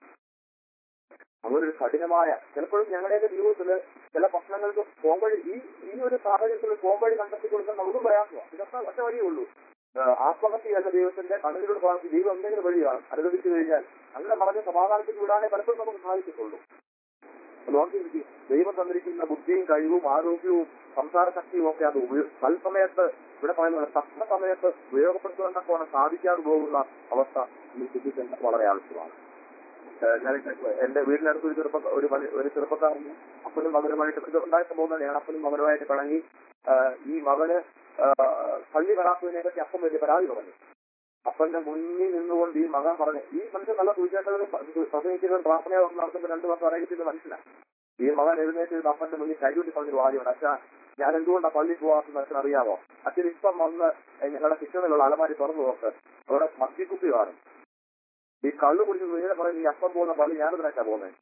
അങ്ങനൊരു കഠിനമായ ചിലപ്പോഴും ഞങ്ങളുടെയൊക്കെ ജീവിതത്തില് ചില പ്രശ്നങ്ങൾക്ക് പോംവഴി ഈ ഈ ഒരു സാഹചര്യത്തിൽ പോംവഴി കണ്ടെത്തി കൊടുക്കാൻ നമുക്കും പ്രയാസമാണ് ഇതൊക്കെ ഒറ്റ വഴിയേ ഉള്ളൂ ആഹ് ആത്മഹത്യ എന്ന ദൈവത്തിന്റെ കണ്ണുകളോട് പറഞ്ഞു ദൈവം എന്തെങ്കിലും വഴിയാണ് അനുവദിച്ചു കഴിഞ്ഞാൽ അങ്ങനെ പറഞ്ഞ് സമാധാനത്തിൽ വിടാനേ പലപ്പോഴും നമുക്ക് സാധിക്കത്തുള്ളൂ നോക്കി ദൈവം തന്നിരിക്കുന്ന ബുദ്ധിയും കഴിവും ആരോഗ്യവും സംസാര ശക്തിയും ഒക്കെ അത് ഉപയോ- തൽസമയത്ത് ഇവിടെ പറയുന്നത് തക്ക സമയത്ത് ഉപയോഗപ്പെടുത്തുവാൻ തക്കവണ്ണം സാധിക്കാതെ പോകുന്ന അവസ്ഥ ഈ ചിന്തിക്കേണ്ട വളരെ ആവശ്യമാണ് ഏഹ് ഞാൻ എന്റെ വീടിനടുത്ത് ഒരു ചെറുപ്പ ഒരു മണി- ഒരു ചെറുപ്പക്കാരൻ അപ്പനും മകനുമായിട്ട് ഇത് ഉണ്ടായ സംഭവം തന്നെയാണ് അപ്പനും മകനുമായിട്ട് പിണങ്ങി ഏഹ് ഈ മകന് ഏഹ് പള്ളി വരാത്തതിനെ പറ്റി അപ്പം വലിയ പരാതി പറഞ്ഞു അപ്പന്റെ മുന്നിൽ നിന്നുകൊണ്ട് ഈ മകൻ പറഞ്ഞു ഈ മനുഷ്യൻ നല്ല സൂചിച്ചേട്ടനും പ്രസംഗിക്കുന്നതും പ്രാർത്ഥനയൊക്കെ നടത്തുമ്പോൾ രണ്ടു മാസം അറിയിക്കുന്ന മനുഷ്യനാണ് ഈ മകൻ എഴുന്നേറ്റ് ഇരുന്ന് അപ്പന്റെ മുന്നിൽ കൈകൂട്ടി പറഞ്ഞൊരു വാദ്യമാണ് അച്ഛാ ഞാൻ എന്തുകൊണ്ടാണ് പള്ളി പോകാത്തെന്ന് അച്ഛൻ അറിയാമോ അച്ഛൻ ഇപ്പം വന്ന് ഞങ്ങളുടെ കിച്ചണിലുള്ള അലമാരി തുറന്നു നോക്ക് അവിടെ മദ്യക്കുപ്പി കാണും ഈ കള്ളു കുടിച്ച് നേരെ പറയും ഈ അപ്പം പോകുന്ന പള്ളി ഞാനെതിനാച്ചാ പോകുന്നത്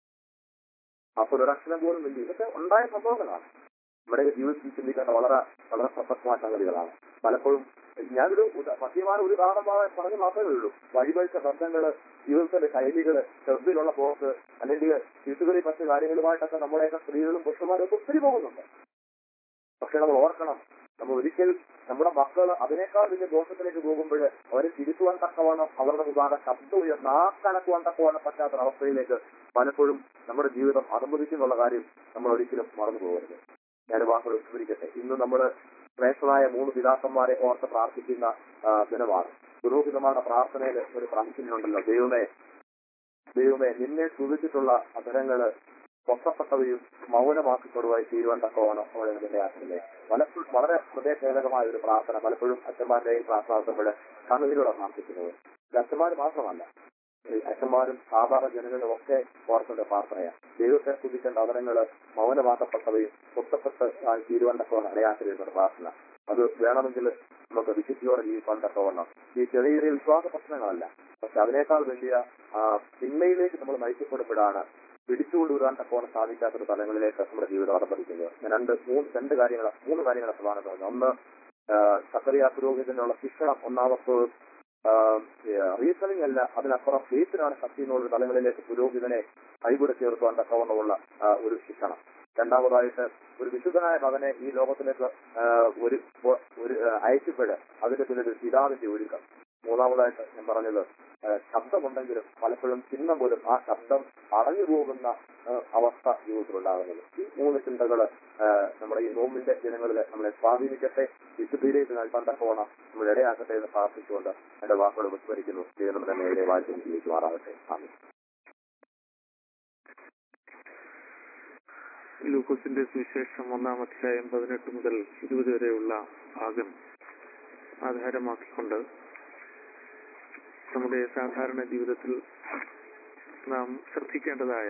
അപ്പോൾ ഒരക്ഷരം പോലും ഇല്ല ഇതൊക്കെ ഉണ്ടായ സംഭവങ്ങളാണ് നമ്മുടെ ജീവിതത്തിൽ ചിന്തിക്കേണ്ട വളരെ വളരെ പ്രസക്തമായ സംഗതികളാണ് പലപ്പോഴും ഞാനൊരു ഉദാ- മദ്യപാനം ഒരു കാരണം പറഞ്ഞു മാത്രമേ ഉള്ളൂ വഴിപഴിച്ച ബന്ധങ്ങള് ജീവിതത്തിന്റെ ശൈലികള് ശ്രദ്ധയിലുള്ള പോക്ക് അല്ലെങ്കിൽ വീട്ടുകളിൽ മറ്റു കാര്യങ്ങളുമായിട്ടൊക്കെ നമ്മുടെയൊക്കെ സ്ത്രീകളും പുരുഷന്മാരും ഒക്കെ ഒത്തിരി പോകുന്നുണ്ട് പക്ഷെ നമ്മൾ ഓർക്കണം നമ്മൾ ഒരിക്കൽ നമ്മുടെ മക്കൾ അതിനേക്കാൾ വലിയ ദോഷത്തിലേക്ക് പോകുമ്പോൾ അവരെ തിരുത്തുവാൻ തക്കവണ്ണം അവരുടെ വിഭാഗം ശബ്ദം ഉയർന്ന നാക്കനക്കുവാൻ തക്കവണ്ണം പറ്റാത്തൊരവസ്ഥയിലേക്ക് പലപ്പോഴും നമ്മുടെ ജീവിതം അനുമതിക്കുന്നുള്ള കാര്യം നമ്മൾ ഒരിക്കലും മറന്നു പോകരുത് ഞാൻ വാക്കുകൾ വിവരിക്കട്ടെ ഇന്ന് നമ്മൾ ശ്രേഷ്ഠനായ മൂന്ന് പിതാക്കന്മാരെ ഓർത്ത് പ്രാർത്ഥിക്കുന്ന ആ, ദിനമാണ് പുരോഹിതമായ പ്രാർത്ഥനയിൽ ഒരു പ്രാർത്ഥനയുണ്ടല്ലോ ദൈവമേ ദൈവമേ നിന്നെ സ്തുതിച്ചിട്ടുള്ള അധരങ്ങള് പൊക്കപ്പെട്ടവയും മൗനമാക്കപ്പെടുവായി തീരുവാൻ തക്കവാണ് അവിടെ നിന്റെ ആശല്ലേ പലപ്പോഴും വളരെ ഹൃദയഭേദകമായ ഒരു പ്രാർത്ഥന പലപ്പോഴും അച്ഛന്മാരുടെയും പ്രാർത്ഥനാർത്ഥപ്പോൾ കണ്ണുതിലൂടെ പ്രാർത്ഥിക്കുന്നത് ഇത് അച്ഛന്മാർ മാത്രമല്ല ഈ അച്ഛന്മാരും സാധാരണ ജനങ്ങളും ഒക്കെ ഓർക്കേണ്ട പ്രാർത്ഥനയാണ് ദൈവത്തെ സ്തുതിക്കേണ്ട അവരങ്ങള് മൗനമാക്കപ്പെട്ടവയും പൊക്കപ്പെട്ട് ആയി തീരുവാൻ തക്കവണ്ണം ഇടയാക്കരുന്ന പ്രാർത്ഥന അത് വേണമെങ്കിൽ നമുക്ക് വിശുദ്ധിയോടെ ജീവിക്കാൻ തക്കവണ്ണം ഈ ചെറിയ ചെറിയ വിശ്വാസ പ്രശ്നങ്ങളല്ല പക്ഷെ അതിനേക്കാൾ വലിയ ആ, തിന്മയിലേക്ക് നമ്മൾ നയിക്കപ്പെടുമ്പോഴാണ് പിടിച്ചുകൊണ്ടുവരാൻ തക്കവണ്ണം സാധിക്കാത്തൊരു തലങ്ങളിലേക്ക് നമ്മുടെ ജീവിതം അടപ്പതിക്കുന്നത് ഞാൻ രണ്ട് മൂന്ന് രണ്ട് കാര്യങ്ങൾ മൂന്ന് കാര്യങ്ങൾ പ്രധാനമാണ് ഒന്ന് സക്കറിയ പുരോഹിതനുള്ള ശിക്ഷണം ഒന്നാമത്തെ റീസണിംഗ് അല്ല അതിനപ്പുറം ഫെയ്ത്തിനാണ് ശക്തി എന്നുള്ള തലങ്ങളിലേക്ക് പുരോഹിതനെ കൈകൂടെ ചേർത്തുവാൻ തക്കവണ്ണമുള്ള ആ, ഒരു ശിക്ഷണം രണ്ടാമതായിട്ട് ഒരു വിശുദ്ധനായ മകനെ ഈ ലോകത്തിലേക്ക് ആ, ഒരു ഒരു അയച്ചപ്പെട് അതിന്റെ പിന്നിൽ ഒരു പിതാവിന്റെ ഒരുക്കം മൂന്നാമതായിട്ട് ഞാൻ പറഞ്ഞത് ആ, ശബ്ദമുണ്ടെങ്കിലും പലപ്പോഴും ചിഹ്നം പോലും ആ ശബ്ദം അടഞ്ഞു പോകുന്ന ആ, അവസ്ഥ ജീവിതത്തിലുണ്ടാകുന്നത് ഈ മൂന്ന് ചിന്തകള് ആ, നമ്മുടെ ഈ നോമ്പിന്റെ ദിനങ്ങളിൽ നമ്മളെ സ്വാധീനിക്കട്ടെ വിശുദ്ധിയിലേക്ക് നൽകാൻ തക്കവണ്ണം നമ്മൾ ഇടയാക്കട്ടെ എന്ന് പ്രാർത്ഥിച്ചുകൊണ്ട് എന്റെ വാക്കുകൾ വിസ്മരിക്കുന്നു ദൈവം നമ്മുടെ മേലെ വാഴ്ച ജീവിക്കുമാറാകട്ടെ ആമീൻ ലൂക്കോസിന്റെ സുവിശേഷം ഒന്നാം അധ്യായം പതിനെട്ട് മുതൽ ഇരുപത് വരെയുള്ള ഭാഗം ആധാരമാക്കിക്കൊണ്ട് നമ്മുടെ സാധാരണ ജീവിതത്തിൽ നാം ശ്രദ്ധിക്കേണ്ടതായ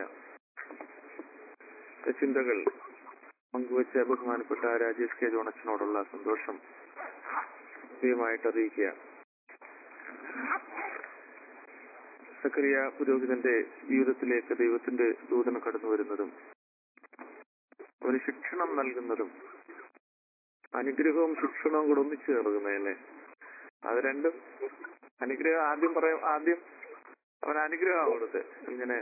ചിന്തകൾ പങ്കുവച്ച ബഹുമാനപ്പെട്ട രാജേഷ് കെ ജോണച്ചനോടുള്ള സന്തോഷം കൃത്യമായിട്ട് അറിയിക്കുക സക്രിയ പുരോഹിതന്റെ ജീവിതത്തിലേക്ക് ദൈവത്തിന്റെ ദൂതന കടന്നു വരുന്നതും ഒരു ശിക്ഷണം നൽകുന്നതും അനുഗ്രഹവും ശിക്ഷണവും കൂടെ ഒന്നിച്ചു ചേർക്കുന്നതല്ലേ അത് രണ്ടും അനുഗ്രഹം ആദ്യം പറയാം ആദ്യം അവൻ അനുഗ്രഹം കൊടുത്ത് ഇങ്ങനെ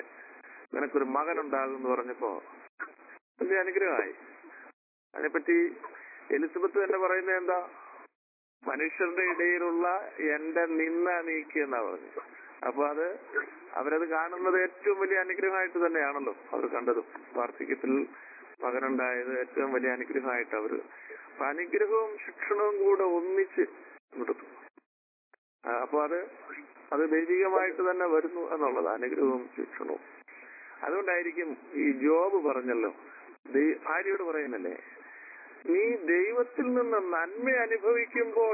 നിനക്കൊരു മകൻ ഉണ്ടാകും എന്ന് പറഞ്ഞപ്പോ വലിയ അനുഗ്രഹമായി അതിനെപ്പറ്റി എലിസബത്ത് തന്നെ പറയുന്നത് എന്താ മനുഷ്യരുടെ ഇടയിലുള്ള എന്റെ നിന്ന നീക്കി എന്നാ പറഞ്ഞു അപ്പൊ അത് അവരത് കാണുന്നത് ഏറ്റവും വലിയ അനുഗ്രഹമായിട്ട് തന്നെയാണല്ലോ അവർ കണ്ടതും വാർദ്ധക്യത്തിൽ മകനുണ്ടായത് ഏറ്റവും വലിയ അനുഗ്രഹമായിട്ട് അവര് അപ്പൊ അനുഗ്രഹവും ശിക്ഷണവും കൂടെ ഒന്നിച്ച് കൊടുത്തു ആ, അപ്പൊ അത് അത് ദൈവികമായിട്ട് തന്നെ വരുന്നു എന്നുള്ളത് അനുഗ്രഹവും ശിക്ഷണവും അതുകൊണ്ടായിരിക്കും ഈ ജോബ് പറഞ്ഞല്ലോ ദൈ- ഭാര്യയോട് പറയുന്നല്ലേ നീ ദൈവത്തിൽ നിന്ന് നന്മ അനുഭവിക്കുമ്പോൾ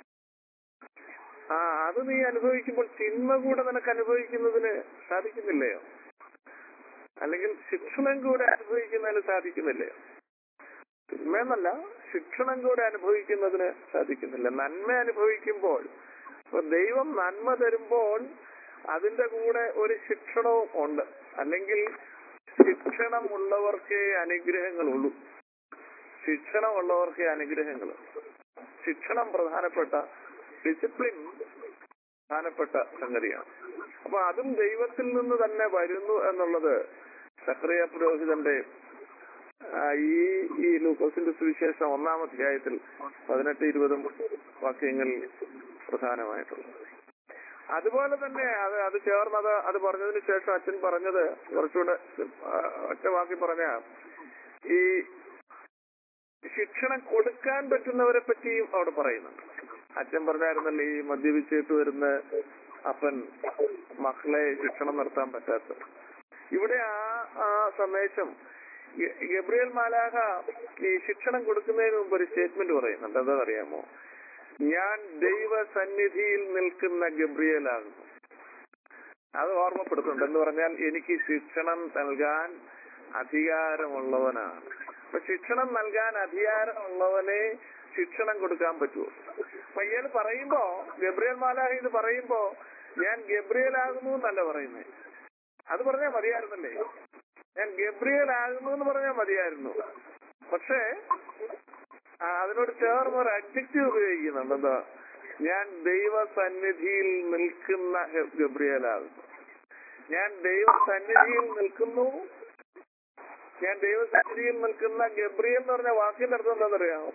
ആ അത് നീ അനുഭവിക്കുമ്പോൾ തിന്മ കൂടെ നിനക്ക് അനുഭവിക്കുന്നതിന് സാധിക്കുന്നില്ലയോ അല്ലെങ്കിൽ ശിക്ഷണം കൂടെ അനുഭവിക്കുന്നതിന് സാധിക്കുന്നില്ലയോ തിന്മയെന്നല്ല ശിക്ഷണം കൂടെ അനുഭവിക്കുന്നതിന് സാധിക്കുന്നില്ല നന്മ അനുഭവിക്കുമ്പോൾ അപ്പൊ ദൈവം നന്മ തരുമ്പോൾ അതിന്റെ കൂടെ ഒരു ശിക്ഷണവും ഉണ്ട് അല്ലെങ്കിൽ ശിക്ഷണമുള്ളവർക്കേ അനുഗ്രഹങ്ങളുള്ളൂ ശിക്ഷണമുള്ളവർക്കേ അനുഗ്രഹങ്ങൾ ശിക്ഷണം പ്രധാനപ്പെട്ട ഡിസിപ്ലിൻ പ്രധാനപ്പെട്ട സംഗതിയാണ് അപ്പൊ അതും ദൈവത്തിൽ നിന്ന് തന്നെ വരുന്നു എന്നുള്ളത് സക്രിയ പുരോഹിതന്റെ ആ, ഈ ഈ ലൂക്കോസിന്റെ സുവിശേഷം ഒന്നാം അധ്യായത്തിൽ പതിനെട്ട് ഇരുപതും വാക്യങ്ങളിൽ പ്രധാനമായിട്ടുള്ളത് അതുപോലെ തന്നെ അത് അത് ചേർന്നത് അത് പറഞ്ഞതിന് ശേഷം അച്ഛൻ പറഞ്ഞത് കുറച്ചുകൂടെ ആ, ഒറ്റ വാക്കി പറഞ്ഞ ഈ ശിക്ഷണം കൊടുക്കാൻ പറ്റുന്നവരെ പറ്റിയും അവിടെ പറയുന്നുണ്ട് അച്ഛൻ പറഞ്ഞായിരുന്നല്ലോ ഈ മദ്യപിച്ചിട്ട് വരുന്ന അപ്പൻ മക്കളെ ശിക്ഷണം നടത്താൻ പറ്റാത്ത ഇവിടെ ആ ആ സന്ദേശം ഗ- ഗബ്രിയേൽ മാലാഹ ഈ ശിക്ഷണം കൊടുക്കുന്നതിന് മുമ്പ് ഒരു സ്റ്റേറ്റ്മെന്റ് പറയുന്നുണ്ട് എന്താ അറിയാമോ ഞാൻ ദൈവ സന്നിധിയിൽ നിൽക്കുന്ന ഗബ്രിയേലാകുന്നു അത് ഓർമ്മപ്പെടുത്തുന്നുണ്ട് എന്ന് പറഞ്ഞാൽ എനിക്ക് ശിക്ഷണം നൽകാൻ അധികാരമുള്ളവനാണ് അപ്പൊ ശിക്ഷണം നൽകാൻ അധികാരമുള്ളവനെ ശിക്ഷണം കൊടുക്കാൻ പറ്റുമോ അപ്പൊ ഇയാൾ പറയുമ്പോ ഗബ്രിയേൽ മാലാഹ ഇത് പറയുമ്പോ ഞാൻ ഗബ്രിയേലാകുന്നു എന്നല്ല പറയുന്നത് അത് പറഞ്ഞാൽ മതിയായിരുന്നല്ലേ ഞാൻ ഗബ്രിയേൽ ആകുന്നു എന്ന് പറഞ്ഞാൽ മതിയായിരുന്നു പക്ഷേ ആ, അതിനോട് ചേർന്ന് ഒരു അഡ്ജക്റ്റീവ് ഉപയോഗിക്കുന്നുണ്ട് എന്താ ഞാൻ ദൈവ സന്നിധിയിൽ നിൽക്കുന്ന ഗ- ഗബ്രിയേലാകുന്നു ഞാൻ ദൈവ സന്നിധിയിൽ നിൽക്കുന്നു ഞാൻ ദൈവസന്നിധിയിൽ നിൽക്കുന്ന ഗബ്രിയേൽ എന്ന് പറഞ്ഞ വാക്കിന്റെ അർത്ഥം എന്താണെന്നറിയാമോ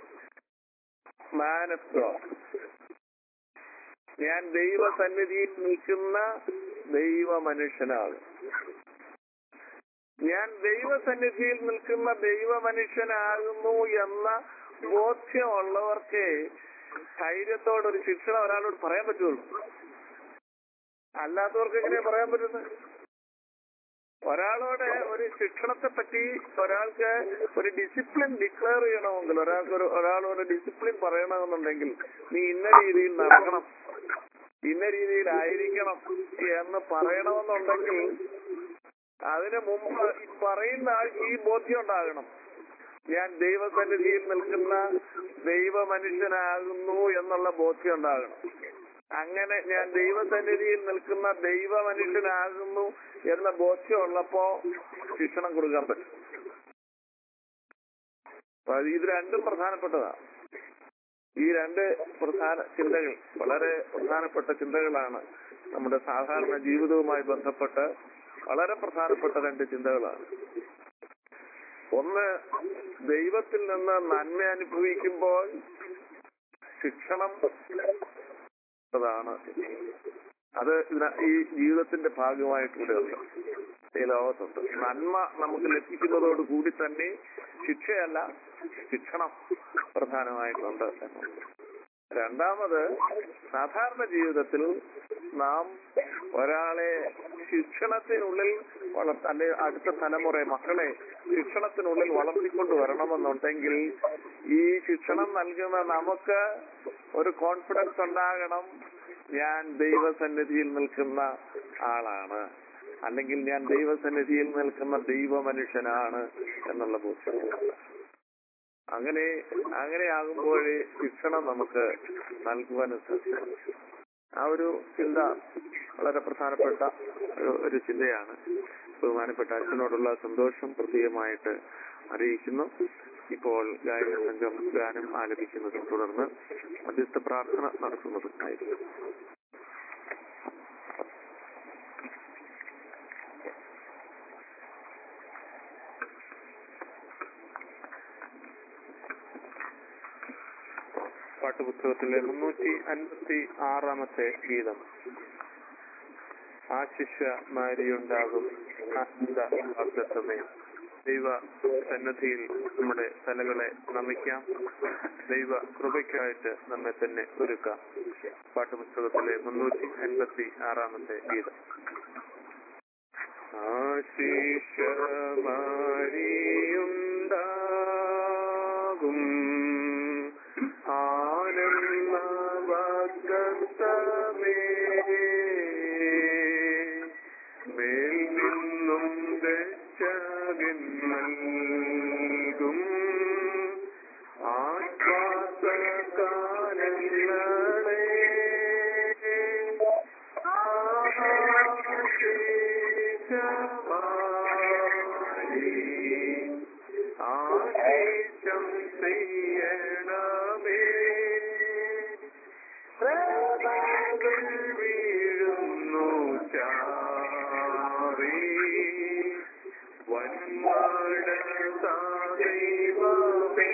മാൻ ഓഫ് ഗോഡ് ഞാൻ ദൈവ സന്നിധിയിൽ നിൽക്കുന്ന ദൈവ മനുഷ്യനാകും ഞാൻ ദൈവസന്നിധിയിൽ നിൽക്കുന്ന ദൈവ മനുഷ്യനാകുന്നു എന്ന ബോധ്യമുള്ളവർക്ക് ധൈര്യത്തോടെ ഒരു ശിക്ഷണം ഒരാളോട് പറയാൻ പറ്റുള്ളൂ അല്ലാത്തവർക്ക് എങ്ങനെയാ പറയാൻ പറ്റുന്നത് ഒരാളോട് ഒരു ശിക്ഷണത്തെ പറ്റി ഒരാൾക്ക് ഒരു ഡിസിപ്ലിൻ ഡിക്ലെയർ ചെയ്യണമെങ്കിൽ ഒരാൾക്ക് ഒരു ഒരാളോട് ഡിസിപ്ലിൻ പറയണമെന്നുണ്ടെങ്കിൽ നീ ഇന്ന രീതിയിൽ നടക്കണം ഇന്ന രീതിയിലായിരിക്കണം എന്ന് പറയണമെന്നുണ്ടെങ്കിൽ അതിനു മുമ്പ് ഈ പറയുന്ന ആൾക്ക് ഈ ബോധ്യം ഉണ്ടാകണം ഞാൻ ദൈവസന്നിധിയിൽ നിൽക്കുന്ന ദൈവ മനുഷ്യനാകുന്നു എന്നുള്ള ബോധ്യം ഉണ്ടാകണം അങ്ങനെ ഞാൻ ദൈവസന്നിധിയിൽ നിൽക്കുന്ന ദൈവ മനുഷ്യനാകുന്നു എന്ന ബോധ്യം ഉള്ളപ്പോ ശിക്ഷണം കൊടുക്കാൻ പറ്റും അപ്പൊ അത് ഇത് രണ്ടും പ്രധാനപ്പെട്ടതാണ് ഈ രണ്ട് പ്രധാന ചിന്തകൾ വളരെ പ്രധാനപ്പെട്ട ചിന്തകളാണ് നമ്മുടെ സാധാരണ ജീവിതവുമായി ബന്ധപ്പെട്ട് വളരെ പ്രധാനപ്പെട്ട രണ്ട് ചിന്തകളാണ് ഒന്ന് ദൈവത്തിൽ നിന്ന് നന്മ അനുഭവിക്കുമ്പോൾ ശിക്ഷണം താണ് അത് ഇതിന- ഈ ജീവിതത്തിന്റെ ഭാഗമായിട്ടൂടെ ഉണ്ട് ഈ ലോകത്തുണ്ട് നന്മ നമുക്ക് ലഭിക്കുന്നതോട് കൂടി തന്നെ ശിക്ഷയല്ല ശിക്ഷണം പ്രധാനമായിട്ടുണ്ട് എന്നുള്ളത് രണ്ടാമത് സാധാരണ ജീവിതത്തിൽ നാം ഒരാളെ ശിക്ഷണത്തിനുള്ളിൽ വളർ അല്ലെ അടുത്ത തലമുറ മക്കളെ ശിക്ഷണത്തിനുള്ളിൽ വളർത്തിക്കൊണ്ട് വരണമെന്നുണ്ടെങ്കിൽ ഈ ശിക്ഷണം നൽകുന്ന നമുക്ക് ഒരു കോൺഫിഡൻസ് ഉണ്ടാകണം ഞാൻ ദൈവസന്നിധിയിൽ നിൽക്കുന്ന ആളാണ് അല്ലെങ്കിൽ ഞാൻ ദൈവസന്നിധിയിൽ നിൽക്കുന്ന ദൈവ മനുഷ്യനാണ് എന്നുള്ള ബോധ്യം അങ്ങനെ അങ്ങനെയാകുമ്പോഴേ ശിക്ഷണം നമുക്ക് നൽകുവാനും സാധിക്കും ആ ഒരു ചിന്ത വളരെ പ്രധാനപ്പെട്ട ഒരു- ഒരു ചിന്തയാണ് ബഹുമാനപ്പെട്ട അച്ഛനോടുള്ള സന്തോഷം പ്രത്യേകമായിട്ട് അറിയിക്കുന്നു ഇപ്പോൾ ഗായക സംഘം ഗാനം ആലപിക്കുന്നതും തുടർന്ന് മധ്യസ്ഥ പ്രാർത്ഥന നടത്തുന്നതും ആയിരിക്കും പാട്ടുപുസ്തകത്തിലെ മുന്നൂറ്റി അൻപത്തി ആറാമത്തെ ഗീതം ആശിഷ മാരിയുണ്ടാകും ആനന്ദ വാഗ്ദത്തമേ ദൈവ സന്നദ്ധിയിൽ നമ്മുടെ തലകളെ നമിക്കാം ദൈവ കൃപയ്ക്കായിട്ട് നമ്മെ തന്നെ ഒരുക്കാം പാട്ടുപുസ്തകത്തിലെ മുന്നൂറ്റി അൻപത്തി ആറാമത്തെ ഗീതം ആശിഷമാരിയുണ്ടാകും ആനന്ദ വാഗ്ദത്തമേ മേൽ നിന്നും രക്ഷകൻ നൽകും ആശ്വാസകാലങ്ങളെ ആശീഷം ചെയ്യണമേ പ്രഭകൾ വീഴുന്നു ചാറി വന്മഴ ദൈവമേ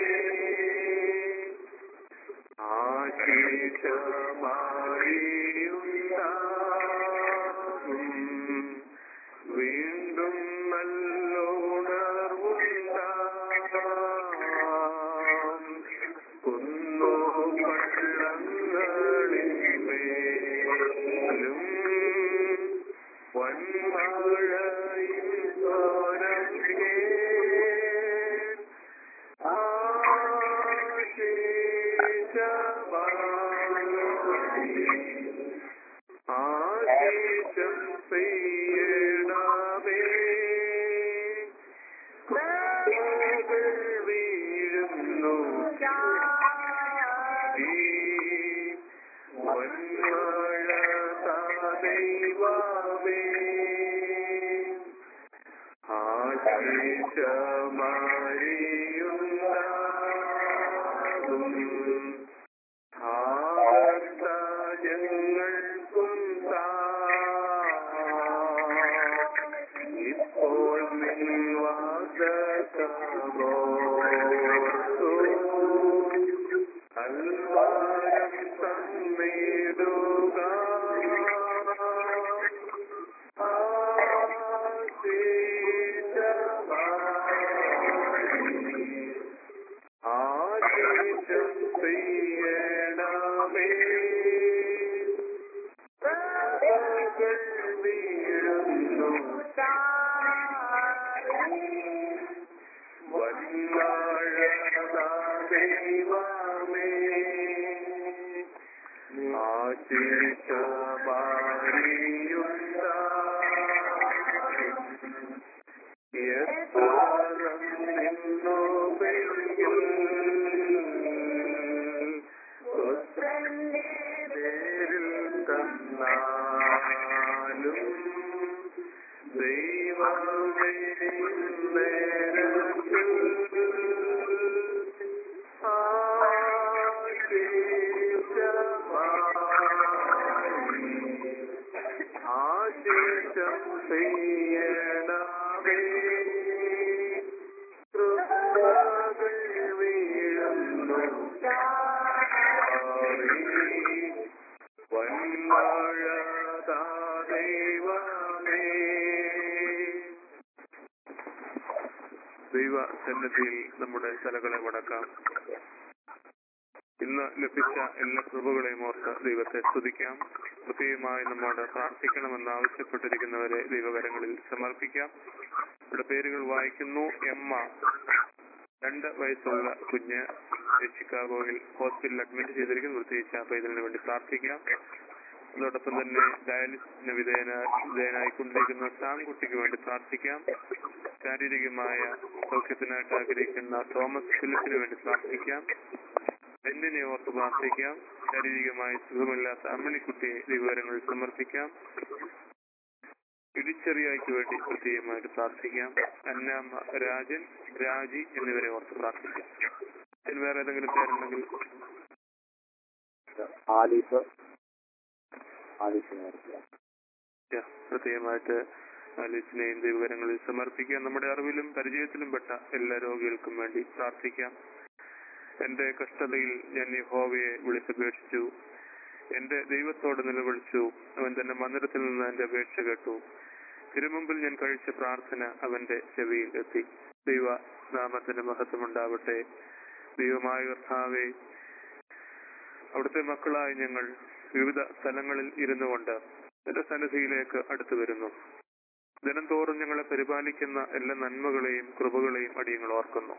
ആശീഷമാരിയുണ്ടാകും വീണ്ടും നല്ലോണർവുണ്ടാം കുന്നോ പള്ളങ്ങളിന്മേലും വന്മഴയിൽ തോരങ്ങേ ആശീഷം പെയ്യണമേ പ്രഭകൾ വീഴുന്നു ചാരി വന്മഴ ദൈവമേ ആശീഷമാരിയുണ്ടാകും ആർത്തജങ്ങൾക്കും താ ഇപ്പോൾ നിൻവാദമോർത്തു അൽവാരം തന്നിടുക ആശീഷം ചെയ്യണമേ പ്രഭകൾ വീഴുന്നു വന്മഴ ദൈവമേ ആശീഷമാരിയുണ്ടാകും എത്താറം നിന്നു പെയ്യും പുത്രന്റെ പേരിൽ തന്നാലും ദൈവമേ നേരത്തിൽ ആശീഷമായി ആശീഷം ചെയ്യണമേ കൃപകൾ വീഴുന്നു ചാരി വന്മഴ ദൈവമേ ദൈവ സന്നിധിയിൽ നമ്മുടെ തലകളെ മടക്കാം ഇന്ന് ലഭിച്ച എല്ലാ കൃപകളെയും ഓർത്ത് ദൈവത്തെ സ്തുതിക്കാം പ്രത്യേകമായി നമ്മോട് പ്രാർത്ഥിക്കണമെന്ന് ആവശ്യപ്പെട്ടിരിക്കുന്നവരെ ദൈവകരങ്ങളിൽ സമർപ്പിക്കാം ഇവിടെ പേരുകൾ വായിക്കുന്നു എമ്മ രണ്ട് വയസ്സുള്ള കുഞ്ഞ് ചിക്കാഗോയിൽ ഹോസ്പിറ്റലിൽ അഡ്മിറ്റ് ചെയ്തിരിക്കുന്നു പ്രത്യേകിച്ച് ആ പൈതലിന് വേണ്ടി പ്രാർത്ഥിക്കാം അതോടൊപ്പം തന്നെ ഡയാലിസിന് വിധേയന വിധേയനായിക്കൊണ്ടിരിക്കുന്ന സാംകുട്ടിക്ക് വേണ്ടി പ്രാർത്ഥിക്കാം ശാരീരികമായ സൗഖ്യത്തിനായിട്ട് ആഗ്രഹിക്കുന്ന തോമസ് ഫിലിപ്പിന് വേണ്ടി പ്രാർത്ഥിക്കാം ബെന്നിനെ ഓർത്ത് പ്രാർത്ഥിക്കാം ശാരീരികമായി സുഖമില്ലാത്ത അമ്മണിക്കുട്ടിയെ വിവരങ്ങളിൽ സമർപ്പിക്കാം ഇടിച്ചെറിയായിക്ക് വേണ്ടി പ്രത്യേകമായിട്ട് പ്രാർത്ഥിക്കാം അന്നാമ്മ രാജൻ രാജി എന്നിവരെ ഓർത്ത് പ്രാർത്ഥിക്കാം ഇതിന് വേറെ ഏതെങ്കിലും പേരുണ്ടെങ്കിൽ ആലീസ് ആലീസിനെ ഓർക്കുക യാ, പ്രത്യേകമായിട്ട് ആലീസിനെയും ദൈവകരങ്ങളിൽ സമർപ്പിക്കാം നമ്മുടെ അറിവിലും പരിചയത്തിലും പെട്ട എല്ലാ രോഗികൾക്കും വേണ്ടി പ്രാർത്ഥിക്കാം എന്റെ കഷ്ടതയിൽ ഞാൻ യഹോവയെ വിളിച്ചപേക്ഷിച്ചു എന്റെ ദൈവത്തോട് നിലവിളിച്ചു അവൻ തന്റെ മന്ദിരത്തിൽ നിന്ന് എന്റെ അപേക്ഷ കേട്ടു തിരുമുമ്പിൽ ഞാൻ കഴിച്ച പ്രാർത്ഥന അവന്റെ ചെവിയിൽ എത്തി ദൈവ നാമത്തിന്റെ മഹത്വമുണ്ടാവട്ടെ ദൈവമായ കർത്താവെ അവിടുത്തെ മക്കളായി ഞങ്ങൾ വിവിധ സ്ഥലങ്ങളിൽ ഇരുന്നു കൊണ്ട് എന്റെ സന്നിധിയിലേക്ക് അടുത്തു വരുന്നു ദിനംതോറും ഞങ്ങളെ പരിപാലിക്കുന്ന എല്ലാ നന്മകളെയും കൃപകളെയും അടിയങ്ങൾ ഓർക്കുന്നു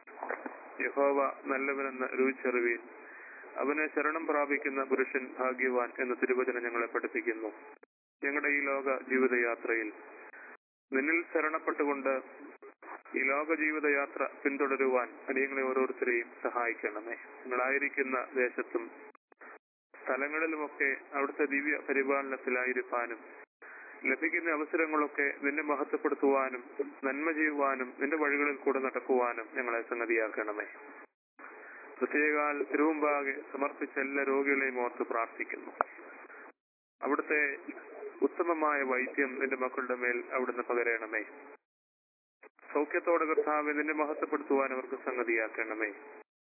യഹോവ നല്ലവനെന്ന് രുചിച്ചറിവീൻ അവനെ ശരണം പ്രാപിക്കുന്ന പുരുഷൻ ഭാഗ്യവാൻ എന്ന തിരുവചനം ഞങ്ങളെ പഠിപ്പിക്കുന്നു ഞങ്ങളുടെ ഈ ലോക ജീവിതയാത്രയിൽ നിന്നിൽ ശരണപ്പെട്ടുകൊണ്ട് ഈ ലോക ജീവിതയാത്ര പിന്തുടരുവാൻ അടിയങ്ങളെ ഓരോരുത്തരെയും സഹായിക്കണമേ നിങ്ങളായിരിക്കുന്ന ദേശത്തും സ്ഥലങ്ങളിലുമൊക്കെ അവിടുത്തെ ദിവ്യ പരിപാലനത്തിലായിരിക്കാനും ലഭിക്കുന്ന അവസരങ്ങളൊക്കെ നിന്നെ മഹത്വപ്പെടുത്തുവാനും നന്മ ചെയ്യുവാനും നിന്റെ വഴികളിൽ കൂടെ നടക്കുവാനും ഞങ്ങളെ സംഗതിയാക്കണമേ പ്രത്യേകാൽ തിരുവുമ്പാകെ സമർപ്പിച്ച എല്ലാ രോഗികളെയും ഓർത്ത് പ്രാർത്ഥിക്കുന്നു അവിടുത്തെ ഉത്തമമായ വൈദ്യം നിന്റെ മക്കളുടെ മേൽ അവിടുന്ന് പകരണമേ സൗഖ്യത്തോടെ കർത്താവെ നിന്നെ മഹത്വപ്പെടുത്തുവാൻ അവർക്ക് സംഗതിയാക്കണമേ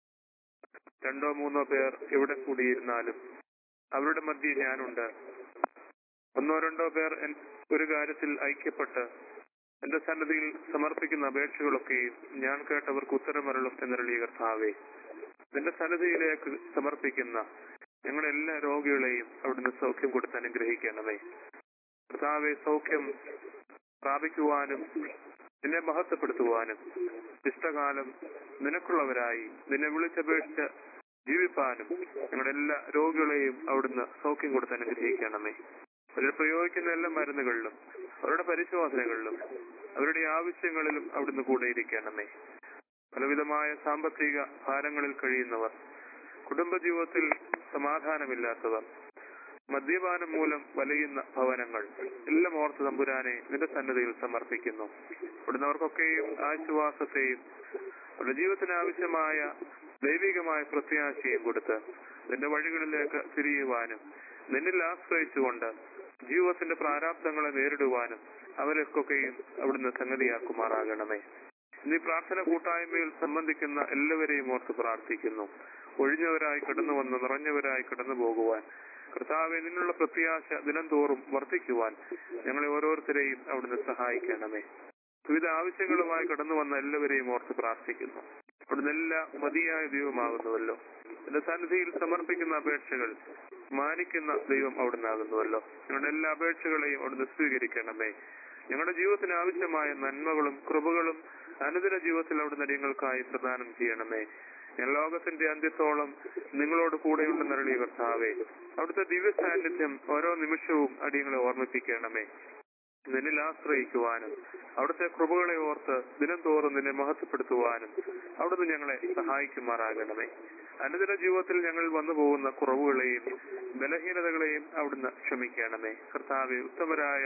രണ്ടോ മൂന്നോ പേർ എവിടെ കൂടിയിരുന്നാലും അവരുടെ മധ്യേ ഞാനുണ്ട് ഒന്നോ രണ്ടോ പേർ എൻ- ഒരു കാര്യത്തിൽ ഐക്യപ്പെട്ട് എന്റെ സന്നദ്ധിയിൽ സമർപ്പിക്കുന്ന അപേക്ഷകളൊക്കെയും ഞാൻ കേട്ടവർക്ക് ഉത്തരമരളും എന്നരളിയ കർത്താവേ നിന്റെ സന്നദ്ധിയിലേക്ക് സമർപ്പിക്കുന്ന ഞങ്ങളുടെ എല്ലാ രോഗികളെയും അവിടുന്ന് സൗഖ്യം കൊടുത്ത് അനുഗ്രഹിക്കണമേ കർത്താവെ സൗഖ്യം പ്രാപിക്കുവാനും നിന്നെ മഹത്വപ്പെടുത്തുവാനും ഇഷ്ടകാലം നിനക്കുള്ളവരായി നിന്നെ വിളിച്ചപേക്ഷിച്ച് ജീവിപ്പാനും ഞങ്ങളുടെ എല്ലാ രോഗികളെയും അവിടുന്ന് സൗഖ്യം കൊടുത്ത് അനുഗ്രഹിക്കണമേ അവർ പ്രയോഗിക്കുന്ന എല്ലാ മരുന്നുകളിലും അവരുടെ പരിശോധനകളിലും അവരുടെ ആവശ്യങ്ങളിലും അവിടുന്ന് കൂടെ ഇരിക്കണമേ പലവിധമായ സാമ്പത്തിക ഭാരങ്ങളിൽ കഴിയുന്നവർ കുടുംബജീവിതത്തിൽ സമാധാനമില്ലാത്തവർ മദ്യപാനം മൂലം വലയുന്ന ഭവനങ്ങൾ എല്ലാം ഓർത്ത് തമ്പുരാനെ നിന്റെ സന്നദ്ധയിൽ സമർപ്പിക്കുന്നു അവിടുന്ന് അവർക്കൊക്കെയും ആശ്വാസത്തെയും അവരുടെ ജീവിതത്തിന് ആവശ്യമായ ദൈവികമായ പ്രത്യാശയും കൊടുത്ത് നിന്റെ വഴികളിലേക്ക് തിരിയുവാനും നിന്നിൽ ആശ്രയിച്ചുകൊണ്ട് ജീവിതത്തിന്റെ പ്രാരാബ്ദങ്ങളെ നേരിടുവാനും അവരൊക്കെയും അവിടുന്ന് സംഗതിയാക്കുമാറാകണമേ ഇന്ന് ഈ പ്രാർത്ഥന കൂട്ടായ്മയിൽ സംബന്ധിക്കുന്ന എല്ലാവരെയും ഓർത്ത് പ്രാർത്ഥിക്കുന്നു ഒഴിഞ്ഞവരായി കടന്നു വന്ന് നിറഞ്ഞവരായി കടന്നു പോകുവാൻ കർത്താവെ നിന്നുള്ള പ്രത്യാശ ദിനം തോറും വർദ്ധിക്കുവാൻ ഞങ്ങളെ ഓരോരുത്തരെയും അവിടുന്ന് സഹായിക്കണമേ വിവിധ ആവശ്യങ്ങളുമായി കടന്നു വന്ന എല്ലാവരെയും ഓർത്ത് പ്രാർത്ഥിക്കുന്നു അവിടുന്ന് എല്ലാ മതിയായ ദൈവമാകുന്നുവല്ലോ എന്റെ സന്നിധിയിൽ സമർപ്പിക്കുന്ന അപേക്ഷകൾ മാനിക്കുന്ന ദൈവം അവിടുന്ന് ആകുന്നുവല്ലോ ഞങ്ങളുടെ എല്ലാ അപേക്ഷകളെയും അവിടുന്ന് സ്വീകരിക്കണമേ ഞങ്ങളുടെ ജീവിതത്തിന് ആവശ്യമായ നന്മകളും കൃപകളും അനുദിന ജീവിതത്തിൽ അവിടുന്ന് അടിയങ്ങൾക്കായി പ്രദാനം ചെയ്യണമേ ഞാൻ ലോകത്തിന്റെ അന്ത്യത്തോളം നിങ്ങളോട് കൂടെയുണ്ടെന്ന് അറിയ കർത്താവേ അവിടുത്തെ ദിവ്യ സാന്നിധ്യം ഓരോ നിമിഷവും അടിയങ്ങളെ ഓർമ്മിപ്പിക്കണമേ നിന്നിൽ ആശ്രയിക്കുവാനും അവിടുത്തെ കൃപകളെ ഓർത്ത് ദിനം തോറും നിന്നെ മഹത്വപ്പെടുത്തുവാനും അവിടുന്ന് ഞങ്ങളെ സഹായിക്കുമാറാകണമേ അനുദിന ജീവിതത്തിൽ ഞങ്ങൾ വന്നു പോകുന്ന കുറവുകളെയും ബലഹീനതകളെയും അവിടുന്ന് ക്ഷമിക്കണമേ കർത്താവെ ഉത്തമരായ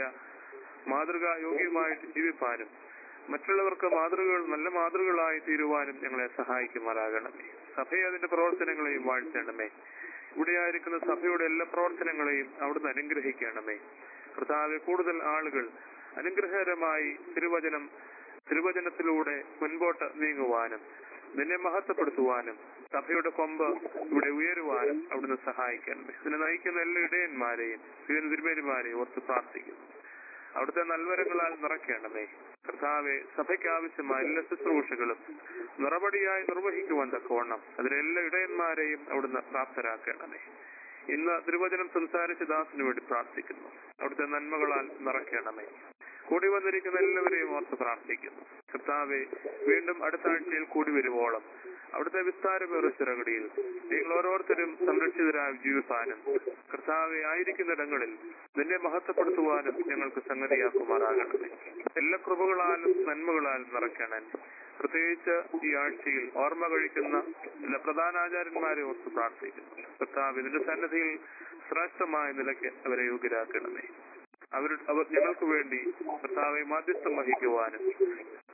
മാതൃകായോഗ്യമായിട്ട് ജീവിപ്പാനും മറ്റുള്ളവർക്ക് മാതൃകകൾ നല്ല മാതൃകകളായി തീരുവാനും ഞങ്ങളെ സഹായിക്കുമാറാകണമേ സഭയെ അതിന്റെ പ്രവർത്തനങ്ങളെയും വാഴ്ത്തണമേ ഇവിടെയായിരിക്കുന്ന സഭയുടെ എല്ലാ പ്രവർത്തനങ്ങളെയും അവിടുന്ന് അനുഗ്രഹിക്കണമേ കർത്താവെ കൂടുതൽ ആളുകൾ അനുഗ്രഹകരമായി തിരുവചനം തിരുവചനത്തിലൂടെ മുൻപോട്ട് നീങ്ങുവാനും നിന്നെ മഹത്വപ്പെടുത്തുവാനും സഭയുടെ കൊമ്പ് ഇവിടെ ഉയരുവാനും അവിടുന്ന് സഹായിക്കണമേ ഇതിനെ നയിക്കുന്ന എല്ലാ ഇടയന്മാരെയും ഇതിന് തിരുമേനിമാരെയും ഓർത്ത് പ്രാർത്ഥിക്കുന്നു അവിടുത്തെ നൽവരങ്ങളാൽ നിറയ്ക്കണമേ കർത്താവെ സഭയ്ക്ക് ആവശ്യമായ എല്ലാ ശുശ്രൂഷകളും നിറപടിയായി നിർവഹിക്കുവാൻ തക്കവണ്ണം അതിലെല്ലാ ഇടയന്മാരെയും അവിടുന്ന് പ്രാപ്തരാക്കണമേ ഇന്ന് തിരുവചനം സംസാരിച്ച ദാസിനു വേണ്ടി പ്രാർത്ഥിക്കുന്നു അവിടുത്തെ നന്മകളാൽ നിറയ്ക്കണമേ കൂടി വന്നിരിക്കുന്ന എല്ലാവരെയും ഓർത്ത് പ്രാർത്ഥിക്കുന്നു കർത്താവെ വീണ്ടും അടുത്ത ആഴ്ചയിൽ കൂടി വരുവോളം അവിടുത്തെ വിസ്താരമേറിയ ചിറകടിയിൽ നിങ്ങൾ ഓരോരുത്തരും സംരക്ഷിതരായി ജീവിപ്പാനും കർത്താവെ ആയിരിക്കുന്നിടങ്ങളിൽ നിന്നെ മഹത്വപ്പെടുത്തുവാനും ഞങ്ങൾക്ക് സംഗതിയാക്കുമാറാകണമേ എല്ലാ കൃപകളാലും നന്മകളാലും നിറയ്ക്കണം പ്രത്യേകിച്ച് ഈ ആഴ്ചയിൽ ഓർമ്മ കഴിക്കുന്ന എല്ലാ പ്രധാനാചാര്യന്മാരെ ഓർത്ത് പ്രാർത്ഥിക്കുന്നു കർത്താവ് ഇതിന്റെ സന്നദ്ധിയിൽ ശ്രേഷ്ഠമായ നിലയ്ക്ക് അവരെ യോഗ്യരാക്കണമേ അവർ അവർ ഞങ്ങൾക്ക് വേണ്ടി കർത്താവെ മാധ്യസ്ഥം വഹിക്കുവാനും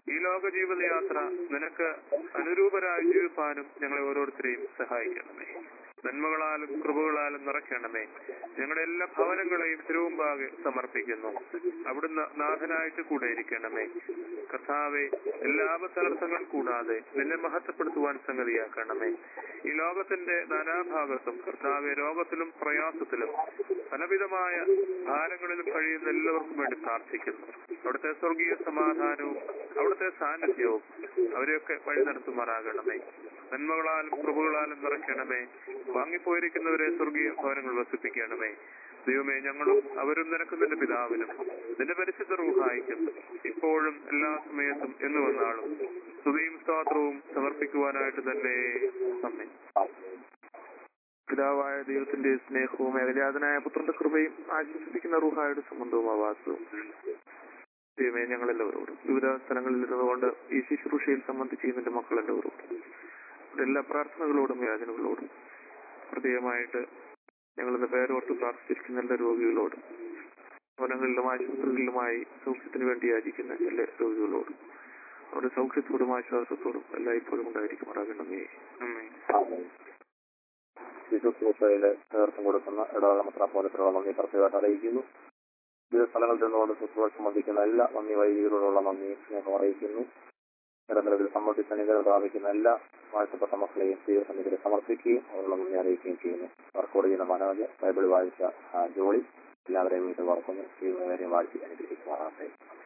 ഈ ലോക ജീവിതയാത്ര നിനക്ക് അനുരൂപരായി ജീവിപ്പാനും ഞങ്ങളെ ഓരോരുത്തരെയും സഹായിക്കണമേ നന്മകളാലും കൃപകളാലും നിറയ്ക്കണമേ ഞങ്ങളുടെ എല്ലാ ഭവനങ്ങളെയും തിരുവുമ്പാകെ സമർപ്പിക്കുന്നു അവിടുന്ന് നാഥനായിട്ട് കൂടെ ഇരിക്കണമേ കർത്താവെ എല്ലാ അപസനർത്ഥങ്ങൾ കൂടാതെ നിന്നെ മഹത്വപ്പെടുത്തുവാൻ സംഗതിയാക്കണമേ ഈ ലോകത്തിന്റെ നാനാഭാഗത്തും കർത്താവെ രോഗത്തിലും പ്രയാസത്തിലും പലവിധമായ ഭാരങ്ങളിലും കഴിയുന്ന എല്ലാവർക്കും വേണ്ടി പ്രാർത്ഥിക്കുന്നു അവിടുത്തെ സ്വർഗീയ സമാധാനവും അവിടുത്തെ സാന്നിധ്യവും അവരെയൊക്കെ വഴി നടത്തുമാറാകണമേ നന്മകളാലും കൃപകളാലും നിറയ്ക്കണമേ വാങ്ങിപ്പോയിരിക്കുന്നവരെ സ്വർഗീയ ഭവനങ്ങൾ വസിപ്പിക്കണമേ ദൈവമേ ഞങ്ങളും അവരും നിനക്ക് നിന്റെ പിതാവിനും നിന്റെ പരിശുദ്ധ റൂഹായിക്കും ഇപ്പോഴും എല്ലാ സമയത്തും എന്ന് വന്നാളും സ്തുതിയും സ്തോത്രവും സമർപ്പിക്കുവാനായിട്ട് തന്നെ നമ്മെ പിതാവായ ദൈവത്തിന്റെ സ്നേഹവും ഏകജാതനായ പുത്രന്റെ കൃപയും ആശ്വസിപ്പിക്കുന്ന റൂഹായുടെ സംബന്ധവും ആവാസവും ദൈവമേ ഞങ്ങളെല്ലാവരോടും വിവിധ സ്ഥലങ്ങളിൽ ഇരുന്നുകൊണ്ട് ഈ ശുശ്രൂഷയിൽ സംബന്ധിച്ച് നിന്റെ മക്കളെല്ലാവരോടും എല്ലാ പ്രാർത്ഥനകളോടും യാചനകളോടും പ്രത്യേകമായിട്ട് ഞങ്ങളിന്ന് പേരോർത്ത് പ്രാർത്ഥിച്ചിരിക്കുന്ന എല്ലാ രോഗികളോടും ഭവനങ്ങളിലും ആശുപത്രികളിലുമായി സൗഖ്യത്തിന് വേണ്ടി യാചിക്കുന്ന എല്ലാ രോഗികളോടും അവരുടെ സൗഖ്യത്തോടും ആശ്വാസത്തോടും എല്ലാം ഇപ്പോഴും ഉണ്ടായിരിക്കുമാറാകണമേ ആമേൻ. ശുശ്രൂഷയില് നേതൃത്വം കൊടുക്കുന്ന ഇടവക മെത്രാപ്പോലത്തിലുള്ള നന്ദി പ്രത്യേകമായിട്ട് അറിയിക്കുന്നു വിവിധ സ്ഥലങ്ങളിൽ നിന്നുകൊണ്ട് ശുശ്രൂഷ സംബന്ധിക്കുന്ന എല്ലാ നന്ദി വൈദികരോടുള്ള നന്ദി സ്നേഹം അറിയിക്കുന്നു നിരന്തരത്തിൽ സംബന്ധിച്ച് അനുഗ്രഹം പ്രാപിക്കുന്ന എല്ലാ വാഴ്ത്തപ്പെട്ട മക്കളെയും ദൈവസന്നിധിയിൽ സമർപ്പിക്കുകയും അവരുടെ നന്ദി അറിയിക്കുകയും ചെയ്യുന്നു റെക്കോർഡ് ചെയ്യുന്ന മനോജ് ബൈബിൾ വായിച്ച ആ, ജോളി എല്ലാവരെയും വീട്ടിൽ വർക്കുന്നു ദൈവം വാഴ്ത്തി അനുഗ്രഹിക്കുമാറാട്ടെ